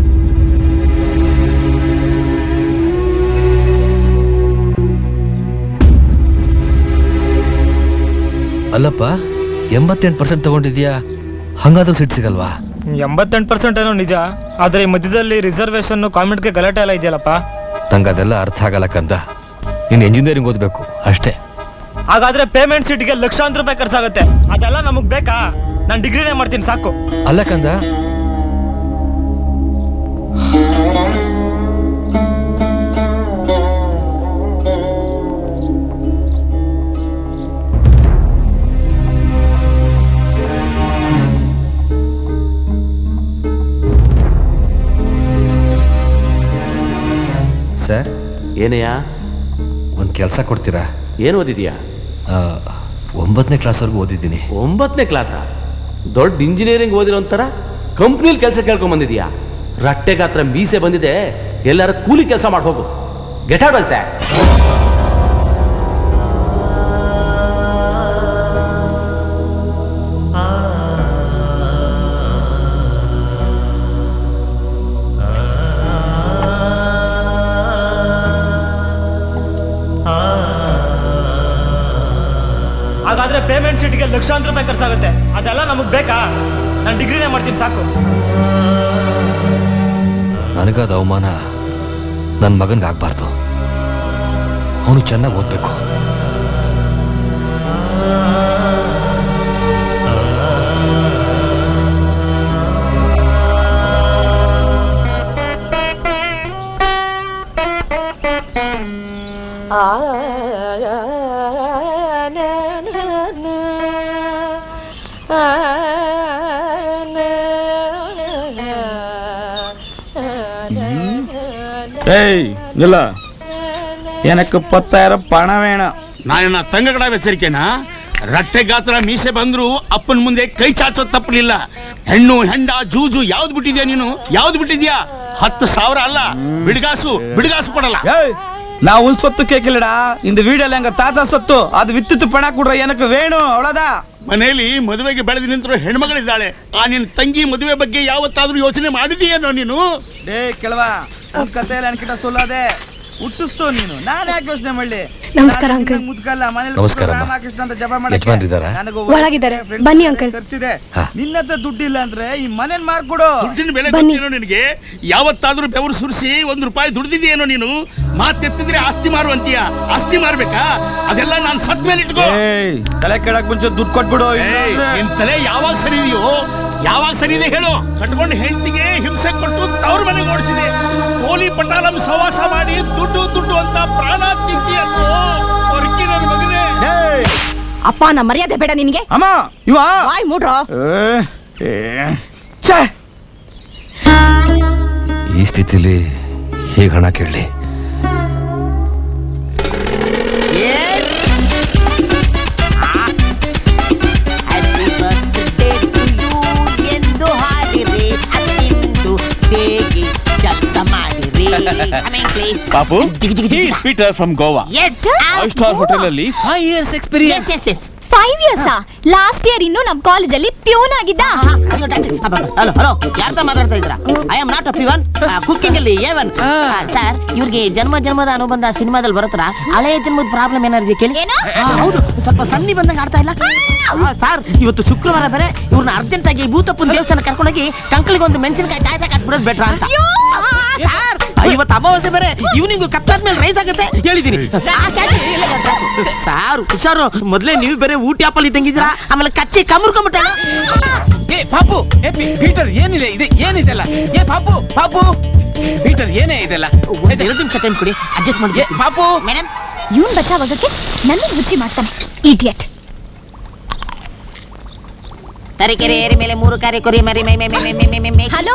ಅಲ್ಲಪ್ಪ ಎಂಬತ್ತೆಂಟು ಪರ್ಸೆಂಟ್ ತಗೊಂಡಿದ್ಯಾ ಹಂಗಾದ್ರೂ ಸೀಟ್ ಸಿಗಲ್ವಾ ಎಂಬತ್ತೆಂಟು ಪರ್ಸೆಂಟ್ ಏನೋ ನಿಜ ಆದ್ರೆ ಈ ಮಧ್ಯದಲ್ಲಿ ರಿಸರ್ವೇಶನ್ ಕಾಮೆಂಟ್ಗೆ ಗಲಾಟೆ ಎಲ್ಲ ಇದೆಯಲ್ಲಪ್ಪ ನಂಗೆ ಅದೆಲ್ಲ ಅರ್ಥ ಆಗಲ್ಲ ಕಂದ ನೀನು ಎಂಜಿನಿಯರಿಂಗ್ ಓದಬೇಕು ಅಷ್ಟೇ ಹಾಗಾದ್ರೆ ಪೇಮೆಂಟ್ ಸೀಟ್ಗೆ ಲಕ್ಷಾಂತರ ರೂಪಾಯಿ ಖರ್ಚಾಗುತ್ತೆ ಅದೆಲ್ಲ ನಮಗ್ ಬೇಕಾ ನಾನು ಡಿಗ್ರಿನೇ ಮಾಡ್ತೀನಿ ಸಾಕು ಅಲ್ಲ ಕಂದ ಸರ್ ಏನಯ್ಯ ಒಂದು ಕೆಲಸ ಕೊಡ್ತೀರಾ ಏನು ಓದಿದ್ಯಾ ಆ, ಒಂಬತ್ತನೇ ಕ್ಲಾಸ್ವರೆಗೂ ಓದಿದ್ದೀನಿ ಒಂಬತ್ತನೇ ಕ್ಲಾಸ ದೊಡ್ಡ ಇಂಜಿನಿಯರಿಂಗ್ ಓದಿರೋ ಒಂಥರ ಕಂಪ್ನಿಲಿ ಕೆಲಸ ಕೇಳ್ಕೊಂಡ್ ಬಂದಿದ್ಯಾ ರಟ್ಟೆ ಗಾತ್ರ ಮೀಸೆ ಬಂದಿದೆ ಎಲ್ಲಾರ ಕೂಲಿ ಕೆಲಸ ಮಾಡಿ ಹೋಗು ಗೆಟ್ ಔಟ್ ಸರ್ ಹಾಗಾದ್ರೆ ಪೇಮೆಂಟ್ ಸೀಟ್ಗೆ ಲಕ್ಷಾಂತರ ರೂಪಾಯಿ ಖರ್ಚಾಗುತ್ತೆ ಅದೆಲ್ಲ ನಮಗ್ ಬೇಕಾ ನಾನು ಡಿಗ್ರಿನೇ ಮಾಡ್ತೀನಿ ಸಾಕು ನನಗಾದ ಅವಮಾನ ನನ್ನ ಮಗನಿಗೆ ಆಗ್ಬಾರ್ದು ಅವನು ಚೆನ್ನಾಗಿ ಓದಬೇಕು ಏಯ್ ನಿಲ್ಲ ಎನಕ್ಕೆ ಪತ್ತಾಯಿರ ಪಣ ವೇಣ ನಾನಿನ್ನ ಸಂಘಗಳ ಎಚ್ಚರಿಕೆನಾ ರಟ್ಟೆ ಗಾತ್ರ ಮೀಸೆ ಬಂದ್ರು ಅಪ್ಪನ ಮುಂದೆ ಕೈ ಚಾಚೋದ್ ತಪ್ಪಲಿಲ್ಲ ಹೆಣ್ಣು ಹೆಂಡ ಜೂಜು ಯಾವ್ದು ಬಿಟ್ಟಿದ್ಯಾ ನೀನು ಯಾವ್ದು ಬಿಟ್ಟಿದ್ಯಾ ಹತ್ತು ಸಾವಿರ ಅಲ್ಲ ಬಿಡ್ಗಾಸು ಬಿಡ್ಗಾಸು ಕೊಡಲ್ಲ நான் உன் சொத்து கேட்கலடா இந்த வீடெல்லாம் எங்க தாத்தா சொத்து அது வித்துட்டு பண கொடுற எனக்கு வேணும் அவ்வளவுதான் ಮನೆಯಲ್ಲಿ ಮದುವೆಗೆ ಬೆಳೆದು ನಿಂತಿರೋ ಹೆಣ್ಮಗಳಿದ್ದಾಳೆ ಆ ನಿನ್ನ ತಂಗಿ ಮದುವೆ ಬಗ್ಗೆ ಯಾವತ್ತಾದ್ರೂ ಯೋಚನೆ ಮಾಡಿದೀಯೇನೋ ನೀನು ಡೇ ಕೆಳವಾ ಉನ್ ಕತೆ ಎಲ್ಲ ಅನ್ಕಿಟ ಸೊಲ್ಲದೆ ಹುಟ್ಟಿಸ್ತೋ ನೀನು ನಾನು ಯಾಕೆ ಯೋಚನೆ ಮಾಡ್ಲಿ ನಮಸ್ಕಾರ, ನಾನು uncle. ನಿನ್ನ ಮುದ್ಕಲ್ಲ ಮನೇಲಿ ನಮಸ್ಕಾರ, ಕೂತ್ಕೊಂಡು ಅಮ್ಮ. ರಾಮಕೃಷ್ಣ ಅಂತ ಜಪ ಮಾಡಕ್ಕೆ ಯಜಮಾನ್ರಿದ್ದಾರಾ? ನನಗೂ ಒಳಗಿದ್ದಾರೆ. friends ಬನ್ನಿ, ಎಲ್ಲ uncle. ಖರ್ಚಿದೆ ಹಾ. ನಿನ್ನ ಹತ್ರ ದುಡ್ಡಿಲ್ಲ ಅಂದ್ರೆ ಈ ಮನೇನ್ ಮಾರ್ಕೊಡು ದುಡ್ಡಿನ ಬೆಲೆ ಬನ್ನಿ. ಗೊತ್ತೇನೋ ನಿನಗೆ ಯಾವತ್ತಾದ್ರೂ ಬೆವರು ಸುರಿಸಿ ಒಂದ್ ರೂಪಾಯಿ ದುಡ್ದಿದೆಯೇನೋ ನೀನು ಮಾತೆತ್ತಿದ್ರೆ ಆಸ್ತಿ ಮಾರುವಂತೀಯ ಆಸ್ತಿ ಮಾರ್ಬೇಕಾ ಅದೆಲ್ಲ ನಾನು ಸತ್ ಮೇಲೆ ಇಟ್ಕೋ ಏಯ್ ತಲೆ ಕೆಳಕ್ ಮುಂಚೆ ದುಡ್ಡು ಕೊಟ್ಬಿಡು ಏಯ್, ನಿನ್ ತಲೆ ಯಾವಾಗ ಸರಿ ಇದೆಯೋ ಯಾವಾಗ ಸರಿ ಇದೆ ಹೇಳು ಕಟ್ಕೊಂಡು ಹೆಂಡತಿಗೆ ಹಿಂಸೆ ಕೊಟ್ಟು ತವ್ರ ಮನೆಗೆ ಓಡಿಸಿದೆ ಕೋಲಿ ಪಟಾಲಂ ಸವಾಸ ಮಾಡಿ ದುಡ್ಡು ದುಡ್ಡು ಅಂತ ಪ್ರಾಣ ತಿಂತೀಯಲ್ಲೋ ಹೊರಕಿ ನನ್ನ ಮಗನೇ ಅಪ್ಪ ನಮ್ಮ ಮರ್ಯಾದೆ ಬೇಡ ನಿನ್ಗೆ ಅಮ್ಮ ಇವ ಬಾಯ್ ಮೂಡ್ರೋ ಛೇ ಈ ಸ್ಥಿತಿಲಿ ಹೇಗೆ ಹಣ ಕೇಳಲಿ ಹ್ಯಾಪಿ ಬರ್ತ್ಡೇ ಟು ಯು ಎಂದು ಪಾಪು Peter from Goa five star hotel ಅಲ್ಲಿ five years experience five years last year ಇನ್ನು ನಮ್ ಕಾಲೇಜಲ್ಲಿ ಪ್ಯೂನ್ ಆಗಿದ್ದ ಹಲೋ ಹಲೋ ಯಾರ್ತ ಮಾತಾಡ್ತಾ ಇದ್ರ I am not a peon cooking ಅಲ್ಲಿ ಏವನ್ ಸರ್ ಇವ್ರಿಗೆ ಜನ್ಮ ಜನ್ಮದ ಅನುಬಂಧ ಸಿನಿಮಾದಲ್ಲಿ ಬರುತ್ತರ ಹಳೆಯ ಜನ್ಮದ ಪ್ರಾಬ್ಲಮ್ ಏನಾರಿದೆ ಕೇಳಿ ಆ, ಹೌದು ಸ್ವಲ್ಪ ಸನ್ನಿ ಬಂದಂಗ ಆಡ್ತಾ ಇಲ್ಲ ಸರ್ ಇವತ್ತು ಶುಕ್ರವಾರ ಬೇರೆ ಇವ್ರನ್ನ ಅರ್ಜೆಂಟ್ ಆಗಿ ಭೂತಪ್ಪನ ದೇವಸ್ಥಾನ ಕರ್ಕೊಂಡೋಗಿ ಕಂಕಳಿಗೆ ಒಂದು ಮೆಣಸಿನಕಾಯಿ ತಾಯ್ತಾ ಕಟ್ಬಿಡೋದು ಬೆಟ್ರ ಅಂತ ಸರ್ ಇವತ್ತು ಅಮಾವಾಸ್ಯೆ ಬೇರೆ ಇವನಿಂಗು ಕತ್ತಾದ್ಮೇಲೆ ರೈಸ್ ಆಗುತ್ತೆ ಹೇಳಿದೀನಿ ಸಾರ್ ಹುಷಾರು ಮೊದ್ಲೇ ನೀವು ಬೇರೆ ಊಟಿ ಆಪಲ್ ಇದ್ದಂಗಿದ್ದೀರಾ ಆಮೇಲೆ ಕಚ್ಚಿ ಕಮರ್ಕೊಂಬಿಟ್ಟ ಏ ಪಾಪು ಏ ಪಿ- ಪೀಟರ್ ಏನಿದೆ ಇದೆ ಏನಿದೆಲ್ಲ ಏ ಪಾಪು ಪಾಪು ಪೀಟರ್ ಏನೇ ಇದೆಲ್ಲ ಎರಡು ನಿಮಿಷ ಟೈಮ್ ಕೊಡಿ ಅಡ್ಜಸ್ಟ್ ಮಾಡಿ ಪಾಪು ಮೇಡಮ್ ಇವನ್ ಬಚಾವಾಗಕ್ಕೆ ನನ್ನ ಹುಚ್ಚಿ ಮಾಡ್ತಾನೆ ಇಡಿಯಟ್ ತರೀಕೆರೆ ಏರಿ ಮೇಲೆ ಮೂರು ಕಾರಿ ಕೊರಿ ಮರಿ ಮೈ ಮೈ ಮೈ ಮೈ ಮೈ ಮೈ ಮೈ ಹಲೋ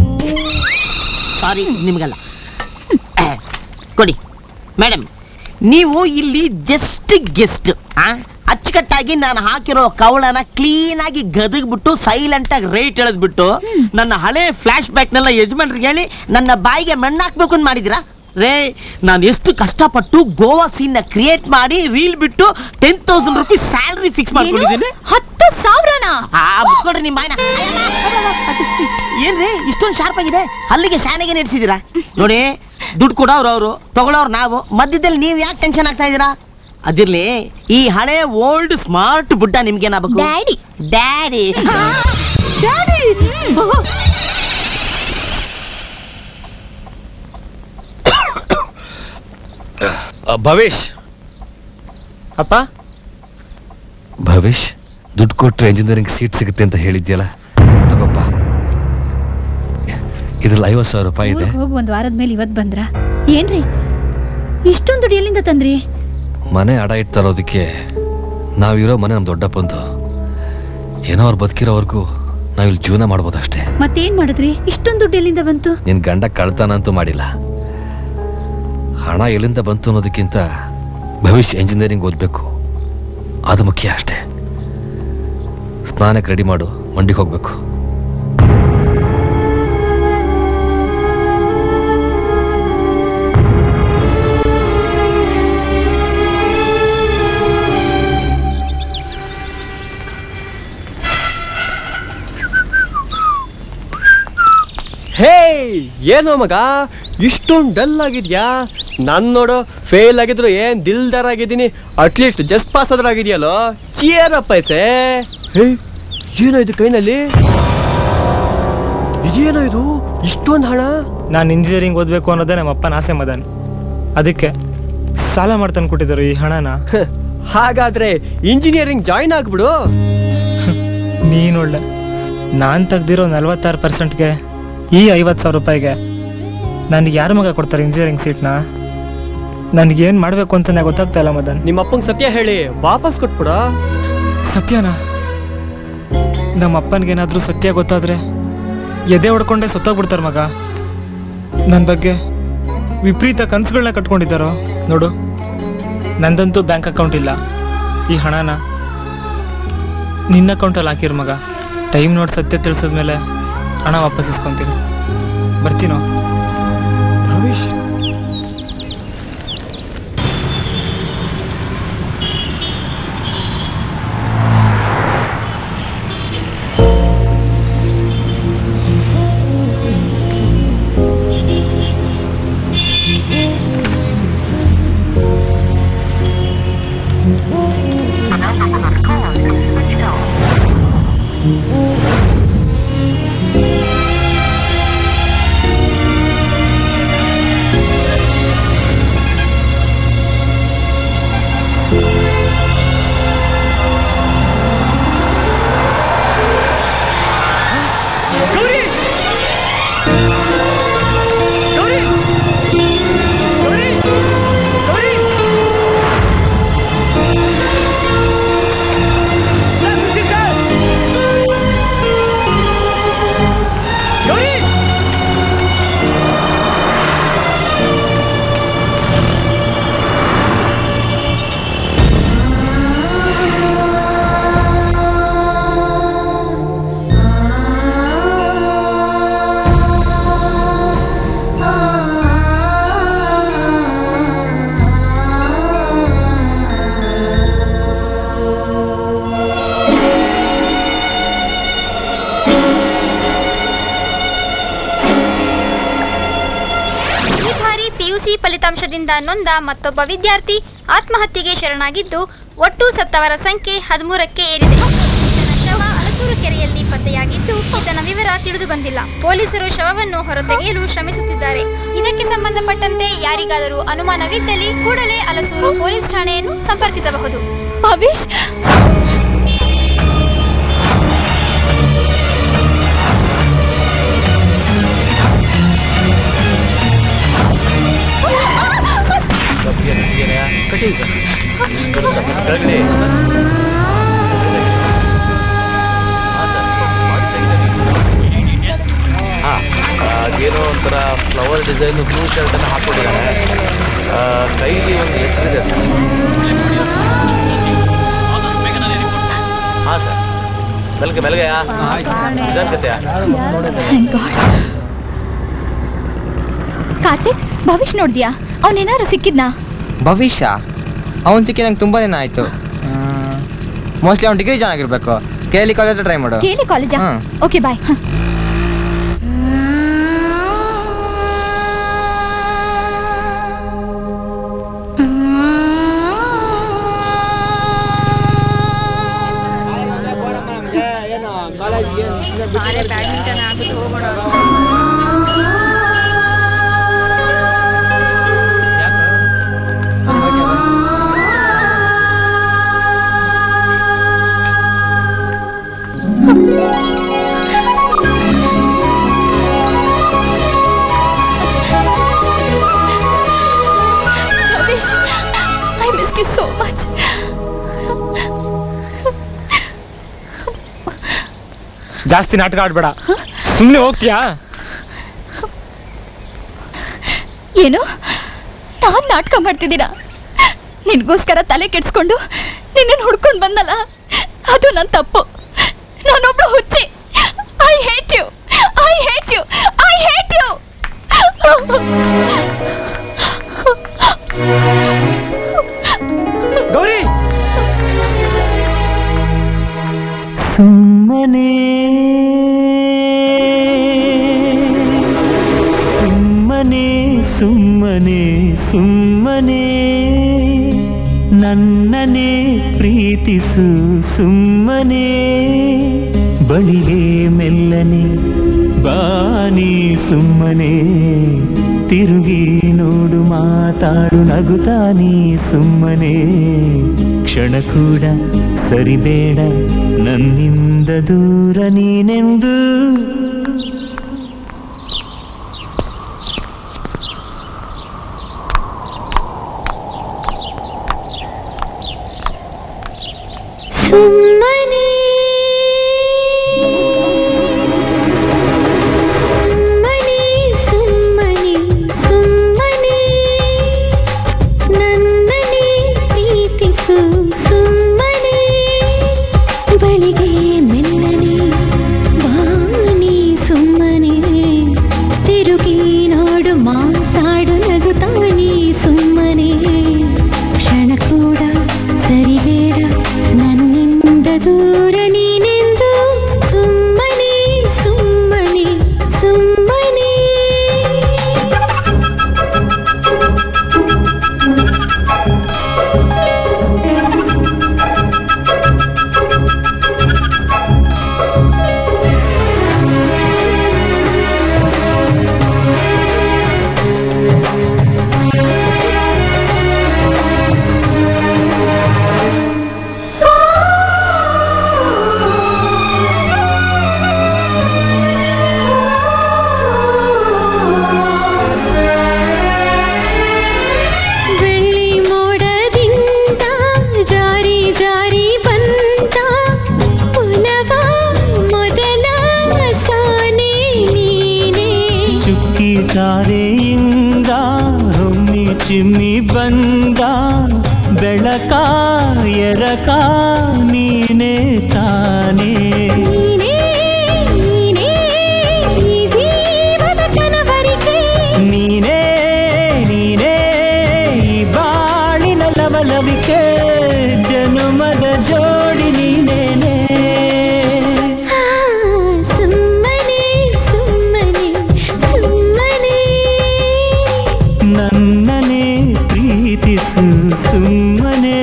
ಸಾರಿ ನಿಮ್ಗಲ್ಲ ಅಹ್, ಕೊಡಿ ಮೇಡಮ್ ನೀವು ಇಲ್ಲಿ ಜಸ್ಟ್ ಗೆಸ್ಟ್ ಅಚ್ಚುಕಟ್ಟಾಗಿ ನಾನು ಹಾಕಿರೋ ಕವಳನ ಕ್ಲೀನ್ ಆಗಿ ಗದಗ್ಬಿಟ್ಟು ಸೈಲೆಂಟ್ ಆಗಿ ರೇಟ್ ಎಳೆದ್ಬಿಟ್ಟು ನನ್ನ ಹಳೆ ಫ್ಲಾಶ್ ಬ್ಯಾಕ್ನೆಲ್ಲ ಯಜಮಾನ್ರಿಗೆ ಹೇಳಿ ನನ್ನ ಬಾಯಿಗೆ ಮಣ್ಣಾಕ್ಬೇಕು ಅಂತ ಮಾಡಿದಿರಾ ರೇ ನಾನು ಎಷ್ಟು ಕಷ್ಟಪಟ್ಟು ಗೋವಾ ಸೀನ್ ನ ಕ್ರಿಯೇಟ್ ಮಾಡಿ ರೀಲ್ ಬಿಟ್ಟು ten thousand rupees salary fix ಮಾಡ್ಕೊಂಡಿದ್ದೀನಿ ಹತ್ತು ಸಾವಿರನ ಆ ಮುಚ್ಕೊಡ್ರಿ ನಿಮ್ಮ ಬಾಯ್ನ ಏನ್ರಿ ಇಷ್ಟೊಂದು ಶಾರ್ಪ್ ಆಗಿದೆ ಅಲ್ಲಿಗೆ ಶಾನೆಗೆ ನಡೆಸಿದೀರಾ ನೋಡಿ ದುಡ್ಡು ಕೊಡೋರು ಅವರು ತಗೊಳ್ಳೋರು ನಾವು ಮಧ್ಯದಲ್ಲಿ ನೀವು ಯಾಕೆ ಟೆನ್ಷನ್ ಆಗ್ತಾ ಇದ್ದೀರಾ ಅದಿರ್ಲಿ ಈ ಹಳೆ ಓಲ್ಡ್ ಸ್ಮಾರ್ಟ್ ಬುಡ್ಡ ನಿಮ್ಗೇನಾಗಬೇಕು ಡ್ಯಾಡಿ ಡ್ಯಾಡಿ ಡ್ಯಾಡಿ ಭವೇಶ್ ಅಪ್ಪ ಭವೇಶ್ ದುಡ್ಡು ಕೊಟ್ರೆ ಇಂಜಿನಿಯರಿಂಗ್ ಸೀಟ್ ಸಿಗುತ್ತೆ ಅಂತ ಹೇಳಿದ್ಯಲ್ಲ ತಗೋಪ್ಪ ಇದ್ರಲ್ಲಿ ಐವತ್ತು ಸಾವಿರ ರೂಪಾಯಿ ಇದೆ ಹೋಗಿ ಒಂದ್ ವಾರದ ಮೇಲೆ ಇವತ್ ಬಂದ್ರ ಏನ್ರಿ ಇಷ್ಟೊಂದು ದುಡ್ಡು ಎಲ್ಲಿಂದ ತಂದ್ರಿ ಮನೆ ಅಡ ಇಟ್ಟು ತರೋದಕ್ಕೆ ನಾವಿರೋ ಮನೆ ನಮ್ಮ ದೊಡ್ಡಪ್ಪಂದು ಏನೋ ಅವ್ರು ಬದುಕಿರೋವರೆಗೂ ನಾವಿಲ್ಲಿ ಜೀವನ ಮಾಡ್ಬೋದು ಅಷ್ಟೇ ಮತ್ತೇನ್ ಮಾಡಿದ್ರಿ ಇಷ್ಟೊಂದು ದುಡ್ಡು ಎಲ್ಲಿಂದ ಬಂತು ನಿನ್ ಗಂಡ ಕಳ್ತನ ಅಂತೂ ಮಾಡಿಲ್ಲ ಹಣ ಎಲ್ಲಿಂದ ಬಂತು ಅನ್ನೋದಕ್ಕಿಂತ ಭವಿಷ್ಯ ಇಂಜಿನಿಯರಿಂಗ್ ಓದಬೇಕು ಅದು ಮುಖ್ಯ ಅಷ್ಟೇ ಸ್ನಾನಕ್ಕೆ ರೆಡಿ ಮಾಡು ಮಂಡಿಗೆ ಹೋಗ್ಬೇಕು ಹೇ ಏನೋ ಮಗ ಇಷ್ಟೊಂದು ಡಲ್ ಆಗಿದ್ಯಾ ನಾನು ನೋಡು ಫೇಲ್ ಆಗಿದ್ರು ಏನ್ ದಿಲ್ದಾರ್ ಆಗಿದ್ದೀನಿ ಅಟ್ಲೀಸ್ಟ್ ಜಸ್ಟ್ ಪಾಸ್ ಆದ್ರೂ ಆಗಿದೆಯಲ್ಲೋ ಚಿಯರ್ ಪೈಸೆ ಹೇ ಏನೋ ಇದು ಕೈನಲ್ಲಿ ಇದೇನೋ ಇದು ಇಷ್ಟೊಂದು ಹಣ ನಾನು ಇಂಜಿನಿಯರಿಂಗ್ ಓದಬೇಕು ಅನ್ನೋದೇ ನಮ್ಮ ಅಪ್ಪನ ಆಸೆ ಮದನ್ ಅದಕ್ಕೆ ಸಾಲ ಮಾಡ್ತಾನೆ ಕೊಟ್ಟಿದ್ದರು ಈ ಹಣನ ಹಾಗಾದ್ರೆ ಇಂಜಿನಿಯರಿಂಗ್ ಜಾಯಿನ್ ಆಗ್ಬಿಡು ನೀನೊಳ್ಳೆ ನಾನು ತೆಗ್ದಿರೋ ನಲ್ವತ್ತಾರು ಪರ್ಸೆಂಟ್ಗೆ ಈ ಐವತ್ತು ಸಾವಿರ ರೂಪಾಯಿಗೆ ನನಗೆ ಯಾರ ಮಗ ಕೊಡ್ತಾರೆ ಇಂಜಿನಿಯರಿಂಗ್ ಸೀಟ್ನ ನನಗೇನು ಮಾಡಬೇಕು ಅಂತಲೇ ಗೊತ್ತಾಗ್ತಾ ಇಲ್ಲ ಮದನ್ ನಿಮ್ಮ ಅಪ್ಪಂಗೆ ಸತ್ಯ ಹೇಳಿ ವಾಪಸ್ ಕೊಟ್ಬಿಡ ಸತ್ಯನಾ ನಮ್ಮ ಅಪ್ಪನಿಗೇನಾದರೂ ಸತ್ಯ ಗೊತ್ತಾದ್ರೆ ಎದೆ ಹೊಡ್ಕೊಂಡೆ ಸತ್ತೋಗ್ಬಿಡ್ತಾರೆ ಮಗ ನನ್ನ ಬಗ್ಗೆ ವಿಪರೀತ ಕನಸುಗಳನ್ನ ಕಟ್ಕೊಂಡಿದ್ದಾರೋ ನೋಡು ನಂದಂತೂ ಬ್ಯಾಂಕ್ ಅಕೌಂಟ್ ಇಲ್ಲ ಈ ಹಣನ ನಿನ್ನ ಅಕೌಂಟಲ್ಲಿ ಹಾಕಿರು ಮಗ ಟೈಮ್ ನೋಡಿ ಸತ್ಯ ತಿಳಿಸಿದ್ಮೇಲೆ ಹಣ ವಾಪಸ್ ಇಸ್ಕೊಂತೀನಿ ಬರ್ತೀನೋ ಭವಿಷ್ Thank ಘಟನೆಯಿಂದ ನೊಂದ ಮತ್ತೊಬ್ಬ ವಿದ್ಯಾರ್ಥಿ ಆತ್ಮಹತ್ಯೆಗೆ ಶರಣಾಗಿದ್ದು ಒಟ್ಟು ಸತ್ತವರ ಸಂಖ್ಯೆ ಹದಿಮೂರಕ್ಕೆ ಏರಿದೆ ಈತನ ಶವ ಹಲಸೂರು ಕೆರೆಯಲ್ಲಿ ಪತ್ತೆಯಾಗಿದ್ದು ಈತನ ವಿವರ ತಿಳಿದು ಬಂದಿಲ್ಲ ಪೊಲೀಸರು ಶವವನ್ನು ಹೊರತೆಗೆಯಲು ಶ್ರಮಿಸುತ್ತಿದ್ದಾರೆ ಇದಕ್ಕೆ ಸಂಬಂಧಪಟ್ಟಂತೆ ಯಾರಿಗಾದರೂ ಅನುಮಾನವಿದ್ದಲ್ಲಿ ಕೂಡಲೇ ಹಲಸೂರು ಪೊಲೀಸ್ ಠಾಣೆಯನ್ನು ಸಂಪರ್ಕಿಸಬಹುದು ಭವಿಷ್ ಕಠಿಣ ಸರ್ ಕೆಳಗಡೆ ಹಾ ಅದೇನೋ ಒಂಥರ ಫ್ಲವರ್ ಡಿಸೈನ್ ಬ್ಲೂ ಶರ್ಟ್ ಅನ್ನು ಹಾಕೊಂಡಿದ್ದಾರೆ ಆ, ಕೈಲಿ ಒಂದು ಲೆಟರ್ ಇದೆ ಸರ್ ಹಾ ಸರ್ ಮೆಲ್ಗೆ ಮೆಲ್ಗೆಯಾ ನಿಧಾನ ಕತೆಯಾ Thank God. ಕಾರ್ತಿಕ್ ಭವಿಷ್ ನೋಡ್ದ್ಯಾ ಅವನೇನಾದ್ರು ಸಿಕ್ಕಿದ್ನಾ ಭವಿಷ್ಯ ಅವ್ನು ಸಿಕ್ಕಿ ನಂಗೆ ತುಂಬಾ ದಿನ ಆಯಿತು ಮೋಸ್ಟ್ಲಿ ಅವ್ನು ಡಿಗ್ರಿ ಜಾಯ್ನ್ ಆಗಿರ್ಬೇಕು ಕೆ ಎಲ್ ಕಾಲೇಜ್ ಟ್ರೈ ಮಾಡು ಕೇಳಿ ಕಾಲೇಜಾ ಹ್ಮ್. ಓಕೆ ಬಾಯ್ ಬ್ಯಾಡ್ಮಿಂಟನ್ ಆಡ್ಬಿಟ್ಟು ಹೋಗೋಣ Bhavish I miss you so much ಜಾಸ್ತಿ ನಾಟಕ ಆಡ್ಬೇಡ ಸುಮ್ಮನೆ ಹೋಗ್ತೀಯಾ ಏನು ನಾನ್ ನಾಟಕ ಮಾಡ್ತಿದ್ದೀರಾ ನಿನ್ಗೋಸ್ಕರ ತಲೆ ಕೆಡ್ಸ್ಕೊಂಡು ನಿನ್ನನ್ನು ಹುಡ್ಕೊಂಡು ಬಂದಲ್ಲ ಅದು ನನ್ನ ತಪ್ಪು ನಾನೊಬ್ಳು ಹುಚ್ಚಿ I hate you I hate you I hate you Gauri ಸುಮ್ಮನೆ ಸುಮ್ಮನೆ ಸುಮ್ಮನೆ ಸುಮ್ಮನೆ ನನ್ನನೇ ಪ್ರೀತಿಸು ಸುಮ್ಮನೆ ಬಳಿಗೆ ಮೆಲ್ಲನೆ ಬಾನಿ ಸುಮ್ಮನೆ ತಿರುಗಿ ನೋಡು ಮಾತಾಡು ನಗುತ್ತಾನಿ ಸುಮ್ಮನೆ ಕ್ಷಣ ಕೂಡ ಸರಿಬೇಡ ನನ್ನಿಂದ ದೂರ ನೀನೆಂದು ಸುಮ್ಮನೆ ಸುಮ್ಮನೆ ಸುಮ್ಮನೆ ಸುಮ್ಮನೆ ನನ್ನನೇ ಪ್ರೀತಿಸು ಸುಮ್ಮನೆ ಬಳಿಗೆ ಮೆಲ್ಲನೆ ಬಾನಿ ಸುಮ್ಮನೆ ತಿರುಗಿ ನೋಡು ಮಾತಾಡು ನಗುತ್ತಾನಿ ಸುಮ್ಮನೆ ಕ್ಷಣ ಕೂಡ ಸರಿಬೇಡ ನನ್ನಿಂದ ದೂರ ನೀನೆಂದು ಸುಮ್ಮನೆ ಸುಮ್ಮನೆ ಸುಮ್ಮನೆ ಬೆಳ್ಳಿ ಮೋಡದಿಂದ ಜಾರಿ ಜಾರಿ ಬಂದ ಪುನವ ಮೊದಲ ಸಾನೆ ನೀನೇ ಚುಕ್ಕಿ ತಾರೆಯಿಂದ ಹೊಮ್ಮಿ ಚಿಮ್ಮಿ ಬಂದ ಬೆಳಕ ಎರಕ ನೀನೇ ತಾನೇ ನೀನೇ ನೀನೇ ಈ ಜೀವನ ಕನವರಿಕೆ ನೀನೇ ನೀನೇ ಈ ಬಾಳಿನ ಲವಲವಿಕೆ ಜನುಮದ ಜೋಡಿ ನೀನೇನೇ ಆ, ಸುಮ್ಮನೆ ಸುಮ್ಮನೆ ಸುಮ್ಮನೆ ನನ್ನನೇ ಸುಮ್ಮನೆ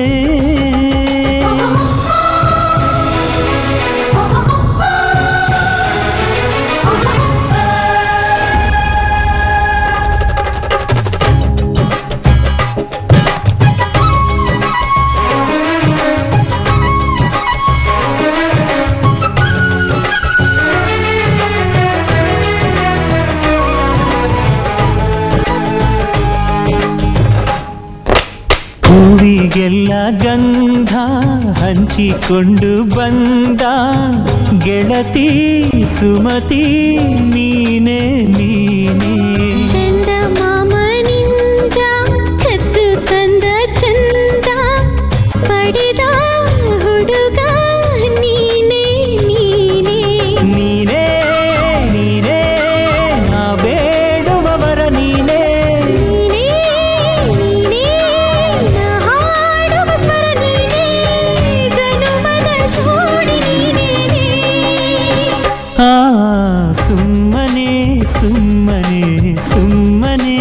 ಹೂವಿಗೆಲ್ಲ ಗಂಧ ಹಂಚಿಕೊಂಡು ಬಂದ ಗೆಳತಿ ಸುಮತಿ ನೀನೆ ನೀನೆ ಚಂದ ಮಾಮನಿಂದ ಕದ್ದು ತಂದ ಚಂದ ಪಡೆದ ಹುಡುಗ ನೀನೇ ನೀನೇ ನೀನೇ ನೀನೇ ನಾ ಬೇಡುವವರ ನೀನೇ ಹಾಡುವ ಸ್ವರ ನೀನೇ ಜನುಮದ ಜೋಡಿ ನೀನೇ ಆ ಸುಮ್ಮನೆ ಸುಮ್ಮನೆ ಸುಮ್ಮನೆ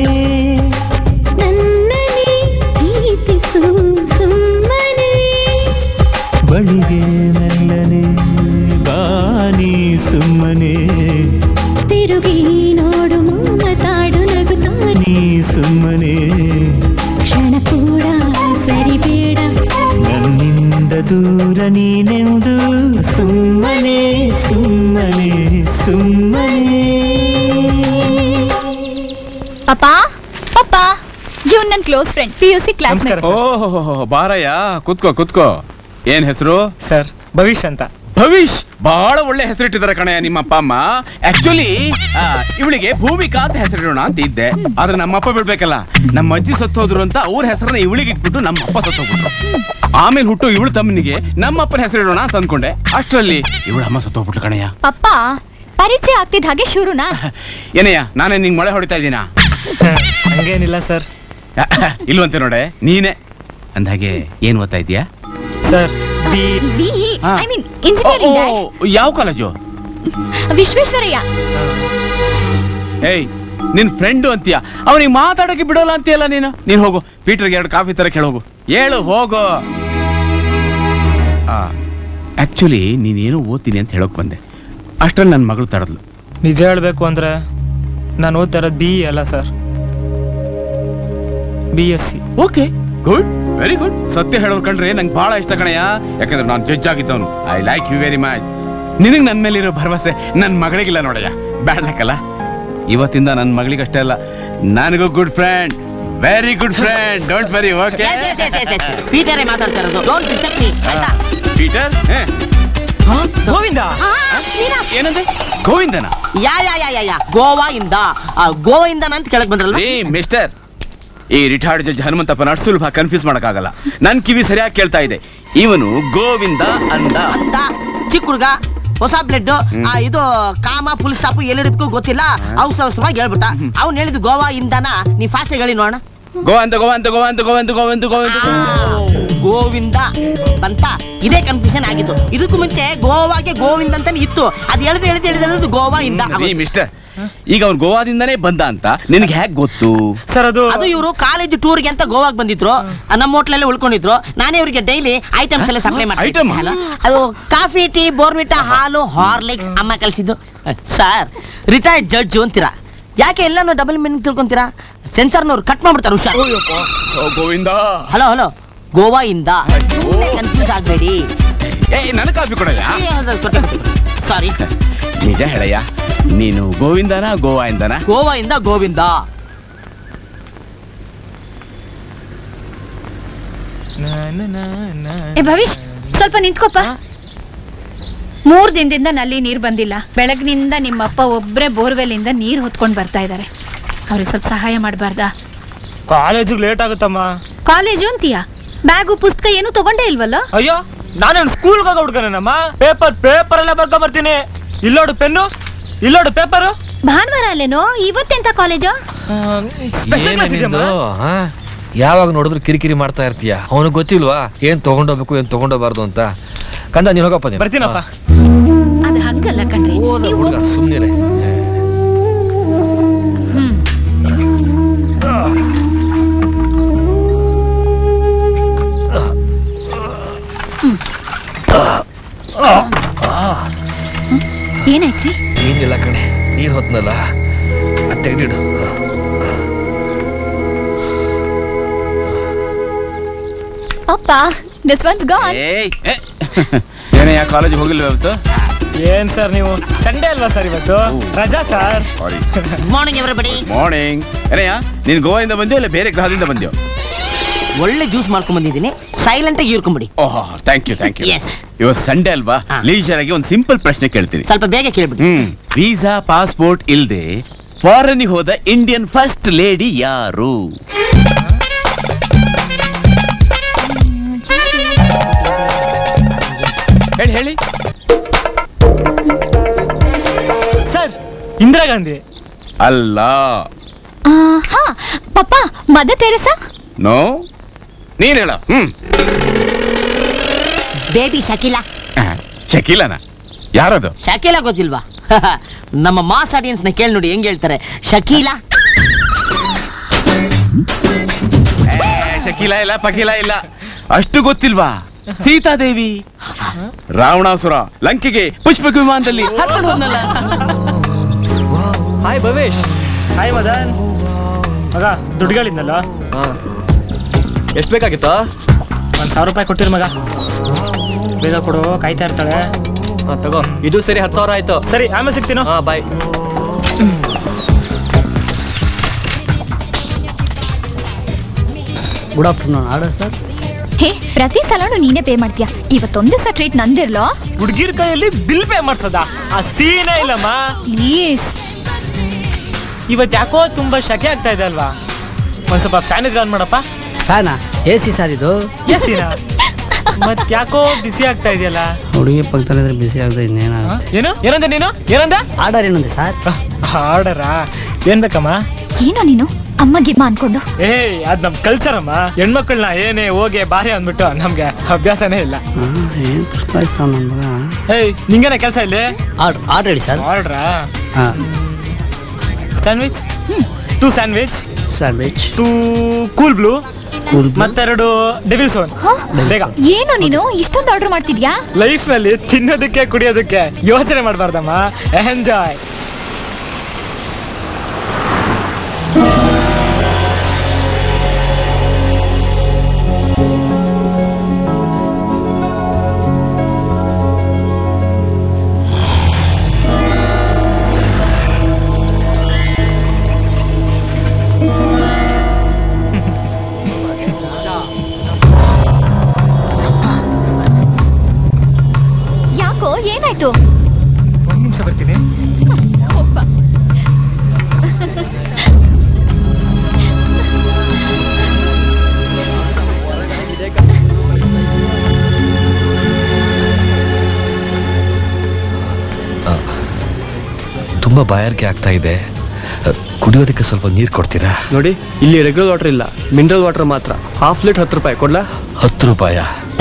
ನನ್ನನೇ ಪ್ರೀತಿಸು ಸುಮ್ಮನೆ ಬಳಿಗೆ ಮೆಲ್ಲನೆ ಬಾನಿ ಸುಮ್ಮನೆ ತಿರುಗಿ ನೋಡು ಮಾತಾಡು ನಗುತ್ತಾನೆ ನೀ ಸುಮ್ಮನೆ ಕ್ಷಣ ಕೂಡ ಸರಿಬೇಡ ನನ್ನಿಂದ ದೂರ ನೀನೆಂದು ಸುಮ್ಮನೆ ಸುಮ್ಮನೆ ಸುಮ್ಮನೆ ಪಾಪಾ ಪಾಪಾ ಇವ್ನ್ ನನ್ close friend P U C class ಓಹೋ ಬಾರಯ್ಯ ಕುತ್ಕೋ ಕುತ್ಕೋ ಏನ್ ಹೆಸರು ಸರ್ ಭವಿಷ್ ಅಂತ ಭವಿಷ್ ಬಹಳ ಒಳ್ಳೆ ಹೆಸರಿಟ್ಟಿದ್ದಾರೆ ಕಣಯ್ಯ ನಿಮ್ಮ ಅಪ್ಪ ಅಮ್ಮ ಆಕ್ಚುಲಿ ಇವಳಿಗೆ ಭೂಮಿಕಾ ಅಂತ ಹೆಸರಿಡೋಣ ಅಂತ ಇದ್ದೆ ಆದ್ರೆ ನಮ್ಮಪ್ಪ ಬಿಡ್ಬೇಕಲ್ಲ ನಮ್ಮ ಅಜ್ಜಿ ಸತ್ತೋದ್ರು ಅಂತ ಅವ್ರ ಹೆಸರನ್ನ ಇವಳಿಗೆ ಇಟ್ಬಿಟ್ಟು ನಮ್ಮ ಅಪ್ಪ ಸತ್ತೋಗ್ಬಿಟ್ರು ಆಮೇಲೆ ಹುಟ್ಟು ಇವಳು ತಮ್ಮನಿಗೆ ನಮ್ಮ ಅಪ್ಪನ ಹೆಸರಿಡೋಣ ಅಂತ ಅಂದ್ಕೊಂಡೆ ಅಷ್ಟರಲ್ಲಿ ಇವಳ ಅಮ್ಮ ಸತ್ತೋಗ್ಬಿಟ್ಲು ಕಣಯ್ಯ ಪಪ್ಪ ಪರಿಚಯ ಆಗ್ತಿದ್ ಹಾಗೆ ಶುರುನಾ ಏನಯ್ಯ ನಾನೇ ನಿಂಗೆ ಮೊಳೆ ಹೊಡಿತಾ ಇದ್ದೀನಾ ಹಂಗೇನಿಲ್ಲ ಸರ್ ಇಲ್ವಂತೆ ನೋಡೆ ನೀನೆ ಅಂದಾಗೆ ಏನ್ ಓದ್ತಾ ಇದೀಯಾ ಸರ್ ಬಿ ಬಿ ಹಾ. ಐ ಮೀನ್ ಇಂಜಿನಿಯರಿಂಗ್ ಯಾವ ಕಾಲೇಜು ವಿಶ್ವೇಶ್ವರಯ್ಯ ಏಯ್ ನಿನ್ ಫ್ರೆಂಡು ಅಂತೀಯ ಅವನಿಗೆ ಮಾತಾಡಕ್ಕೆ ಬಿಡೋಲ್ಲ ಅಂತೀಯಲ್ಲ ನೀನು ನೀನ್ ಹೋಗು ಪೀಟರ್ಗೆ ಎರಡು ಕಾಫಿ ತರ ಕೇಳೋಗು ಹೇಳು ಹೋಗು ಆಕ್ಚುಲಿ ನೀನೇನೋ ಓದ್ತೀನಿ ಅಂತ ಹೇಳೋಕ್ ಬಂದೆ ಅಷ್ಟ್ರಲ್ಲಿ ನನ್ನ ಮಗಳು ತಡದ್ಲು ನಿಜ ಹೇಳಬೇಕು ಅಂದ್ರೆ ನಾನು ಓದ್ತಾ ಇರೋದು ಬಿ ಅಲ್ಲ sir B S C okay good very good ಸತ್ಯ ಹೇಳೋರ್ ಕಂಡ್ರೆ ನಂಗೆ ಬಹಳ ಇಷ್ಟ ಕಣಯ್ಯ ಯಾಕಂದ್ರೆ ನಾನು ಜಡ್ಜ್ ಆಗಿದ್ದವನು I like you very much ನಿನಗೆ ನನ್ನ ಮೇಲಿರೋ ಭರವಸೆ ನನ್ನ ಮಗಳಿಗಿಲ್ಲ ನೋಡಯ್ಯ ಬ್ಯಾಡ್ಲಕ್ಕಲ್ಲ ಇವತ್ತಿಂದ ನನ್ನ ಮಗಳಿಗಷ್ಟೇ ಅಲ್ಲ ನನಗೂ good friend very good friend don't very okay ಪೀಟರೇ ಮಾತಾಡ್ತಾ ಇರೋದು ಡೋಂಟ್ ಡಿಸ್ಟರ್ಬ್ ಮೀ ಆಯ್ತಾ ಪೀಟರ್ ಗೋವಿಂದ ಏನಂದ್ರೆ ಗೋವಿಂದನ ಯಾ ಯಾ ಯಾ ಯಾ ಯಾ ಗೋವಾ ಇಂದ ಆ, ಗೋವಾ ಇಂದ ಅಂತ ಕೆಳಗ್ ಬಂದ್ರಲ್ಲ ಏ ಮಿಸ್ಟರ್ ಈ ರಿಟೈರ್ಡ್ ಜಡ್ಜ್ ಹನುಮಂತಪ್ಪನ ಅಷ್ಟು ಸುಲಭ ಕನ್ಫ್ಯೂಸ್ ಮಾಡಕ್ಕಾಗಲ್ಲ ನನ್ ಕಿವಿ ಸರಿಯಾಗಿ ಕೇಳ್ತಾ ಇದೆ ಇವನು ಗೋವಿಂದ ಅಂದ ಅಂತ ಚಿಕ್ಕ ಹುಡುಗ ಹೊಸ ಬ್ಲೆಡ್ ಇದು ಕಾಮ ಫುಲ್ ಸ್ಟಾಪ್ ಎಲ್ಲಿಡಕ್ಕೂ ಗೊತ್ತಿಲ್ಲ ಅವಸರ ಅವಸರವಾಗಿ ಹೇಳ್ಬಿಟ್ಟ ಅವ್ನು ಹೇಳಿದ್ದು ಗೋವಾ ಇಂದನ ನೀ ಫಾಸ್ಟ್ ಹೇಳಿ ನೋಡೋಣ ಗೋವಂತ ಗೋವಂತ ಗೋವಂತ ಗೋವಂತ ಗೋವಂತ ಗೋವಂತ ಗೋವಿಂದ ಅಂತ ಇದೇ ಕನ್ಫ್ಯೂಷನ್ ಆಗಿತ್ತು ಇದಕ್ಕೂ ಮುಂಚೆ ಗೋವಾಗೆ ಗೋವಿಂದ ಅಂತಾನೆ ಇತ್ತು ಅದು ಎಳ್ದು ಎಳ್ದು ಎಳ್ದು ಎಳ್ದು ಗೋವಾ ಇಂದ ಈ ಮಿಸ್ಟರ್ ಈಗ ಅವ್ನು ಗೋವಾದಿಂದಾನೇ ಬಂದ ಅಂತ ನಿನಗೆ ಹೇಗ್ ಗೊತ್ತು ಸರ್ ಅದು ಅದು ಇವರು ಕಾಲೇಜ್ ಟೂರ್ಗೆ ಅಂತ ಗೋವಾಗ್ ಬಂದಿದ್ರು ಆ, ನಮ್ಮ ಹೋಟ್ಲಲ್ಲಿ ಉಳ್ಕೊಂಡಿದ್ರು ನಾನೇ ಇವರಿಗೆ ಡೈಲಿ ಐಟಮ್ಸ್ ಎಲ್ಲ ಸಪ್ಲೈ Item? ಮಾಡ್ತೀನಿ ಅದು ಕಾಫಿ ಟೀ ಬೋರ್ಮಿಟಾ ಹಾಲು ಹಾರ್ಲಿಕ್ಸ್ ಅಮ್ಮ ಕಲಿಸಿದ್ದು ಸರ್ ರಿಟೈರ್ಡ್ ಜಡ್ಜ್ ಅಂತೀರಾ ಯಾಕೆ ಎಲ್ಲಾನು ಡಬಲ್ ಮೀನಿಂಗ್ ತಿಳ್ಕೊಂತೀರಾ ಸೆನ್ಸರ್ನವ್ರು ಕಟ್ ಮಾಡ್ಬಿಡ್ತಾರೆ ಹುಷಾರ್ ಓ ಗೋವಿಂದ ಹಲೋ ಹಲೋ ಗೋವಾ ಇಂದ ಕನ್ಫ್ಯೂಸ್ ಆಗಬೇಡಿ ಏ ನನಗೆ ಕಾಫಿ ಕೊಡಯ್ಯ ಸಾರಿ ನಿಜ ಹೇಳಯ್ಯ ನೀನು ಗೋವಿಂದನ ಗೋವಾ ಇಂದನ ಗೋವಾ ಇಂದ ಗೋವಿಂದ ಏ ಭವಿಷ್ ಸ್ವಲ್ಪ ನಿಂತ್ಕೋಪ ಮೂರ್ ದಿನದಿಂದ ನಲ್ಲಿ ನೀರ್ ಬಂದಿಲ್ಲ ಬೆಳಗ್ನಿಂದ ನಿಮ್ಮಪ್ಪ ಒಬ್ರೇ ಬೋರ್ವೆಲ್ ಇಂದ ನೀರ್ ಹೊತ್ಕೊಂಡ್ ಬರ್ತಾ ಇದಾರೆ ಅವ್ರಿಗೆ ಸ್ವಲ್ಪ ಸಹಾಯ ಮಾಡಬಾರ್ದಾ ಕಾಲೇಜಿಗೆ ಲೇಟ್ ಆಗುತ್ತಮ್ಮ ಕಾಲೇಜು ಅಂತೀಯಾ ಬ್ಯಾಗು ಪುಸ್ತಕ ಏನು ತಗೊಂಡೇ ಇಲ್ವಲ್ಲ ಅಯ್ಯೋ ನಾನೇನು ಸ್ಕೂಲ್ಗೆ ಹೋಗೋ ಹುಡ್ಗನೇನಮ್ಮ ಪೇಪರ್ ಪೇಪರ್ ಎಲ್ಲ ಬರ್ಕೊ ಬರ್ತೀನಿ ಇಲ್ಲೋಡು ಪೆನ್ನು ಇಲ್ಲೋಡು ಪೇಪರು ಭಾನುವಾರ ಅಲ್ಲೇನೋ ಇವತ್ತೆಂತ ಕಾಲೇಜು ಸ್ಪೆಷಲ್ ಕ್ಲಾಸ್ ಇದೆಯಮ್ಮ ಆ? ಯಾವಾಗ ನೋಡಿದ್ರು ಕಿರಿಕಿರಿ ಮಾಡ್ತಾ ಇರ್ತೀಯ ಅವನಿಗೆ ಗೊತ್ತಿಲ್ವಾ ಏನ್ ತಗೊಂಡೋಗ್ಬೇಕು ಏನ್ ತಗೊಂಡೋಗ್ಬಾರ್ದು ಅಂತ ಕಂದ ನೀನ್ ಹೋಗಪ್ಪ ನೀನು ಬರ್ತೀನಪ್ಪ ಅದು ಹಂಗಲ್ಲ ಕಣ್ರಿ ನೀವು ಹುಡುಗ ಸುಮ್ಮನೆ ಏನಾಯ್ತ್ರಿ ಏನಿಲ್ಲ ಕಣೆ ನೀರು ಹೊತ್ನಲ್ಲ ಅದು ತೆಗೆದಿಡು ಅಪ್ಪ ದಿಸ್ ಒನ್ಸ್ ಗಾನ್ ಏಯ್ ಏ. ಏನಯ್ಯ ಕಾಲೇಜಿಗೆ ಹೋಗಿಲ್ವ ಇವತ್ತು ಏನ್ ಸರ್ ನೀವು ಸಂಡೇ ಅಲ್ವಾ ಸರ್ ಇವತ್ತು ರಜಾ sir sorry morning everybody morning ಏನಯ್ಯ ನೀನ್ ಗೋವಾದಿಂದ ಬಂದ್ಯೋ ಇಲ್ಲ ಬೇರೆ ಗ್ರಹದಿಂದ ಬಂದ್ಯೋ ಒಳ್ಳೆ ಜ್ಯೂಸ್ ಮಾಡ್ಕೊಂಡ್ ಬಂದಿದ್ದೀನಿ ಸೈಲೆಂಟ್ ಆಗಿ ಇರ್ಕೊಂಬಿಡಿ oh thank you thank you Yes. ಇವತ್ತು ಸಂಡೇ ಅಲ್ವಾ ಲೀಜರ್ ಆಗಿ ಒಂದು ಸಿಂಪಲ್ ಪ್ರಶ್ನೆ ಕೇಳ್ತೀನಿ ಸ್ವಲ್ಪ ಬೇಗ ಕೇಳ್ಬಿಡಿ ಹ್ಮ್ ವೀಸಾ ಪಾಸ್ಪೋರ್ಟ್ ಇಲ್ದೆ ಫಾರಿನ್ ಹೋದ ಇಂಡಿಯನ್ ಫಸ್ಟ್ ಲೇಡಿ ಯಾರು ಹೇಳಿ ಹೇಳಿ ಸರ್ ಇಂದಿರಾ ಗಾಂಧಿ ಅಲ್ಲ ಹಾ ಪಪ್ಪ ಮದರ್ ತೆರೆಸಾ ನೋ ನೀನ್ ಹೇಳ ಹ್ಮ್ ಬೇಬಿ ಶಕೀಲಾ ಶಕೀಲನ ಯಾರದು ಶಕೀಲಾ ಗೊತ್ತಿಲ್ವಾ ನಮ್ಮ ಮಾಸ್ ಆಡಿಯನ್ಸ್ ನ ಕೇಳಿ ನೋಡಿ ಹೆಂಗ್ ಹೇಳ್ತಾರೆ ಶಕೀಲಾ ಏ, ಶಕೀಲ ಇಲ್ಲ ಪಕೀಲ ಇಲ್ಲ ಅಷ್ಟು ಗೊತ್ತಿಲ್ವಾ ಸೀತಾದೇವಿ ರಾವಣಾಸುರ ಲಂಕೆಗೆ ಪುಷ್ಪಕ ವಿಮಾನದಲ್ಲಿ ಹತ್ಕೊಂಡು ಹೋದ್ನಲ್ಲ ಹಾಯ್ ಭವೇಶ್ ಹಾಯ್ ಮದನ್ ಮಗ ದುಡ್ಡುಗಳಿಂದಲ್ಲ ಎಷ್ಟು ಬೇಕಾಗಿತ್ತು ಒಂದು ಸಾವಿರ ರೂಪಾಯಿ ಕೊಟ್ಟಿರು ಮಗ ಬೇಗ ಕೊಡು ಕಾಯ್ತಾ ಇರ್ತಾಳೆ ಹಾ ತಗೋ ಇದು ಸರಿ ಹತ್ತು ಸಾವಿರ ಆಯ್ತು ಸರಿ ಆಮೇಲೆ ಸಿಗ್ತೀನೋ ಹಾ bye good afternoon order sir ಹೇ ಪ್ರತಿ ಸಲನೂ ನೀನೇ ಪೇ ಮಾಡ್ತೀಯ ಇವತ್ತೊಂದು ದಿವಸ ಟ್ರೀಟ್ ನಂದಿರ್ಲೋ ಹುಡುಗಿರ್ ಕೈಯಲ್ಲಿ ಬಿಲ್ ಪೇ ಮಾಡ್ಸೋದಾ ಆ ಸೀನೇ ಇಲ್ಲಮ್ಮ ಪ್ಲೀಸ್ ಇವತ್ತು ಯಾಕೋ ತುಂಬಾ ಶಕೆ ಆಗ್ತಾ ಇದೆ ಅಲ್ವಾ ಒಂದ್ ಸ್ವಲ್ಪ ಫ್ಯಾನ್ ಇದ್ರೆ ಆನ್ ಮಾಡಪ್ಪ ಫ್ಯಾನಾ ಎ ಸಿ ಸರ್ ಇದು ಎಸಿನ ಮತ್ ಯಾಕೋ ಬಿಸಿ ಆಗ್ತಾ ಇದೆಯಲ್ಲ ಹುಡುಗಿ ಪಕ್ಕದಲ್ಲಿದ್ರೆ ಬಿಸಿ ಆಗದೆ ಇನ್ನೇನ ಏನು ಏನಂದ ನೀನು ಏನಂದ ಆರ್ಡರ್ ಏನಂದೆ ಸರ್ ಆರ್ಡರಾ ಏನ್ ಬೇಕಮ್ಮ ಏನೋ ನೀನು ಅಮ್ಮ ಗಿಮ್ಮ ಅನ್ಕೊಂಡು ಏ ಅದ್ ನಮ್ ಕಲ್ಚರ್ ಅಮ್ಮ ಹೆಣ್ಮಕ್ಳನ್ನ ಏನೇ ಹೋಗೆ ಬಾರಿ ಅಂದ್ಬಿಟ್ಟು ನಮ್ಗೆ ಅಭ್ಯಾಸನೇ ಇಲ್ಲ ಏನು ಪ್ರಶ್ನೆ ನನ್ನ ಮಗ ಏಯ್ ನಿಂಗೇನ ಕೆಲಸ ಇಲ್ಲಿ ಆರ್ಡರ್ ಆರ್ಡರ್ ಹೇಳಿ ಸರ್ ಆರ್ಡ್ರಾ ಹಾಂ sandwich two sandwich sandwich two cool blue cool ಮತ್ತೆರಡು ಡೆವಿಲ್ ಸೋನ್ ಬೇಗ ಏನೋ ನೀನು ಇಷ್ಟೊಂದು ಆರ್ಡರ್ ಮಾಡ್ತಿದ್ಯಾ ಲೈಫ್ ನಲ್ಲಿ ತಿನ್ನೋದಕ್ಕೆ ಕುಡಿಯೋದಕ್ಕೆ ಯೋಚನೆ ಮಾಡಬಾರ್ದಮ್ಮ ಎಂಜಾಯ್ ಯಾಕೋ ಏನಾಯ್ತು ಒಂದ್ ನಿಮಿಷ ಬರ್ತೀನಿ ಹೋಗ್ಬಾ. ತುಂಬ ಬಾಯಾರಿಕೆ ಆಗ್ತಾ ಇದೆ ಅ, ಕುಡಿಯೋದಕ್ಕೆ ಸ್ವಲ್ಪ ನೀರು ಕೊಡ್ತೀರಾ ನೋಡಿ ಇಲ್ಲಿ ರೆಗ್ಯುಲರ್ ವಾಟರ್ ಇಲ್ಲ ಮಿನರಲ್ ವಾಟರ್ ಮಾತ್ರ ಹಾಫ್ ಲೀಟ್ ಹತ್ತು ರೂಪಾಯಿ ಕೊಡ್ಲಾ ಹತ್ತು ರೂಪಾಯ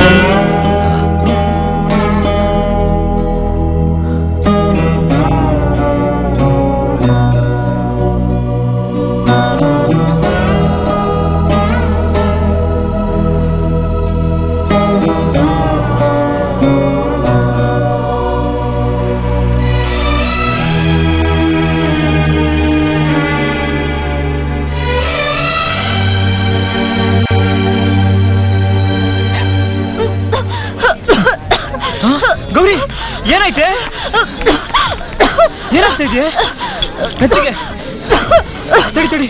ಗೌರಿ ಏನಾಯ್ತೆ ಏನಾಗ್ತಾ ಇದೆಯಾ ಮೆತ್ತಿಗೆ ತಡಿ ತಡಿ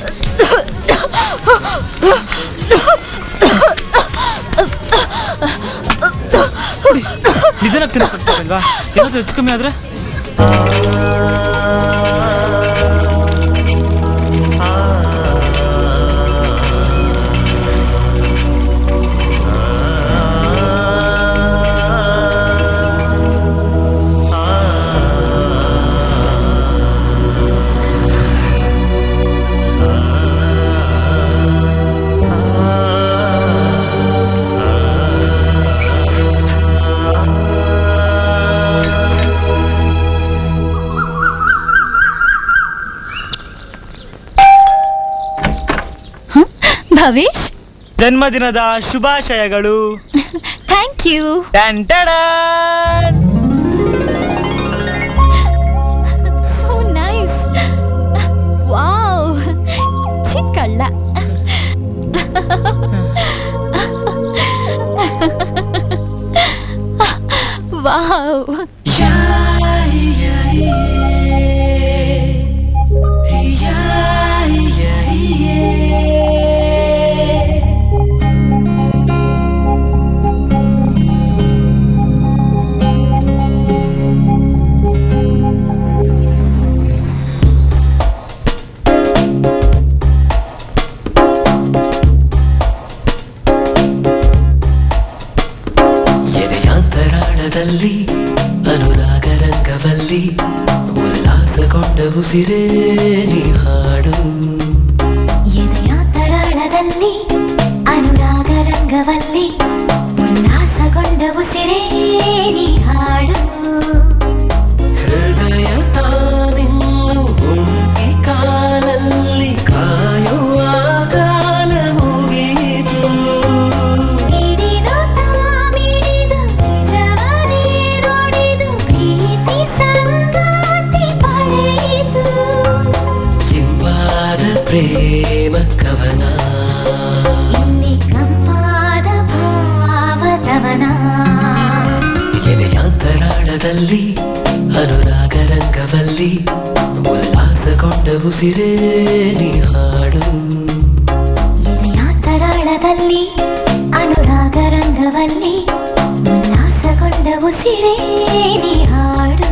ನೋಡಿ, ನಿಜನ ತಿನ್ನಕ್ಕಾಗ್ತದಲ್ವಾ ಏನಾದ್ರು ಹೆಚ್ಚು ಕಮ್ಮಿ ಆದ್ರೆ ಭವೇಶ್ ಜನ್ಮದಿನದ ಶುಭಾಶಯಗಳು ಥ್ಯಾಂಕ್ ಯು ಟನ್ ಟಡನ್. ವಾವ್ ಎದೆಯಾಂತರಾಳದಲ್ಲಿ ಅನುರಾಗ ರಂಗವಲ್ಲಿ ಉಲ್ಲಾಸಗೊಂಡ ಉಸಿರೇ ನೀ ಹಾಡು ಎದೆಯಾತರಾಳದಲ್ಲಿ ಅನುರಾಗ ರಂಗವಲ್ಲಿ ಉಲ್ಲಾಸಗೊಂಡ ಉಸಿರೇ ನೀ ಹಾಡು ಹೃದಯ ತಾನಿನ್ನು ಒಂಟಿ ಕಾಲಲ್ಲಿ ಕಾಯುವ ಕಾಲ ಮುಗಿಯಿತು ಹಿಡಿದು ತಾಮಿಡಿದು ನಿಜವನೇ ನುಡಿದು ಪ್ರೀತಿ ಸಂಗಾತಿ ಪಡೆಯಿತು ಇಂಪಾದ ಪ್ರೇಮ ಕವನ ಇಲ್ಲಿ ಕಂಪಾದ ಭಾವತವನ ಎದೆಯಾಂತರಾಳದಲ್ಲಿ ಅನುರಾಗ ರಂಗವಲ್ಲಿ ಉಲ್ಲಾಸಗೊಂಡ ಉಸಿರೇ ನೀ ಹಾಡು ಎದೆಯಾತರಾಳದಲ್ಲಿ ಅನುರಾಗ ರಂಗವಲ್ಲಿ ಉಲ್ಲಾಸಗೊಂಡ ಉಸಿರೇ ನೀ ಹಾಡು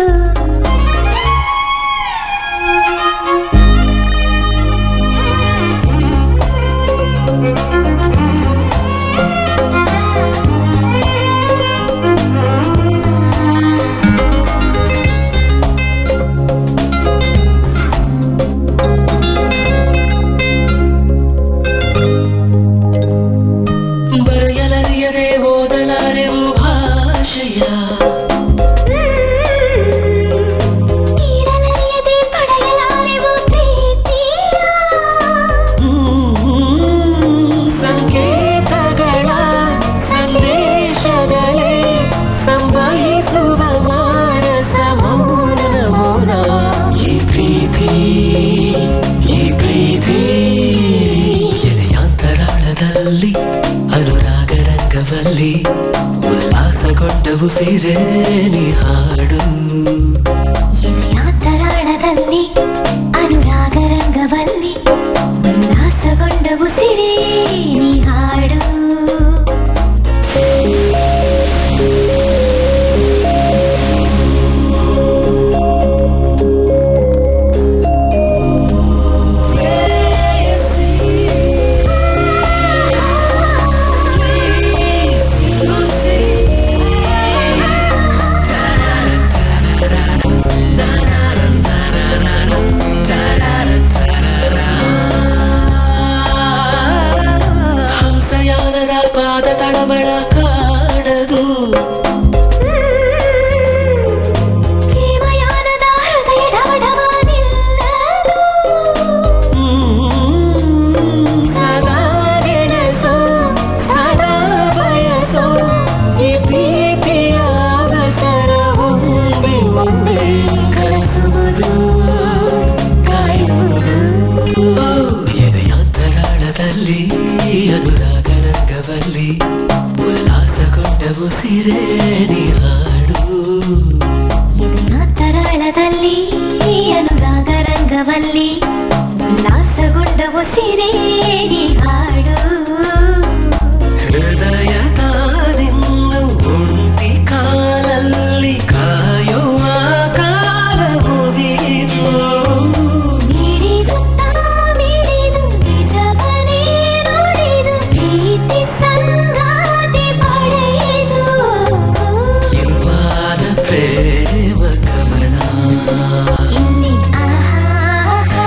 ಬರೆಯಲರಿಯದೆ ಓದಲಾರೆವು ಭಾಷೆಯ ನೀಡಲರಿಯದೆ ಪಡೆಯಲಾರೆವು ಪ್ರೀತಿಯ ಸಂಕೇತಗಳ ಸಂದೇಶದಲೇ ಸಂವಹಿಸುವ ಮಾನಸ ಮೌನ ಮೌನ ಈ ಪ್ರೀತಿ ಈ ಪ್ರೀತಿ ಎದೆಯಾಂತರಾಳದಲ್ಲಿ ಅನುರಾಗ ರಂಗವಲ್ಲಿ ಉಲ್ಲಾಸಗೊಂಡ ಉಸಿರೇ ನೀ ಹಾಡು ಎದೆಯಾತರಾಳದಲ್ಲಿ ಅನುರಾಗ ರಂಗವಲ್ಲಿ ಉಲ್ಲಾಸಗೊಂಡ ಉಸಿರೇ ನೀ ಹಾಡು ಹಂಸಯಾನದ ಪಾದ ತಳಮಳ ಕಾಣದು ಪ್ರೇಮಯಾನದ ಹೃದಯ ಡವಡವ ನಿಲ್ಲದು ಸದಾ ನೆನೆಸೋ ಸದಾ ಬಯಸೋ ಈ ಪ್ರೀತಿಯ ಅವಸರ ಒಂದೇ ಒಂದೇ ಕರೆಸುವುದು ಕಾಯುವುದು ಓ, ಎದೆಯಾಂತರಾಳದಲ್ಲಿ ಅನುರಾಗ ರಂಗವಲ್ಲಿ ಉಲ್ಲಾಸಗೊಂಡ ಉಸಿರೇ ನೀ ಹಾಡು ಎದೆಯಾತರಾಳದಲ್ಲಿ ಅನುರಾಗ ರಂಗವಲ್ಲಿ ಉಲ್ಲಾಸಗೊಂಡ ಉಸಿರೇ ನೀ ಹಾಡು ಹೃದಯ ತಾನಿನ್ನು ಒಂಟಿ ಕಾಲಲ್ಲಿ ಕಾಯುವ ಕಾಲ ಮುಗಿದು ಮಿಡಿದು ತಾಮಿಡಿದು ನಿಜವನೇ ನುಡಿದು ಪ್ರೀತಿ ಸಂಗಾತಿ ಪಡೆದು ಇಂಪಾದ ಪ್ರೇಮ ಕವನ ಇಲ್ಲಿ ಆಹಾ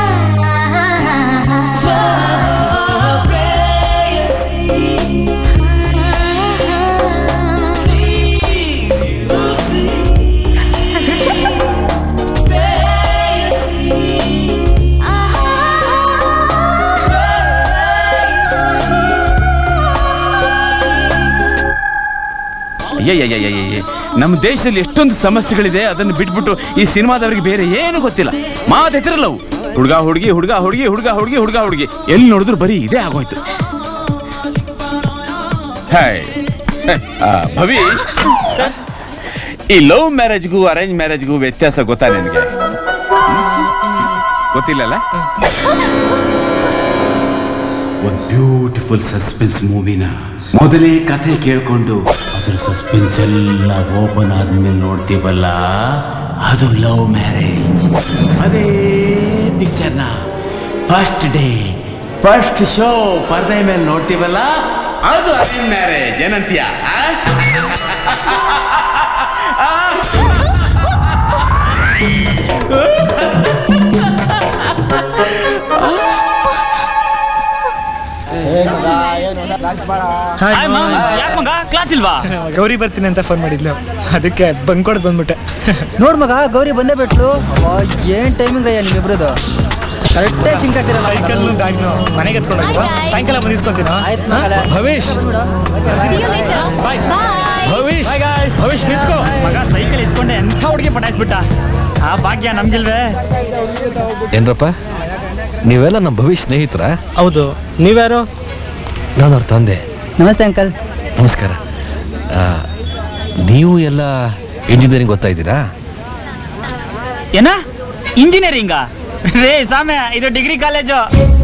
ಅಯ್ಯಯ್ಯಯ್ಯಯ್ಯಯ್ಯ ನಮ್ಮ ದೇಶದಲ್ಲಿ ಎಷ್ಟೊಂದು ಸಮಸ್ಯೆಗಳಿದೆ ಅದನ್ನು ಬಿಟ್ಬಿಟ್ಟು ಈ ಸಿನಿಮಾದವರಿಗೆ ಬೇರೆ ಏನು ಗೊತ್ತಿಲ್ಲ ಮಾತೆತ್ತಿರಲ್ಲ ಅವು ಹುಡುಗ ಹುಡುಗಿ ಹುಡುಗ ಹುಡುಗಿ ಹುಡುಗ ಹುಡುಗಿ ಹುಡುಗ ಹುಡುಗಿ ಎಲ್ಲಿ ನೋಡಿದ್ರು ಬರೀ ಇದೇ ಆಗೋಯ್ತು ಹಾಯ್ ಆ, ಭವೀಶ್ ಈ ಲವ್ ಮ್ಯಾರೇಜ್ಗೂ ಅರೇಂಜ್ ಮ್ಯಾರೇಜ್ಗೂ ವ್ಯತ್ಯಾಸ ಗೊತ್ತಾ ನಿನಗೆ ಗೊತ್ತಿಲ್ಲಲ್ಲ ಒಂದು ಬ್ಯೂಟಿಫುಲ್ ಸಸ್ಪೆನ್ಸ್ ಮೂವಿನ ಮೊದಲೇ ಕಥೆ ಕೇಳ್ಕೊಂಡು ಅದ್ರ ಸಸ್ಪೆನ್ಸ್ ಎಲ್ಲ ಓಪನ್ ಆದ್ಮೇಲೆ ನೋಡ್ತೀವಲ್ಲ ಅದು ಲವ್ ಮ್ಯಾರೇಜ್ ಅದೇ ಪಿಕ್ಚರ್ನ ಫಸ್ಟ್ ಡೇ ಫಸ್ಟ್ ಶೋ ಪರ್ದೆ ಮೇಲೆ ನೋಡ್ತೀವಲ್ಲ ಅದು ಅರೇಂಜ್ ಮ್ಯಾರೇಜ್ ಏನಂತೀಯ ಆ? ಹಾಯ್ ಮಾಮ್ ಯಾಕೆ ಮಗ ಕ್ಲಾಸ್ ಇಲ್ವಾ ಗೌರಿ ಬರ್ತೀನಿ ಅಂತ ಫೋನ್ ಮಾಡಿದ್ಲು ಅದಕ್ಕೆ ಬಂದ್ಕೊಡ್ ಬಂದ್ಬಿಟ್ಟೆ ನೋಡ್ ಮಗ ಗೌರಿ ಬಂದೇ ಬಿಟ್ಲು ಅವ್ವ, ಏನ್ ಟೈಮಿಂಗ್ ರಯ್ಯ ನಿಮ್ಮಿಬ್ರದ್ದು ಕರೆಕ್ಟೇ ಸಿಂಕ್ ಸೈಕಲ್ನು ಬ್ಯಾಗ್ನು ಮನೆಗೆ ಎತ್ಕೊಂಡು ಹೋಗ್ವಾ ಸಾಯಂಕಾಲ ಬಂದು ಇಸ್ಕೊತೀನ ಭವೇಶ್ ಭವಿಷ್ ಭವಿಷ್ ನಿಂತ್ಕೋ ಮಗ ಸೈಕಲ್ ಇಟ್ಕೊಂಡೆ ಎಂಥ ಹುಡುಗಿ ಪಟಾಯಿಸ್ಬಿಟ್ಟ ಆ ಭಾಗ್ಯ ನಮ್ಗಿಲ್ವೇ ಏನ್ರಪ್ಪ ನೀವೆಲ್ಲ ನಮ್ಮ ಭವಿಷ್ಯ ಸ್ನೇಹಿತರ ಹೌದು ನೀವ್ಯಾರು ನಾನು ಅವ್ರ ತಂದೆ ನಮಸ್ತೆ ಅಂಕಲ್ ನಮಸ್ಕಾರ ಆ, ನೀವು ಎಲ್ಲ ಇಂಜಿನಿಯರಿಂಗ್ ಓದ್ತಾ ಇದ್ದೀರಾ ಏನ ಇಂಜಿನಿಯರಿಂಗ ರೇ ಸಾಮ್ಯ ಇದು ಡಿಗ್ರಿ ಕಾಲೇಜು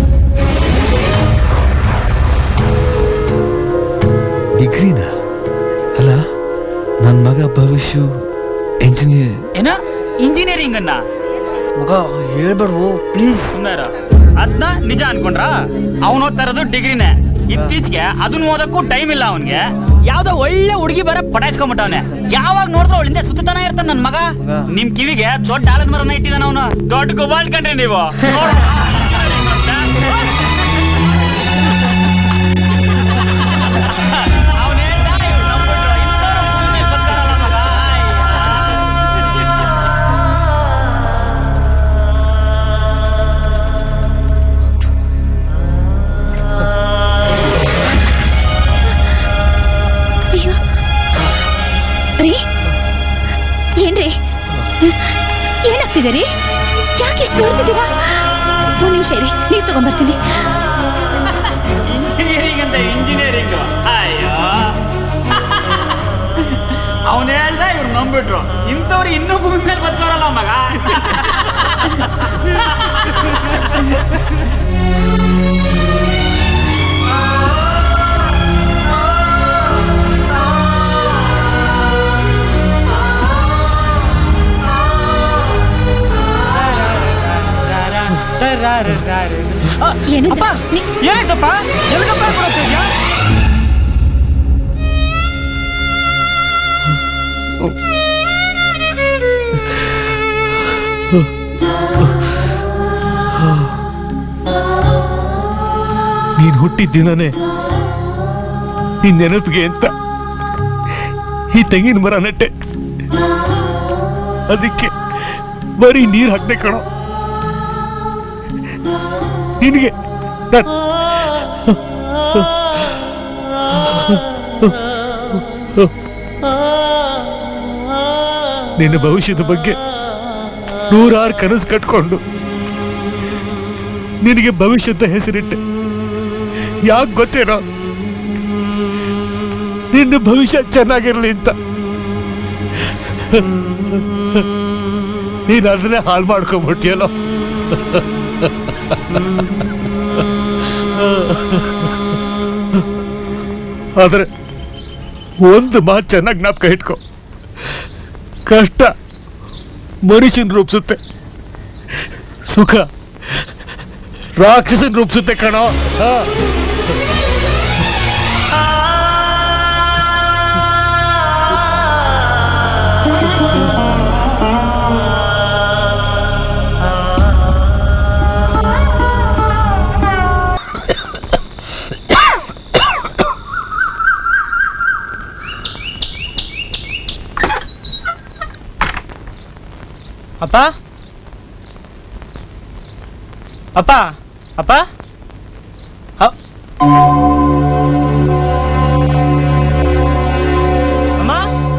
ಡಿಗ್ರಿನಾ ಅಲ್ಲ ನನ್ನ ಮಗ ಭವಿಷ್ಯ ಇಂಜಿನಿಯರ್ ಏನ ಇಂಜಿನಿಯರಿಂಗ್ ಅನ್ನ ಮಗ ಹೇಳ್ಬೇಡ್ವು ಪ್ಲೀಸ್ ಅದನ್ನ ನಿಜ ಅನ್ಕೊಂಡ್ರ ಅವನು ಓದ್ತಾ ಇರೋದು ಡಿಗ್ರಿನೇ ಇತ್ತೀಚೆಗೆ ಅದನ್ನ ಓದಕ್ಕೂ ಟೈಮ್ ಇಲ್ಲ ಅವನ್ಗೆ ಯಾವ್ದೋ ಒಳ್ಳೆ ಹುಡುಗಿ ಬೇರೆ ಪಟಾಯಿಸ್ಕೊಂಡ್ಬಿಟ್ಟವನೆ ಯಾವಾಗ ನೋಡಿದ್ರೆ ಅವಳಿಂದ ಸುತ್ತಾನೆ ಇರ್ತಾನೆ ನನ್ ಮಗ ನಿಮ್ ಕಿವಿಗೆ ದೊಡ್ಡ ಆಲದ ಮರನ ಇಟ್ಟಿದಾನ ಅವನು ದೊಡ್ಡ ಗುಬಾಳ್ ಕಂಡ್ರಿ ನೀವು ನೋಡು. ಅವ್ನ್ ಹೇಳ್ದ, ಇವ್ರು ನಂಬ್ಬಿಟ್ರು. ಇಂಥವ್ರು ಭೂಮಿ ಮೇಲ್ ಬದುಕ್ತಾರಲ್ಲ ಮಗ. ಅಯ್ಯೋ ರೀ ಏನ್ರಿ ಏನಾಗ್ತಿದೆ ರೀ ಯಾಕೆ ಇಷ್ಟು ನೋಡ್ತಿದ್ದೀರಾ ಒಂದ್ ನಿಮಿಷ ಇರಿ ನೀರು ತಗೊಂಡ್ಬರ್ತೀನಿ ಇಂಜಿನಿಯರಿಂಗ್ ಅಂತ ಇಂಜಿನಿಯರಿಂಗ್ ಅಯ್ಯೋ ಅವನು ಹೇಳ್ದ ಇವ್ರು ನಂಬಿಟ್ರು ಇಂಥವ್ರು ಇನ್ನೂ ಭೂಮಿ ಮೇಲೆ ಬದುಕೋರಲ್ಲ ಮಗ ಏನಿದೆ ಏನಾಯ್ತಪ್ಪ ಎಲ್ಗಪ್ಪ ಕೊಡ್ತಿದ್ಯಾ ನೀನ್ ಹುಟ್ಟಿದ ದಿನನೇ ನಿನ್ ನೆನಪಿಗೆ ಅಂತ ಈ ತೆಂಗಿನ ಮರ ನೆಟ್ಟೆ ಅದಕ್ಕೆ ಬರೀ ನೀರ್ ಹಾಕ್ದೆ ಕಣೋ ನಿನಗೆ ನಾನ್- ನಿನ್ನ ಭವಿಷ್ಯದ ಬಗ್ಗೆ ನೂರಾರು ಕನಸು ಕಟ್ಕೊಂಡು ನಿನಗೆ ಭವಿಷ್ಯದ ಹೆಸರಿಟ್ಟೆ ಯಾಕೆ ಗೊತ್ತೇನೋ ನಿನ್ನ ಭವಿಷ್ಯ ಚೆನ್ನಾಗಿರ್ಲಿ ಅಂತ ನೀನು ಅದನ್ನೇ ಹಾಳು ಮಾಡ್ಕೊಂಡ್ಬಿಟ್ಟಿಯಲ್ಲೋ ಆದ್ರೆ ಒಂದು ಮಾತು ಚೆನ್ನಾಗಿ ಜ್ಞಾಪಕ ಇಟ್ಕೋ ಕಷ್ಟ ಮನುಷ್ಯನ್ ರೂಪಿಸುತ್ತೆ ಸುಖ ರಾಕ್ಷಸನ್ ರೂಪಿಸುತ್ತೆ ಕಣೋ ಹಾ ಅಪ್ಪ ಅಪ್ಪ ಅಪ್ಪ ಅ- ಅಮ್ಮ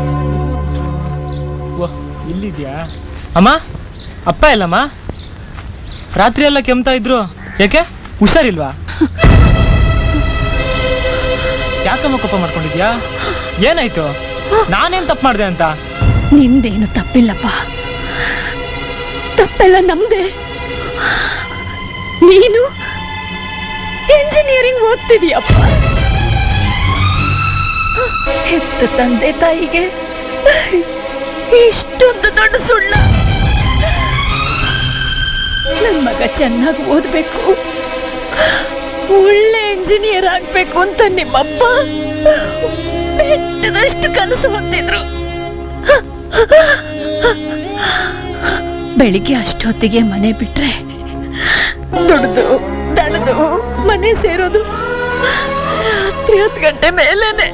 ವ, ಇಲ್ಲಿದ್ಯಾ ಅಮ್ಮ ಅಪ್ಪ ಇಲ್ಲಮ್ಮ ರಾತ್ರಿ ಎಲ್ಲ ಕೆಮ್ತಾ ಇದ್ರು ಯಾಕೆ ಹುಷಾರಿಲ್ವಾ ಯಾಕಮ್ಮ ಕೋಪ ಮಾಡ್ಕೊಂಡಿದ್ಯಾ ಏನಾಯ್ತು ನಾನೇನ್ ತಪ್ಪು ಮಾಡಿದೆ ಅಂತ ನಿಂದೇನು ತಪ್ಪಿಲ್ಲಪ್ಪ ತಪ್ಪೆಲ್ಲ ನಮ್ದೆ ನೀನು ಇಂಜಿನಿಯರಿಂಗ್ ಓದ್ತಿದೀಯಪ್ಪ ಹೆತ್ತ ತಂದೆ ತಾಯಿಗೆ ಇಷ್ಟೊಂದು ದೊಡ್ಡ ಸುಳ್ಳ ನನ್ ಮಗ ಚೆನ್ನಾಗಿ ಓದ್ಬೇಕು ಒಳ್ಳೆ ಇಂಜಿನಿಯರ್ ಆಗ್ಬೇಕು ಅಂತ ನಿಮ್ಮಪ್ಪ ಬೆಟ್ಟದಷ್ಟು ಕನಸು ಹೊತ್ತಿದ್ರು ಬೆಳಿಗ್ಗೆ ಅಷ್ಟೊತ್ತಿಗೆ ಮನೆ ಬಿಟ್ರೆ ದುಡ್ದು ದಣದು ಮನೆ ಸೇರೋದು ರಾತ್ರಿ ಹತ್ತು ಗಂಟೆ ಮೇಲೇನೆ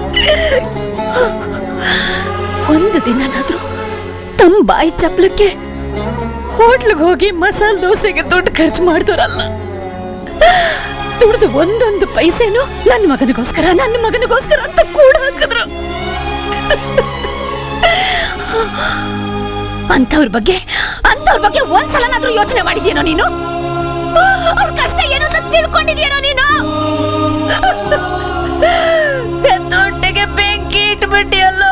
ಒಂದು ದಿನನಾದ್ರೂ ತಮ್ಮ ಬಾಯಿ ಚಪ್ಲಕ್ಕೆ ಹೋಟ್ಲಿಗೆ ಹೋಗಿ ಮಸಾಲೆ ದೋಸೆಗೆ ದುಡ್ಡು ಖರ್ಚು ಮಾಡ್ದೋರಲ್ಲ ದುಡ್ದು ಒಂದೊಂದು ಪೈಸೆನು ನನ್ನ ಮಗನಿಗೋಸ್ಕರ ನನ್ನ ಮಗನಿಗೋಸ್ಕರ ಅಂತ ಕೂಡ ಹಾಕಿದ್ರು ಅಂಥವ್ರ ಬಗ್ಗೆ ಅಂಥವ್ರ ಬಗ್ಗೆ ಒಂದ್ಸಲನಾದ್ರೂ ಯೋಚನೆ ಮಾಡಿದ್ಯೇನೋ ನೀನು ಅವ್ರ ಕಷ್ಟ ಏನು ಅಂತ ತಿಳ್ಕೊಂಡಿದ್ಯೇನೋ ನೀನು ದೊಡ್ಡಗೆ ಬೆಂಕಿ ಇಟ್ಬಿಟ್ಟಿಯಲ್ಲೋ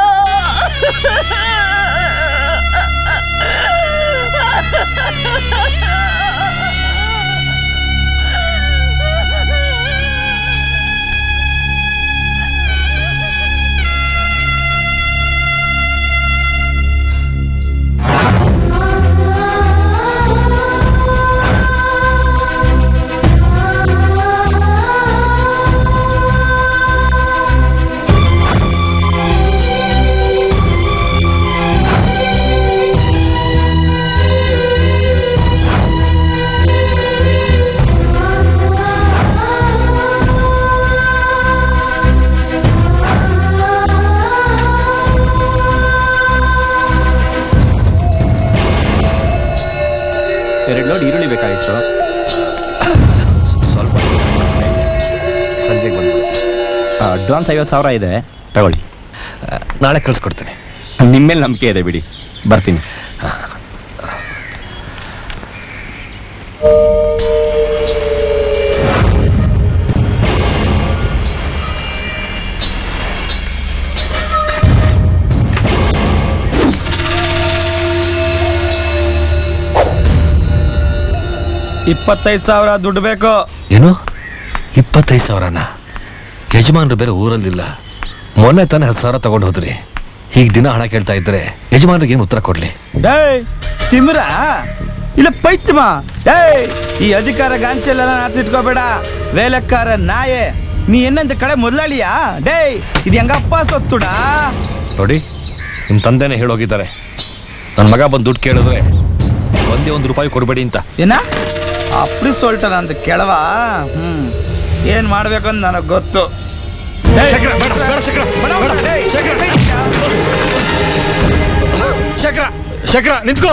ಎರಡು ಲೋಡ್ ಈರುಳ್ಳಿ ಬೇಕಾಗಿತ್ತು ಸ್ವಲ್ಪ ಸಂಜೆಗೆ ಬಂದು ಅಡ್ವಾನ್ಸ್ ಐವತ್ತು ಸಾವಿರ ಇದೆ ತಗೊಳ್ಳಿ ನಾಳೆ ಕಳಿಸ್ಕೊಡ್ತೇನೆ ನಿಮ್ಮ ಮೇಲೆ ನಂಬಿಕೆ ಇದೆ ಬಿಡಿ ಬರ್ತೀನಿ ಇಪ್ಪತ್ತೈದು ಸಾವಿರ ದುಡ್ಡು ಬೇಕು ಏನು ಇಪ್ಪತ್ತೈದು ಸಾವಿರನ ಯಜಮಾನ್ರು ಬೇರೆ ಊರಲ್ಲಿಲ್ಲ ಮೊನ್ನೆ ತಾನೇ ಹತ್ತು ಸಾವಿರ ತಗೊಂಡು ಹೋದ್ರಿ ಹೀಗೆ ದಿನ ಹಣ ಕೇಳ್ತಾ ಇದ್ರೆ ಯಜಮಾನ್ರಿಗೆ ಏನು ಉತ್ತರ ಕೊಡ್ಲಿ ಡೇಯ್ ತಿಮ್ರ ಇಲ್ಲ ಪೈಚ್ಮ ಡೇಯ್ ಈ ಅಧಿಕಾರ ಗಾಂಚೆಲ್ಲ ನಾತಿಟ್ಕೋಬೇಡ ವೇಲೆಕ್ಕಾರ ನಾಯೆ ನೀ ಎನ್ನಂತ ಕಡೆ ಮೊದಲಾಳಿಯಾ ಡೇಯ್ ಇದು ಹೆಂಗಪ್ಪ ಸೊತ್ತುಡಾ ನೋಡಿ ನಿಮ್ಮ ತಂದೆನೇ ಹೇಳೋಗಿದ್ದಾರೆ ನನ್ನ ಮಗ ಬಂದು ದುಡ್ಡು ಕೇಳಿದ್ರೆ ಒಂದೇ ಒಂದು ರೂಪಾಯಿ ಕೊಡಬೇಡಿ ಅಂತ ಏನ ಅಪ್ರಿ ಸೊಲ್ಟನ ಅಂತ ಕೇಳವ ಹ್ಮ್ ಏನ್ ಮಾಡ್ಬೇಕು ಅಂತ ನನಗೆ ಗೊತ್ತು ಡೇಯ್, ಶೇಖರ, ಬೇಡ, ಬೇಡ, ಶೇಖರ, ಬೇಡ, ಬೇಡ, ಡೇಯ್, ಶೇಖರ. ಡೇಯ್. ಶೇಖರ ಶೇಖರ ನಿಂತ್ಕೋ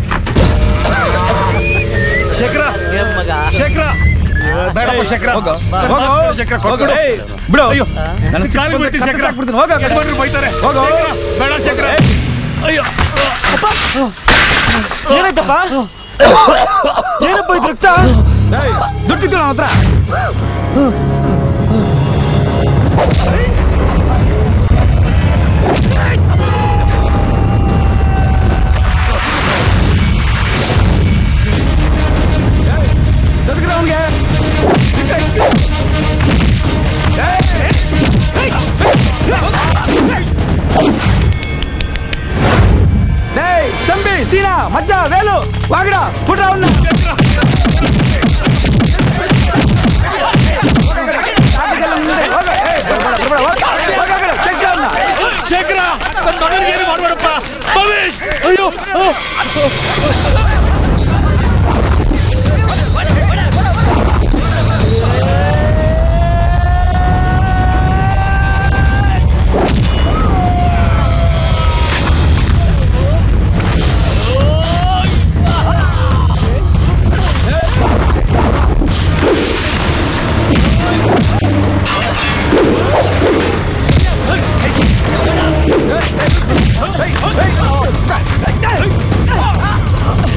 ಶೇಖರ ಶೇಖರ ಬೇಡಪ್ಪ ಶೇಖರ ಹೋಗು, ಹೋಗು. ಶೇಖರ ಹೋಗು, ಕೊಟ್ಬಿಡು. ಡೇಯ್, ಬಿಡು. ಅಯ್ಯೋ ನನ್ನ ಕಾಲು ಚಿಕ್ಕ ಬಿಡ್ತೀನಿ ಕತ್ತು ಶೇಖರ ಹಾಕ್ಬಿಡ್ತೀನಿ, ಹೋಗು ಆ ಕಡೆ. ಯಜಮಾನ್ರು ಬೈತಾರೆ ಹೋಗು. ಶೇಖರ, ಬೇಡ ಶೇಖರ ಅಯ್ಯೋ ಏನಾಯ್ತಪ್ಪ ಏನಪ್ಪ ಇದು ರಕ್ತ ಡೇಯ್, ದುಡ್ಡಿತ್ತು ನನ್ನ ಹತ್ರ ಸದ್ಗ್ರ ಅವ್ನ್ಗೆ. ಡೇಯ್ ತಂಬಿ ಸೀನಾ ಮಜ್ಜ ವೇಲು ವಾಗಡ ಪುಟ್ರ ಅವನ್ನ ಶೇಖರ ನನ್ನ ಮಗನಿಗೆ ಏನು ಮಾಡಬೇಡಪ್ಪ ಭವೇಶ್ ಅಯ್ಯೋ Hey!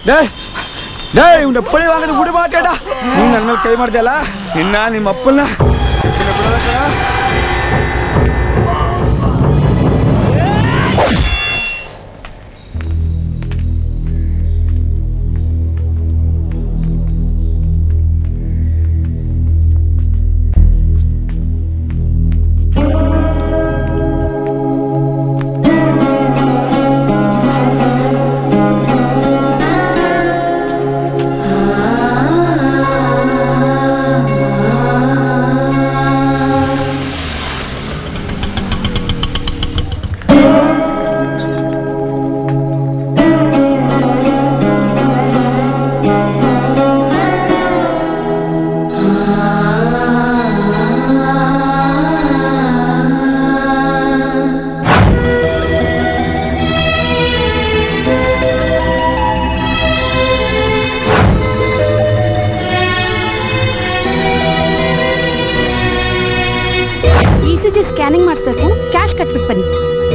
ಡೇ ಡೇ ಇವ್ನ ಪಳಿ ವಾಂಗದ ಗುಡಿ ಮಾತಾಡ ನೀನ್ ನನ್ನ ಮೇಲೆ ಕೈ ಮಾಡ್ದಲ್ಲ ಇನ್ನ ನಿಮ್ಮ ಅಪ್ಪನ್ನ ಹೆಚ್ಚಿನ ಬಿಡಲ್ಲ ಕಣ. ಇ ಸಿ ಜಿ ಸ್ಕ್ಯಾನಿಂಗ್ ಮಾಡಿಸ್ಬೇಕು ಕ್ಯಾಶ್ ಕಟ್ಬಿಟ್ಟು ಬನ್ನಿ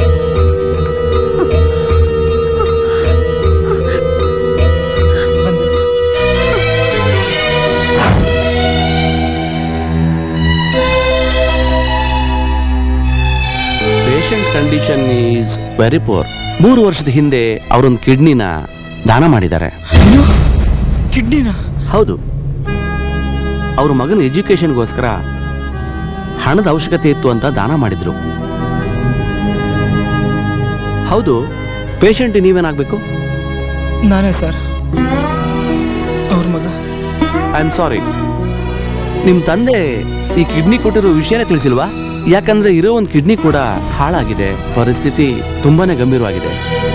patient condition is very poor ಮೂರು ವರ್ಷದ ಹಿಂದೆ ಅವರೊಂದು ಕಿಡ್ನಿನ ದಾನ ಮಾಡಿದ್ದಾರೆ ಕಿಡ್ನಿನ ಹೌದು ಅವ್ರ ಮಗನ ಎಜುಕೇಶನ್ಗೋಸ್ಕರ ಹಣದ ಅವಶ್ಯಕತೆ ಇತ್ತು ಅಂತ ದಾನ ಮಾಡಿದ್ರು ಹೌದು ಪೇಷಂಟ್ ನೀವೇನಾಗಬೇಕು ನಾನೇ ಸರ್ ಅವ್ರ ಮಗ ಐ ಆಮ್ ಸಾರಿ ನಿಮ್ಮ ತಂದೆ ಈ ಕಿಡ್ನಿ ಕೊಟ್ಟಿರೋ ವಿಷಯನೇ ತಿಳಿಸಿಲ್ವಾ ಯಾಕಂದ್ರೆ ಇರೋ ಒಂದು ಕಿಡ್ನಿ ಕೂಡ ಹಾಳಾಗಿದೆ ಪರಿಸ್ಥಿತಿ ತುಂಬಾನೇ ಗಂಭೀರವಾಗಿದೆ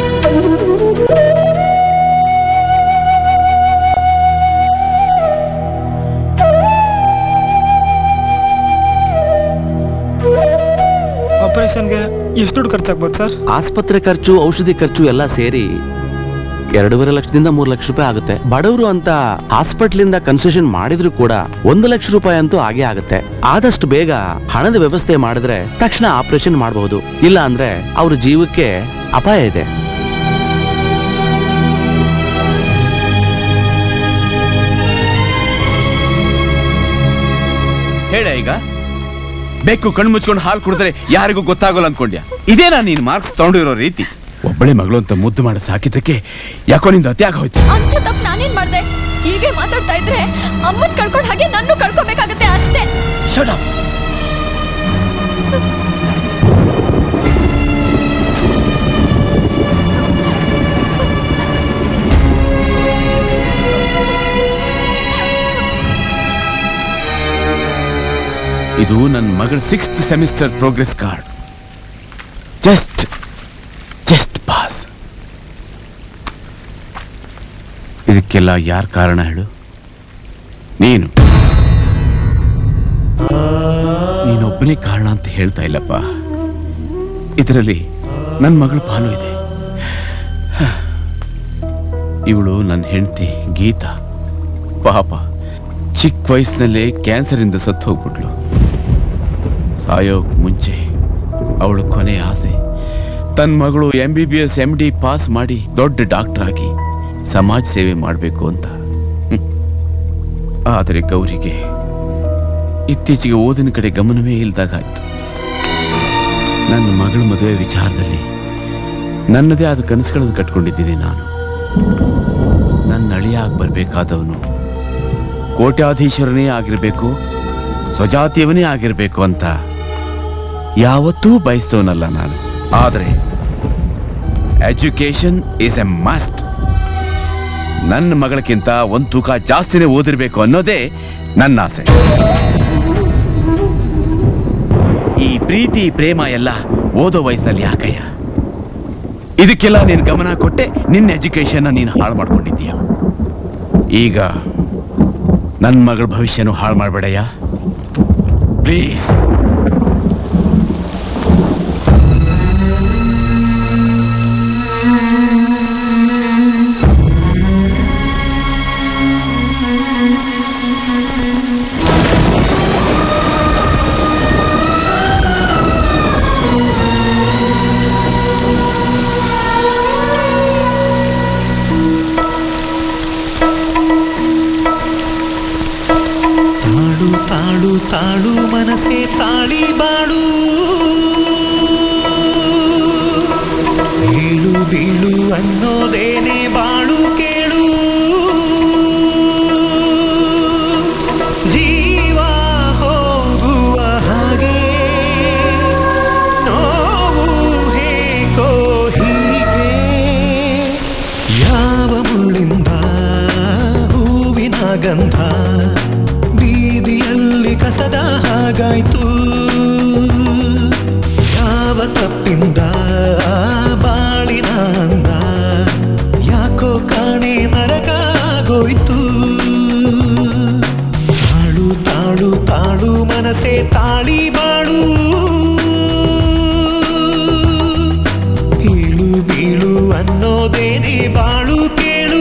ಆಪರೇಷನ್ಗೆ ಎಷ್ಟು ದುಡ್ಡು ಖರ್ಚಾಗ್ಬೋದು ಸರ್ ಆಸ್ಪತ್ರೆ ಖರ್ಚು ಔಷಧಿ ಖರ್ಚು ಎಲ್ಲ ಸೇರಿ ಎರಡೂವರೆ ಲಕ್ಷದಿಂದ ಮೂರು ಲಕ್ಷ ರೂಪಾಯಿ ಆಗುತ್ತೆ ಬಡವರು ಅಂತ ಹಾಸ್ಪಿಟ್ಲಿಂದ ಕನ್ಸೆಷನ್ ಮಾಡಿದ್ರು ಕೂಡ ಒಂದು ಲಕ್ಷ ರೂಪಾಯಿ ಅಂತೂ ಆಗೇ ಆಗುತ್ತೆ ಆದಷ್ಟು ಬೇಗ ಹಣದ ವ್ಯವಸ್ಥೆ ಮಾಡಿದ್ರೆ ತಕ್ಷಣ ಆಪರೇಷನ್ ಮಾಡಬಹುದು ಇಲ್ಲ ಅಂದ್ರೆ ಅವ್ರ ಜೀವಕ್ಕೆ ಅಪಾಯ ಇದೆ ಹೇಳ ಈಗ ಬೆಕ್ಕು ಕಣ್ಣು ಮುಚ್ಕೊಂಡು ಹಾಲು ಕುಡಿದ್ರೆ ಯಾರಿಗೂ ಗೊತ್ತಾಗೋಲ್ಲ ಅನ್ಕೊಂಡ್ಯಾ ಇದೇನಾ ನೀನ್ ಮಾರ್ಕ್ಸ್ ತಗೊಂಡಿರೋ ರೀತಿ ಒಬ್ಬಳೆ ಮಗಳು ಅಂತ ಮುದ್ದು ಮಾಡಿ ಸಾಕಿದ್ದಕ್ಕೆ ಯಾಕೋ ನಿಂದ ಅತಿ ಆಗೋಯ್ತು ಅಂತ ತಪ್ಪು ನಾನೇನ್ ಮಾಡ್ದೆ ಹೀಗೆ ಮಾತಾಡ್ತಾ ಇದ್ರೆ ಅಮ್ಮನ್ ಕಳ್ಕೊಂಡ್ ಹಾಗೆ ನನ್ನೂ ಕಳ್ಕೊಬೇಕಾಗತ್ತೆ ಅಷ್ಟೇ ಇದು ನನ್ನ ಮಗಳ sixth semester progress card just just pass ಇದಕ್ಕೆಲ್ಲ ಯಾರ ಕಾರಣ ಹೇಳು ನೀನು ನೀನೊಬ್ಬನೇ ಕಾರಣ ಅಂತ ಹೇಳ್ತಾ ಇಲ್ಲಪ್ಪ ಇದರಲ್ಲಿ ನನ್ನ ಮಗಳ ಪಾಲು ಇದೆ ಇವಳು ನನ್ನ ಹೆಂಡತಿ ಗೀತಾ ಪಾಪ ಚಿಕ್ಕ ವಯಸ್ಸಿನಲ್ಲೇ ಕ್ಯಾನ್ಸರಿಂದ ಸತ್ತು ಹೋಗ್ಬಿಟ್ಲು ಸಾಯೋಕ್ ಮುಂಚೆ ಅವಳ ಕೊನೆ ಆಸೆ ತನ್ನ ಮಗಳು M B B S M D pass ಮಾಡಿ ದೊಡ್ಡ ಡಾಕ್ಟರ್ ಆಗಿ ಸಮಾಜ ಸೇವೆ ಮಾಡಬೇಕು ಅಂತ ಹ್ಮ್. ಆದರೆ ಗೌರಿಗೆ ಇತ್ತೀಚೆಗೆ ಓದಿನ ಕಡೆ ಗಮನವೇ ಇಲ್ದಾಗಾಯ್ತು ನನ್ನ ಮಗಳ ಮದುವೆ ವಿಚಾರದಲ್ಲಿ ನನ್ನದೇ ಆದ ಕನಸುಗಳನ್ನು ಕಟ್ಕೊಂಡಿದ್ದೀನಿ ನಾನು ನನ್ನ ಅಳಿಯಾಗಿ ಬರಬೇಕಾದವನು ಕೋಟ್ಯಾಧೀಶ್ವರನೇ ಆಗಿರಬೇಕು ಸ್ವಜಾತಿಯವನೇ ಆಗಿರಬೇಕು ಅಂತ ಯಾವತ್ತೂ ಬಯಸ್ತವನಲ್ಲ ನಾನು ಆದರೆ ಎಜುಕೇಶನ್ ಇಸ್ ಎ ಮಸ್ಟ್ ನನ್ನ ಮಗಳಕ್ಕಿಂತ ಒಂದು ತೂಕ ಜಾಸ್ತಿನೇ ಓದಿರ್ಬೇಕು ಅನ್ನೋದೇ ನನ್ನ ಆಸೆ ಈ ಪ್ರೀತಿ ಪ್ರೇಮ ಎಲ್ಲ ಓದೋ ವಯಸ್ಸಲ್ಲಿ ಯಾಕಯ್ಯ ಇದಕ್ಕೆಲ್ಲ ನೀನು ಗಮನ ಕೊಟ್ಟೆ ನಿನ್ನ ಎಜುಕೇಶನ್ ನೀನು ಹಾಳು ಮಾಡ್ಕೊಂಡಿದ್ದೀಯ ಈಗ ನನ್ನ ಮಗಳ ಭವಿಷ್ಯನೂ ಹಾಳು ಮಾಡಬೇಡಯ್ಯ ಪ್ಲೀಸ್ ಗಂಧ ಬೀದಿಯಲ್ಲಿ ಕಸದ ಹಾಗಾಯ್ತು ಯಾವ ತಪ್ಪಿಂದ ಬಾಳಿನ ಅಂದ ಯಾಕೋ ಕಾಣೆ ನರಕಾಗೋಯ್ತು ತಾಳು ತಾಳು ತಾಳು ಮನಸೆ ತಾಳಿ ಬಾಳು ಬೀಳು ಬೀಳು ಅನ್ನೋದೇನೆ ಬಾಳು ಕೇಳು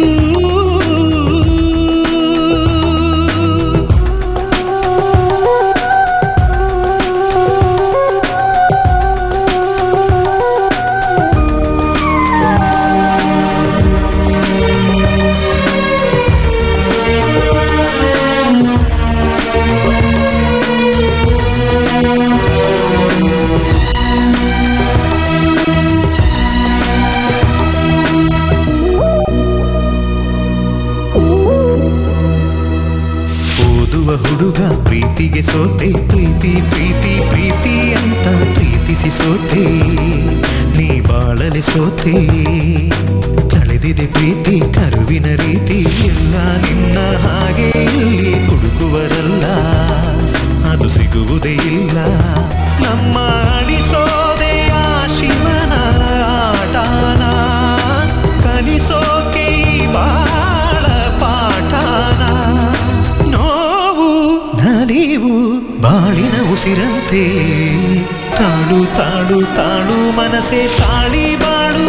ಓದುವ ಹುಡುಗ ಪ್ರೀತಿಗೆ ಸೋತೆ ಪ್ರೀತಿ ಪ್ರೀತಿ ಪ್ರೀತಿ ಅಂತ ಪ್ರೀತಿಸಿ ಸೋತೆ ನೀ ಬಾಳಲೆ ಸೋತೆ ಕಳೆದಿದೆ ಪ್ರೀತಿ ಕರುವಿನ ರೀತಿ ಎಲ್ಲ ನಿನ್ನ ಹಾಗೆ ಇಲ್ಲಿ ಹುಡುಕುವರಲ್ಲ ಅದು ಸಿಗುವುದೇ ಇಲ್ಲ ನಮ್ಮ ಅಳಿಸೋದೆ ಆ ಶಿವನ ಆಟಾನ ಕಲಿಸೋಕೆ ಈ ಬಾಳ ಪಾಠಾನ ನೋವು ನಲಿವು ಬಾಳಿನ ಉಸಿರಂತೆ ತಾಳು ತಾಳು ತಾಳು ಮನಸೆ ತಾಳಿ ಬಾಳು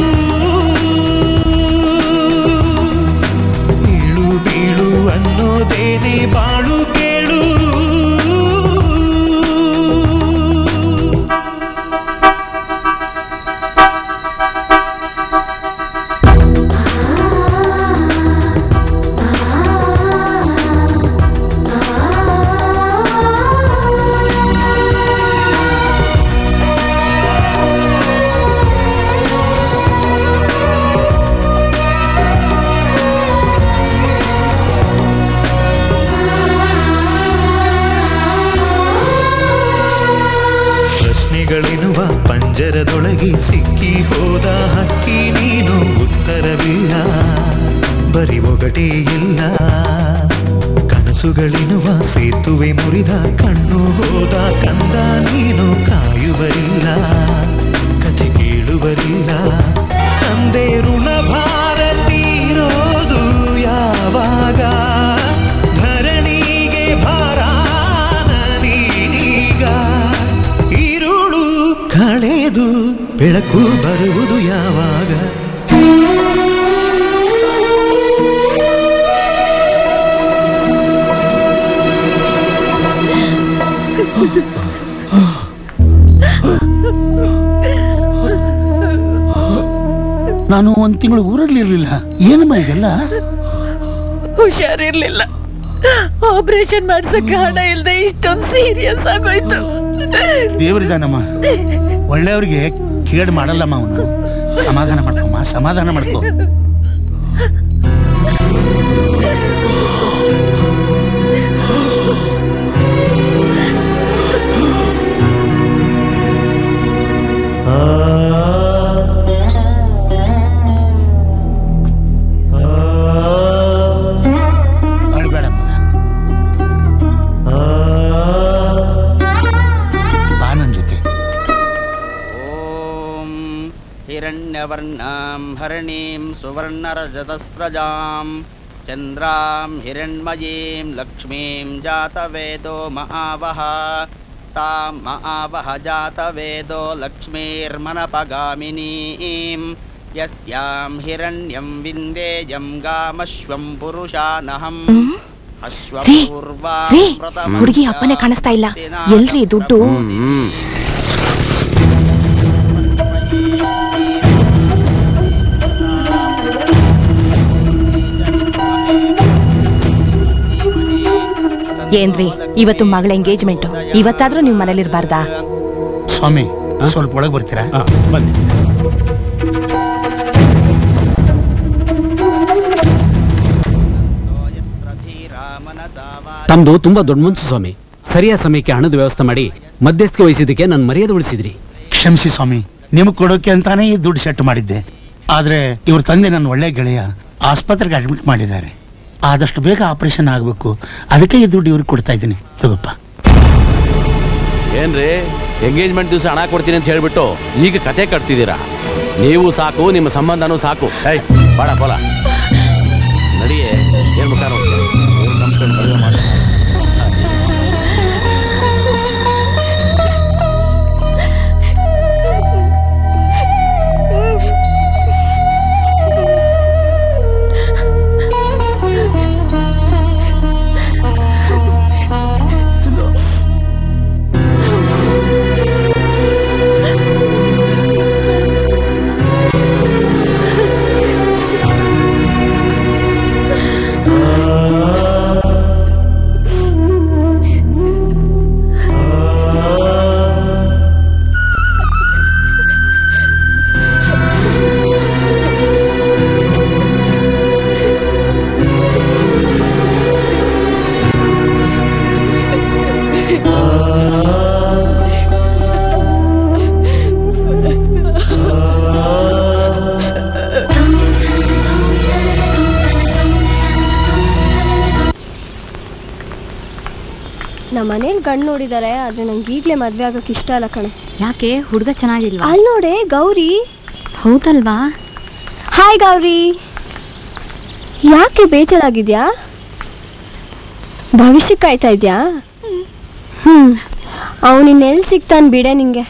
ಬೀಳು ಬೀಳು ಅನ್ನೋದೇನೆ ಬಾಳು ಕೇಳು ಪ್ರಶ್ನೆಗಳೆನ್ನುವ ಪಂಜರದೊಳಗೆ ಸಿಕ್ಕಿ ಹೋದ ಹಕ್ಕಿ ನೀನು ಉತ್ತರವಿಲ್ಲ ಬರಿ ಒಗಟೇ ಇಲ್ಲ ಕನಸುಗಳೆನ್ನುವ ಸೇತುವೆ ಮುರಿದ ಕಣ್ಣು ಹೋದ ಕಂದ ನೀನು ಕಾಯುವರಿಲ್ಲ ಕಥೆ ಕೇಳುವರಿಲ್ಲ ತಂದೆ ಋಣ ಭಾರತೀರೋದು ಯಾವಾಗ ಧರಣಿಗೆ ಭಾರಾನ ನೀನೀಗ ഇരുളു ಕಳೆದು ಬೆಳಕು ಬರುವುದು ಯಾವಾಗ ನಾನು ಒಂದ್ ತಿಂಗಳು ಊರಲ್ಲಿ ಇರ್ಲಿಲ್ಲ ಏನಮ್ಮ ಇದೆಲ್ಲ ಹುಷಾರಿರ್ಲಿಲ್ಲ ಆಪರೇಷನ್ ಮಾಡ್ಸಕ್ಕೆ ಹಣ ಇಲ್ದೆ ಇಷ್ಟೊಂದು ಸೀರಿಯಸ್ ಆಗೋಯ್ತು ದೇವರಿದಾನಮ್ಮ ಒಳ್ಳೆಯವ್ರಿಗೆ ಕೇಡು ಮಾಡಲ್ಲಮ್ಮ ಅವನು ಸಮಾಧಾನ ಮಾಡ್ಕೊಮ್ಮ ಸಮಾಧಾನ ಮಾಡ್ಕೊ ಅಳ್ಬೇಡ ಮಗ ಬಾ ನನ್ ಜೊತೆ हिरण्यवर्णां हरणीं सुवर्णरजतस्रजां चन्द्रां हिरण्मयीं लक्ष्मीं जातवेदो महावः तां महावः जातवेदो लक्ष्मीर्मनपगामिनीं यस्यां हिरण्यं विन्देयं गामश्वं पुरुषानहम् ರೀ ರೀ ಹುಡುಗಿ ಅಪ್ಪನೇ ಕಾಣಿಸ್ತಾ ಇಲ್ಲ ಎಲ್ರಿ ದುಡ್ಡು ಏನ್ರಿ ಇವತ್ತು ಮಗಳ ಎಂಗೇಜ್ಮೆಂಟ್ ಇವತ್ತಾದ್ರೂ ನೀವು ಮನೇಲಿರ್ಬಾರ್ದಾ ಸ್ವಾಮಿ ಸ್ವಲ್ಪ ಒಳಗೆ ಬರ್ತೀರಾ ಬನ್ನಿ ತಮ್ದು ತುಂಬಾ ದೊಡ್ಡ ಮನ್ಸು ಸ್ವಾಮಿ ಸರಿಯಾದ ಸಮಯಕ್ಕೆ ಹಣದ ವ್ಯವಸ್ಥೆ ಮಾಡಿ ಮಧ್ಯಸ್ಥಿಕೆ ವಹಿಸಿದ್ದಕ್ಕೆ ನನ್ನ ಮರ್ಯಾದೆ ಉಳಿಸಿದ್ರಿ ಕ್ಷಮಿಸಿ ಸ್ವಾಮಿ ನಿಮಗೆ ಕೊಡೋಕೆ ಅಂತಾನೆ ಈ ದುಡ್ಡು ಸೆಟ್ ಮಾಡಿದ್ದೆ ಆದ್ರೆ ಇವ್ರ ತಂದೆ ನನ್ನ ಒಳ್ಳೆ ಗೆಳೆಯ ಆಸ್ಪತ್ರೆಗೆ ಅಡ್ಮಿಟ್ ಮಾಡಿದ್ದಾರೆ ಆದಷ್ಟು ಬೇಗ ಆಪರೇಷನ್ ಆಗಬೇಕು ಅದಕ್ಕೆ ಈ ದುಡ್ಡು ಇವ್ರಿಗೆ ಕೊಡ್ತಾ ಇದ್ದೀನಿ ತಗೋಪ್ಪ ಏನ್ರಿ ಎಂಗೇಜ್ಮೆಂಟ್ ದಿವಸ ಹಣ ಕೊಡ್ತೀನಿ ಅಂತ ಹೇಳ್ಬಿಟ್ಟು ಈಗ ಕತೆ ಕಟ್ತಿದ್ದೀರಾ ನೀವು ಸಾಕು ನಿಮ್ಮ ಸಂಬಂಧನೂ ಸಾಕು ಏಯ್ ಬಾಡ ಕೋಲ ನಡಿಯೇ ಏನ್ ಮುಖ ನೋಡ್ತೀಯ? ಏನ್ ನಂಬ್ಕೊಂಡು ಮದುವೆ ಮಾಡು. ನಮ್ಮ ಮನೇಲಿ ಗಂಡು ನೋಡಿದ್ದಾರೆ ಆದ್ರೆ ನಂಗೆ ಈಗಲೇ ಮದ್ವೆ ಆಗಕ್ಕೆ ಇಷ್ಟ ಇಲ್ಲ ಕಣೆ ಯಾಕೆ ಹುಡುಗ ಚೆನ್ನಾಗಿಲ್ವಾ ಅಲ್ಲಿ ನೋಡೆ ಗೌರಿ ಹೌದಲ್ವಾ ಹಾಯ್ ಗೌರಿ ಯಾಕೆ ಬೇಜಾರಾಗಿದ್ಯಾ ಭವಿಷ್ಯ ಕಾಯ್ತಾ ಇದ್ಯಾ ಹ್ಮ್ ಅವನಿನ್ನೆಲ್ಲಿ ಸಿಗ್ತಾನೆ ಬಿಡೆ ನಿಂಗೆ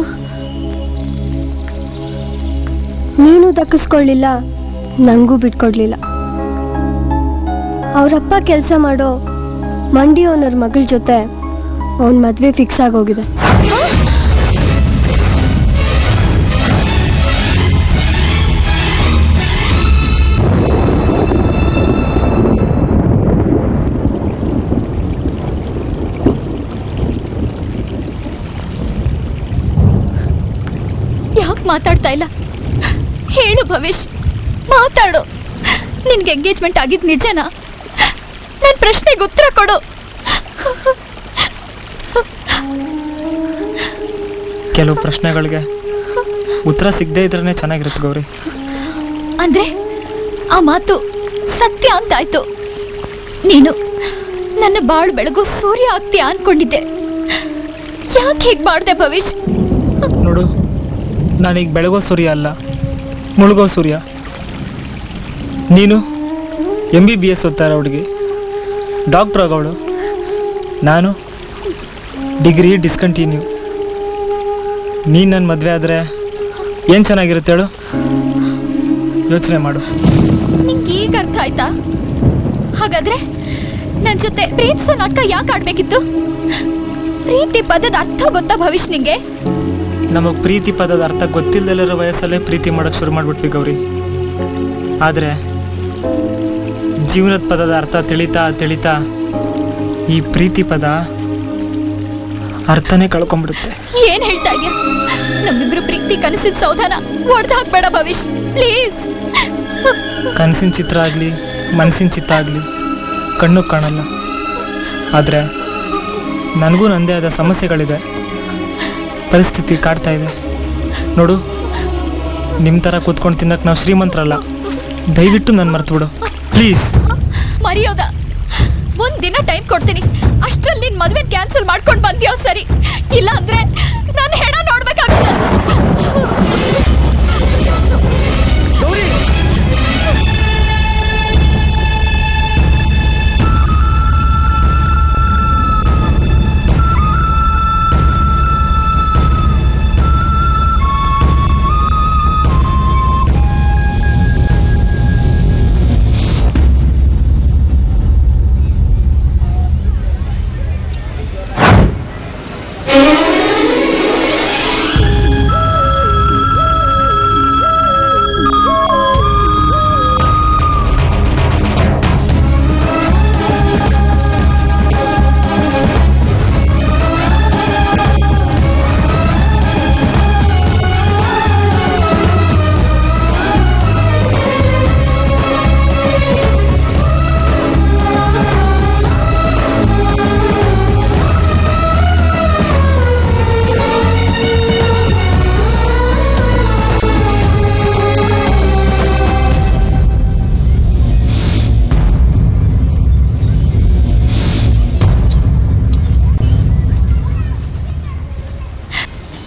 ನೀನು ದಕ್ಕಿಸ್ಕೊಳ್ಳಿಲ್ಲ ನಂಗೂ ಬಿಟ್ಕೊಡ್ಲಿಲ್ಲ ಅವರಪ್ಪ ಕೆಲಸ ಮಾಡೋ ಮಂಡಿ ಓನರ್ ಮಗಳ ಜೊತೆ ಅವನ ಮದ್ವೆ ಫಿಕ್ಸ್ ಆಗೋಗಿದೆ ಯಾಕೆ ಮಾತಾಡ್ತಾ ಇಲ್ಲ ಹೇಳು ಭವಿಷ್ ಮಾತಾಡು ನಿನ್ಗೆ ಎಂಗೇಜ್ಮೆಂಟ್ ಆಗಿದ್ ನಿಜನಾ ನನ್ನ ಪ್ರಶ್ನೆಗೆ ಉತ್ತರ ಕೊಡು ಕೆಲವು ಪ್ರಶ್ನೆಗಳಿಗೆ ಉತ್ತರ ಸಿಗದೇ ಇದ್ರೇ ಚೆನ್ನಾಗಿರುತ್ತೆ ಗೌರಿ ಅಂದ್ರೆ ಆ ಮಾತು ಸತ್ಯ ಅಂತಾಯ್ತು ನೀನು ನನ್ನ ಬಾಳು ಬೆಳಗು ಸೂರ್ಯ ಆಗ್ತೀಯ ಅನ್ಕೊಂಡಿದ್ದೆ ಯಾಕೆ ಹೀಗ್ ಮಾಡ್ದೆ ಭವಿಷ್ ನೋಡು ನಾನೀಗ ಬೆಳಗೋ ಸೂರ್ಯ ಅಲ್ಲ ಮುಳುಗೋ ಸೂರ್ಯ ನೀನು ಎಮ್ ಬಿ ಬಿ ಎಸ್ ಓದ್ತಾರ ಹುಡುಗಿ ಡಾಕ್ಟ್ರ್ ಆಗೋಳು ನಾನು ಡಿಗ್ರಿ ಡಿಸ್ಕಂಟಿನ್ಯೂ ನೀನು ನನ್ನ ಮದುವೆ ಆದರೆ ಏನು ಚೆನ್ನಾಗಿರುತ್ತೆ ಹೇಳು ಯೋಚನೆ ಮಾಡು ನಿಂಗೆ ಈಗ ಅರ್ಥ ಆಯ್ತಾ ಹಾಗಾದ್ರೆ ನನ್ ಜೊತೆ ಪ್ರೀತಿಸೋ ನಾಟಕ ಯಾಕೆ ಆಡ್ಬೇಕಿತ್ತು ಪ್ರೀತಿ ಪದದ ಅರ್ಥ ಗೊತ್ತಾ ಭವಿಷ್ ನಿಂಗೆ ನಮಗೆ ಪ್ರೀತಿ ಪದದ ಅರ್ಥ ಗೊತ್ತಿಲ್ಲದಲ್ಲಿರೋ ವಯಸ್ಸಲ್ಲೇ ಪ್ರೀತಿ ಮಾಡೋಕ್ಕೆ ಶುರು ಮಾಡಿಬಿಟ್ವಿ ಗೌರಿ ಆದರೆ ಜೀವನದ ಪದದ ಅರ್ಥ ತಿಳಿತಾ ತಿಳಿತಾ ಈ ಪ್ರೀತಿ ಪದ ಅರ್ಥನೇ ಕಳ್ಕೊಂಡ್ಬಿಡುತ್ತೆ ಏನ್ ಹೇಳ್ತಾ ಇದ್ಯಾ ನಮ್ಮಿಬ್ರು ಪ್ರೀತಿ ಕನಸಿನ ಸೌಧಾನ ಒಡ್ದು ಹಾಕ್ಬೇಡ ಭವಿಷ್ ಪ್ಲೀಸ್ ಕನಸಿನ ಚಿತ್ರ ಆಗಲಿ ಮನಸ್ಸಿನ ಚಿತ್ರ ಆಗಲಿ ಕಣ್ಣು ಕಾಣಲ್ಲ ಆದರೆ ನನಗೂ ನನ್ನದೇ ಆದ ಸಮಸ್ಯೆಗಳಿದೆ ಪರಿಸ್ಥಿತಿ ಕಾಡ್ತಾ ಇದೆ ನೋಡು ನಿಮ್ಮ ಥರ ಕೂತ್ಕೊಂಡು ತಿನ್ನಕ್ಕೆ ನಾವು ಶ್ರೀಮಂತರಲ್ಲ ದಯವಿಟ್ಟು ನನ್ನ ಮರ್ತು ಬಿಡು ಪ್ಲೀಸ್ ಮರೆಯೋದ ಒಂದ್ ದಿನ ಟೈಮ್ ಕೊಡ್ತೀನಿ ಅಷ್ಟ್ರಲ್ಲಿ ನಿನ್ ಮದ್ವೆ ಕ್ಯಾನ್ಸಲ್ ಮಾಡ್ಕೊಂಡ್ ಬಂದ್ಯೋ ಸರಿ ಇಲ್ಲ ಅಂದ್ರೆ ನಾನು ಹೆಣ ನೋಡ್ಬೇಕಾಗುತ್ತೆ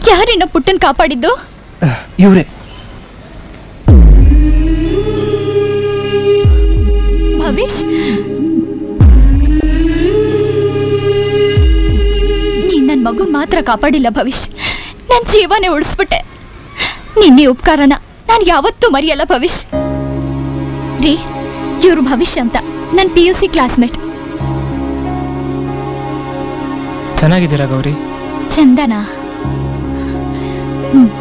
ಯಾರಿನ್ನ ಪುಟ್ಟನ್ ಕಾಪಾಡಿದ್ದು ಇವ್ರೆ ಭವಿಷ್ ನೀನ್ ನನ್ ಮಗುನ್ ಮಾತ್ರ ಕಾಪಾಡಿಲ್ಲ ಭವಿಷ್ ನನ್ ಜೀವನೇ ಉಳಿಸ್ಬಿಟ್ಟೆ ನಿನ್ನೆ ಉಪಕಾರನ ನಾನು ಯಾವತ್ತೂ ಮರೆಯಲ್ಲ ಭವಿಷ್ ರೀ ಇವ್ರು ಭವಿಷ್ಯ ಅಂತ ನನ್ ಪಿ ಯು ಸಿ ಕ್ಲಾಸ್ಮೇಟ್ ಚೆನ್ನಾಗಿದ್ದೀರಾ ಗೌರಿ ಚಂದನಾ ಹ್ಮ್.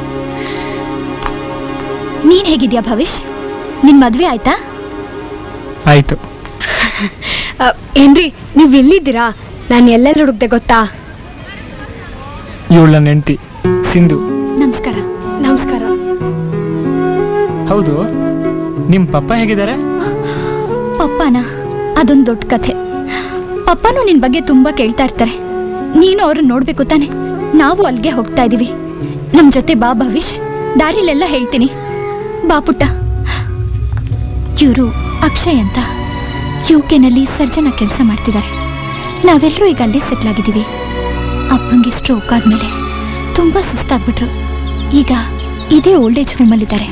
ನೀನ್ ಹೇಗಿದ್ಯಾ ಭವಿಷ್ ನಿನ್ ಮದ್ವೆ ಆಯ್ತಾ ಆಯ್ತು ಅ, ಏನ್ರಿ ನೀವು ಎಲ್ಲಿದ್ದೀರಾ ನಾನು ಎಲ್ಲೆಲ್ಲಿ ಹುಡುಕ್ದೆ ಗೊತ್ತಾ ಇವಳ ನನ್ನ ಹೆಂಡ್ತಿ ಸಿಂಧು ನಮಸ್ಕಾರ ನಮಸ್ಕಾರ ಹೌದು ನಿಮ್ಮ ಪಪ್ಪ ಹೇಗಿದ್ದಾರೆ ಪಪ್ಪನ ಅದೊಂದು ದೊಡ್ಡ ಕಥೆ ಪಪ್ಪನೂ ನಿನ್ ಬಗ್ಗೆ ತುಂಬಾ ಕೇಳ್ತಾ ಇರ್ತಾರೆ ನೀನು ಅವ್ರನ್ನ ನೋಡ್ಬೇಕು ತಾನೆ ನಾವು ಅಲ್ಲಿಗೆ ಹೋಗ್ತಾ ಇದೀವಿ ನಮ್ ಜೊತೆ ಬಾ ಭವಿಷ್ ದಾರಿಲೆಲ್ಲ ಹೇಳ್ತೀನಿ ಬಾ ಪುಟ್ಟ ಇವರು ಅಕ್ಷಯ್ ಅಂತ ಯು ಕೆನಲ್ಲಿ ಸರ್ಜನ ಕೆಲಸ ಮಾಡ್ತಿದ್ದಾರೆ ನಾವೆಲ್ಲರೂ ಈಗ ಅಲ್ಲೇ ಸೆಟ್ಲ್ ಆಗಿದ್ದೀವಿ ಅಪ್ಪಂಗೆ ಸ್ಟ್ರೋಕ್ ಆದ್ಮೇಲೆ ತುಂಬಾ ಸುಸ್ತಾಗ್ಬಿಟ್ರು ಈಗ ಇದೇ ಓಲ್ಡ್ ಏಜ್ ಹೋಮಲ್ಲಿದ್ದಾರೆ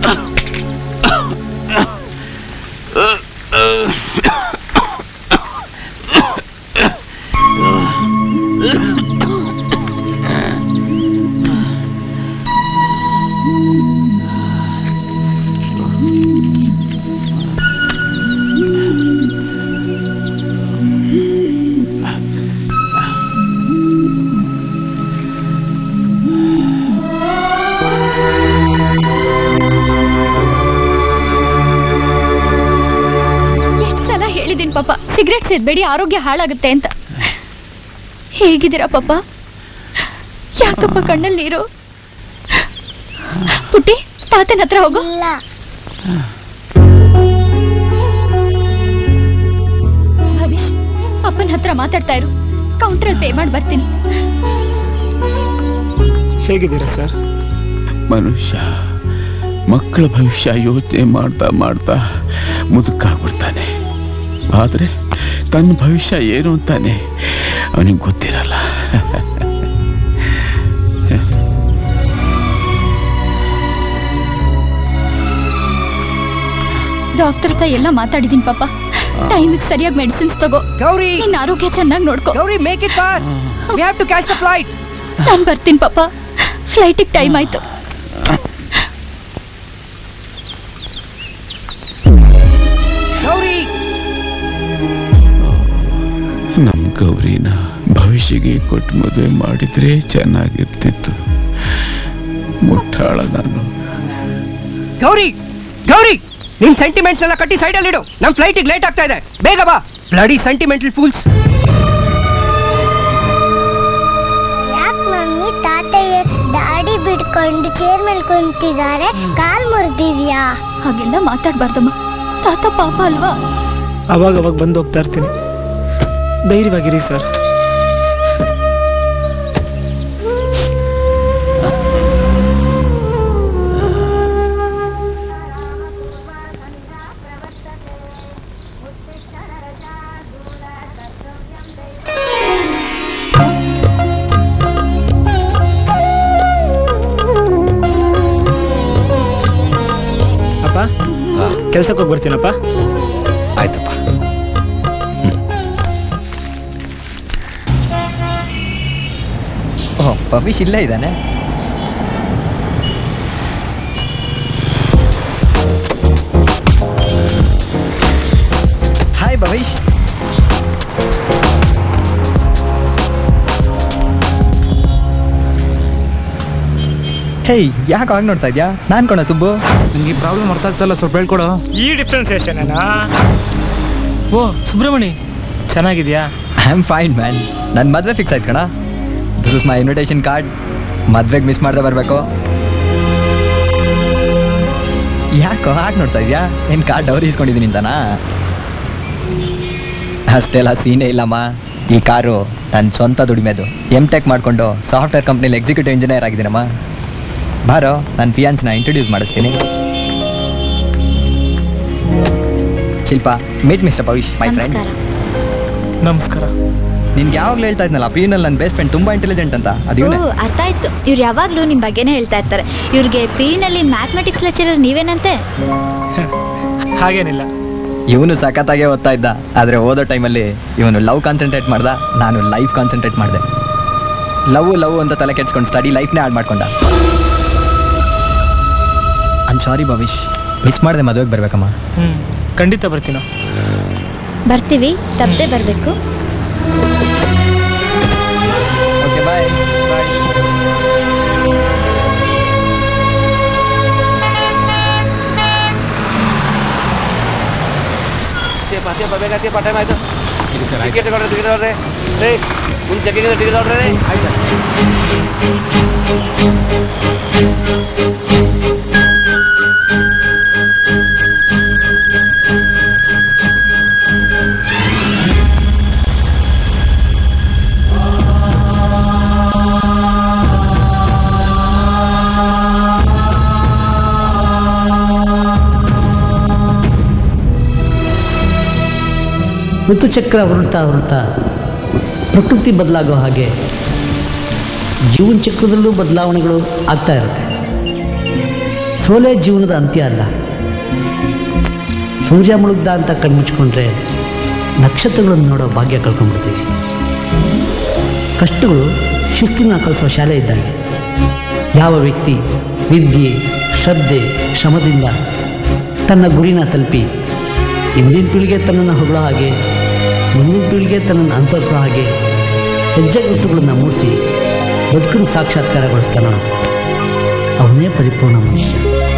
ಎಷ್ಟು ಸಲ ಹೇಳಿದ್ದೀನಿ ಪಾಪ ಸಿಗರೇಟ್ ಸೇದ್ಬೇಡಿ ಆರೋಗ್ಯ ಹಾಳಾಗುತ್ತೆ ಅಂತ ಹೇಗಿದ್ದೀರಾ ಪಾಪ ಯಾಕಪ್ಪ ಕಣ್ಣಲ್ಲಿ ನೀರು ಪುಟ್ಟಿ ತಾತನ ಹತ್ರ ಹೋಗು ಭವಿಷ್ ಅಪ್ಪನ ಹತ್ರ ಮಾತಾಡ್ತಾ ಇರು ಕೌಂಟ್ರಲ್ಲಿ ಪೇ ಮಾಡಿ ಬರ್ತೀನಿ ಹೇಗಿದ್ದೀರಾ ಸರ್ ಮನುಷ್ಯ ಮಕ್ಕಳ ಭವಿಷ್ಯ ಯೋಚನೆ ಮಾಡ್ತಾ ಮಾಡ್ತಾ ಮುದುಕಾಗ್ಬಿಡ್ತಾನೆ ಆದರೆ ತನ್ನ ಭವಿಷ್ಯ ಏನು ಅಂತಾನೆ ಅವನಿಗೆ ಗೊತ್ತಿರಲ್ಲ ಡಾಕ್ಟರ್ ಹತ್ರ ಎಲ್ಲ ಮಾತಾಡಿದೀನಿ ಪಾಪ ಟೈಮಿಗೆ ಸರಿಯಾಗಿ ಮೆಡಿಸಿನ್ಸ್ ತಗೋ ಗೌರಿ ನಿನ್ನ ಆರೋಗ್ಯ ಚೆನ್ನಾಗಿ ನೋಡ್ಕೋ Gauri make it fast we have to catch the flight ನಾನು ಬರ್ತೀನಿ ಪಾಪ ಫ್ಲೈಟಿಗೆ ಟೈಮ್ ಆಯ್ತು ಗೌರಿ ನಮ್ಮ ಗೌರಿನ ಭವಿಷ್ಯಗೆ ಕೊಟ್ಟು ಮದುವೆ ಮಾಡಿದ್ರೆ ಚೆನ್ನಾಗಿರ್ತಿತ್ತು ಮುಟ್ಟಾಳ ನಾನು ಗೌರಿ ಗೌರಿ ನಿನ್ ಸೆಂಟಿಮೆಂಟ್ಸ್ ಎಲ್ಲ ಕಟ್ಟಿ ಸೈಡಲ್ಲಿ ಇಡು ನಮ್ ಫ್ಲೈಟಿಗೆ ಲೇಟ್ ಆಗ್ತಾ ಇದೆ ಬೇಗ ಬಾ ಬ್ಲಡಿ ಸೆಂಟಿಮೆಂಟಲ್ ಫೂಲ್ಸ್ ಯಾಕೆ ಮಮ್ಮಿ ತಾತಯ್ಯ ದಾಡಿ ಬಿಟ್ಕೊಂಡು ಚೇರ್ ಮೇಲೆ ಕುಂತಿದ್ದಾರೆ ಕಾಲ್ ಮುರಿದಿದ್ಯಾ ಹಾಗೆಲ್ಲ ಮಾತಾಡ್ಬಾರ್ದಮ್ಮ ತಾತ ಪಾಪ ಅಲ್ವಾ ಅವಾಗ ಅವಾಗ ಬಂದು ಹೋಗ್ತಾ ಇರ್ತೀನಿ ಧೈರ್ಯವಾಗಿರಿ ಸರ್ ಅಪ್ಪ ಕೆಲ್ಸಕ್ಕೆ ಹೋಗಿ ಬರ್ತೀನಪ್ಪ ಆಯ್ತಪ್ಪ ಓಹ್ ಭವಿಷ್ ಇಲ್ಲೇ ಇದ್ದಾನೆ ಹಾಯ್ ಭವಿಷ್ ಹೇಯ್ ಯಾಕೆ ಆಗ ನೋಡ್ತಾ ಇದ್ಯಾ ನಾನ್ ಕಣ ಸುಬ್ಬು ನಿಮಗೆ ಪ್ರಾಬ್ಲಮ್ ಅರ್ಥ ಆಗ್ತಲ್ಲ ಸ್ವಲ್ಪ ಹೇಳ್ಕೊಡು ಈ ಡಿಫ್ರೆನ್ಸೇಷನ್ ಓ ಸುಬ್ರಹ್ಮಣಿ ಚೆನ್ನಾಗಿದ್ಯಾ ಐ ಆಮ್ ಫೈನ್ ಮ್ಯಾನ್ ನನ್ನ ಮದುವೆ ಫಿಕ್ಸ್ ಆಯ್ತು ಕಣ this is my invitation card ಮದ್ವೆಗೆ ಮಿಸ್ ಮಾಡ್ದೆ ಬರಬೇಕು ಯಾಕೋ ಹಾಗೆ ನೋಡ್ತಾ ಇದೆಯಾ ಏನು ಕಾರ್ಡ್ ಡೌರಿ ಇಸ್ಕೊಂಡಿದ್ದೀನಿ ಅಂತಾನಾ ಅಷ್ಟೆಲ್ಲ ಸೀನೇ ಇಲ್ಲಮ್ಮ ಈ ಕಾರು ನನ್ನ ಸ್ವಂತ ದುಡಿಮೆದು ಎಮ್ ಟೆಕ್ ಮಾಡಿಕೊಂಡು ಸಾಫ್ಟ್ವೇರ್ ಕಂಪ್ನಿಲಿ ಎಕ್ಸಿಕ್ಯೂಟಿವ್ ಇಂಜಿನಿಯರ್ ಆಗಿದ್ದೀನಮ್ಮ ಬಾರೋ ನನ್ನ ಫಿಯಾನ್ಸ್ನ ಇಂಟ್ರೊಡ್ಯೂಸ್ ಮಾಡಿಸ್ತೀನಿ Shilpa meet mister Bhavish my friend ನಮಸ್ಕಾರ ನಿನ್ಗೆ ಯಾವಾಗಲೂ ಹೇಳ್ತಾ ಇದ್ನಲ್ಲ ಪಿ ನಲ್ಲಿ ನನ್ನ ಬೇಸ್ಟ್ ಫ್ರೆಂಡ್ ತುಂಬಾ ಇಂಟೆಲಿಜೆಂಟ್ ಅಂತ ಅದು ಇವನೇ ಓ ಅರ್ಥ ಆಯ್ತು ಇವ್ರು ಯಾವಾಗ್ಲೂ ನಿಮ್ ಬಗ್ಗೆನೇ ಹೇಳ್ತಾ ಇರ್ತಾರೆ ಇವ್ರಿಗೆ ಪಿ ನಲ್ಲಿ ಮ್ಯಾಥಮೆಟಿಕ್ಸ್ ಲೆಕ್ಚರರ್ ನೀವೇನಂತೆ ಹಾಗೇನಿಲ್ಲ ಇವನು ಸಖತ್ತಾಗೆ ಓದ್ತಾ ಇದ್ದ ಆದರೆ ಓದೋ ಟೈಮಲ್ಲಿ ಇವನು ಲವ್ ಕಾನ್ಸಂಟ್ರೇಟ್ ಮಾಡ್ದ ನಾನು ಲೈಫ್ ಕಾನ್ಸಂಟ್ರೇಟ್ ಮಾಡಿದೆ ಲವ್ ಲವ್ ಅಂತ ತಲೆ ಕೆಡ್ಸ್ಕೊಂಡು ಸ್ಟಡಿ ಲೈಫ್ನೇ ಹಾಳು ಮಾಡ್ಕೊಂಡ ಐಮ್ ಸಾರಿ ಭವಿಷ್ ಮಿಸ್ ಮಾಡಿದೆ ಮದುವೆಗೆ ಬರ್ಬೇಕಮ್ಮ ಹ್ಞೂ ಖಂಡಿತ ಬರ್ತೀನೋ ಬರ್ತೀವಿ ತಪ್ಪದೆ ಬರ್ಬೇಕು ಓಕೆ ಬಾಯ್ ಬಾಯ್ ಬೇಗ ಟೈಮ್ ಆಯ್ತು ಟಿಕೆಟ್ ತಗೊಳ್ರಿ ಟಿಕೆಟ್ ತಗೊಳ್ರಿ ರೇ ಮುಂದೆ ಚೆಕಿಂಗ್ ಟಿಕೆಟ್ ತಗೊಳ್ರಿ ರೀ ಆಯ್ತು ಸರ್ ಋತುಚಕ್ರ ಹೊರಡ್ತಾ ಹೊರಡ್ತಾ ಪ್ರಕೃತಿ ಬದಲಾಗೋ ಹಾಗೆ ಜೀವನ ಚಕ್ರದಲ್ಲೂ ಬದಲಾವಣೆಗಳು ಆಗ್ತಾ ಇರುತ್ತೆ ಸೋಲೆ ಜೀವನದ ಅಂತ್ಯ ಅಲ್ಲ ಸೂರ್ಯ ಮುಳುಗ್ದ ಅಂತ ಕಣ್ಮುಚ್ಕೊಂಡ್ರೆ ನಕ್ಷತ್ರಗಳನ್ನು ನೋಡೋ ಭಾಗ್ಯ ಕಳ್ಕೊಂಡ್ಬಿಡ್ತೀವಿ ಕಷ್ಟಗಳು ಶಿಸ್ತಿನ ಕಲಿಸೋ ಶಾಲೆ ಇದ್ದಂಗೆ ಯಾವ ವ್ಯಕ್ತಿ ವಿದ್ಯೆ ಶ್ರದ್ಧೆ ಶ್ರಮದಿಂದ ತನ್ನ ಗುರಿನ ತಲುಪಿ ಇಂದಿನ ಪೀಳಿಗೆ ತನ್ನನ್ನು ಹೊಗಳೋ ಹಾಗೆ ಮುಂದಿನ ಪೀಳಿಗೆ ತನ್ನನ್ನು ಅನುಸರಿಸೋ ಹಾಗೆ ಹೆಜ್ಜೆಗುಟ್ಟುಗಳನ್ನು ಮೂಡಿಸಿ ಬದುಕನ್ನು ಸಾಕ್ಷಾತ್ಕಾರಗೊಳಿಸ್ತಾನೋ ಅವನೇ ಪರಿಪೂರ್ಣ ಮನುಷ್ಯ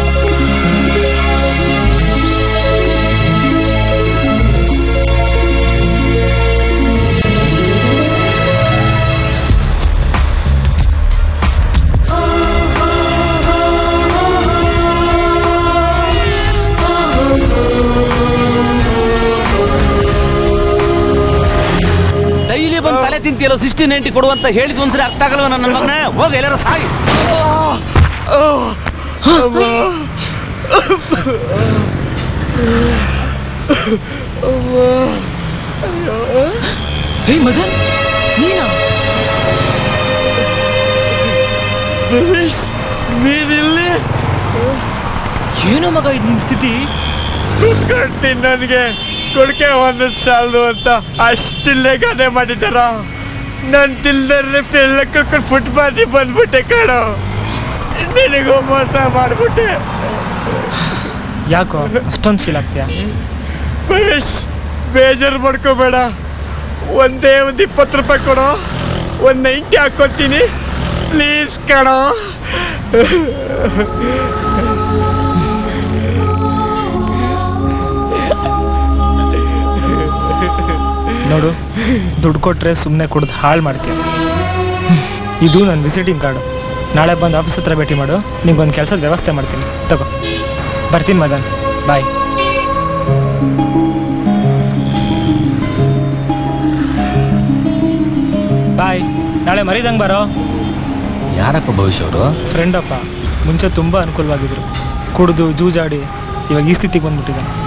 ಡೈಲಿ ಬಂದು ತಲೆ ತಿಂತೀಯಲ್ಲ ಸಿಕ್ಸ್ಟಿ ನೈಂಟಿ ಕೊಡು ಅಂತ ಹೇಳಿದ್ವು ಒಂದ್ಸರಿ ಅರ್ಥ ಆಗಲ್ವ ನನ್ನ ಮಗನೇ ಹೋಗಿ ಎಲ್ಲಾರ ಸಾಗಿ ಹೇ ಮದನ್ ನೀನಾ ನೀನಿಲ್ಲಿ ಏನೋ ಮಗ ಇದು ನಿನ್ ಸ್ಥಿತಿ ಕುತ್ಕೊಳ್ತೀನಿ ನನಗೆ ಕೊಡ್ಕೆ ಒಂದು ಸಾಲದು ಅಂತ ಅಷ್ಟಿಲ್ಲೇ ಗಾದೆ ಮಾಡಿದಾರ ನಾನು ತಿಲ್ದೆ ಲಿಫ್ಟ್ ಎಲ್ಲ ಕರ್ಕೊಂಡು ಫುಟ್ಪಾತಿ ಬಂದ್ಬಿಟ್ಟೆ ಕಾಣೋ ನಿನಗೂ ಮೋಸ ಮಾಡ್ಬಿಟ್ಟೆ ಯಾಕೋ ಅಷ್ಟೊಂದು ಫೀಲ್ ಆಗ್ತೀಯಾ ಮಹೇಶ್ ಬೇಜಾರು ಮಾಡ್ಕೋಬೇಡ ಒಂದೇ ಒಂದು ಇಪ್ಪತ್ತು ರೂಪಾಯಿ ಕೊಡೋ ಒಂದು ನೈಂಟಿ ಹಾಕೋತೀನಿ ಪ್ಲೀಸ್ ಕಣೋ ನೋಡು ದುಡ್ಡು ಕೊಟ್ರೆ ಸುಮ್ಮನೆ ಕುಡ್ದು ಹಾಳು ಮಾಡ್ತೀಯ ಇದು ನನ್ನ ವಿಸಿಟಿಂಗ್ ಕಾರ್ಡು ನಾಳೆ ಬಂದು ಆಫೀಸ್ ಹತ್ರ ಭೇಟಿ ಮಾಡು ನಿಂಗೊಂದು ಕೆಲಸದ ವ್ಯವಸ್ಥೆ ಮಾಡ್ತೀನಿ ತಗೋ ಬರ್ತೀನಿ ಮದನ್ ಬಾಯ್ ಬಾಯ್ ನಾಳೆ ಮರಿದಂಗೆ ಬರೋ ಯಾರಪ್ಪ ಭವಿಷ್ಯ ಅವರು ಫ್ರೆಂಡಪ್ಪ ಮುಂಚೆ ತುಂಬ ಅನುಕೂಲವಾಗಿದ್ರು ಕುಡಿದು ಜೂಜಾಡಿ ಇವಾಗ ಈ ಸ್ಥಿತಿಗೆ ಬಂದ್ಬಿಟ್ಟಿದ್ದಾನೆ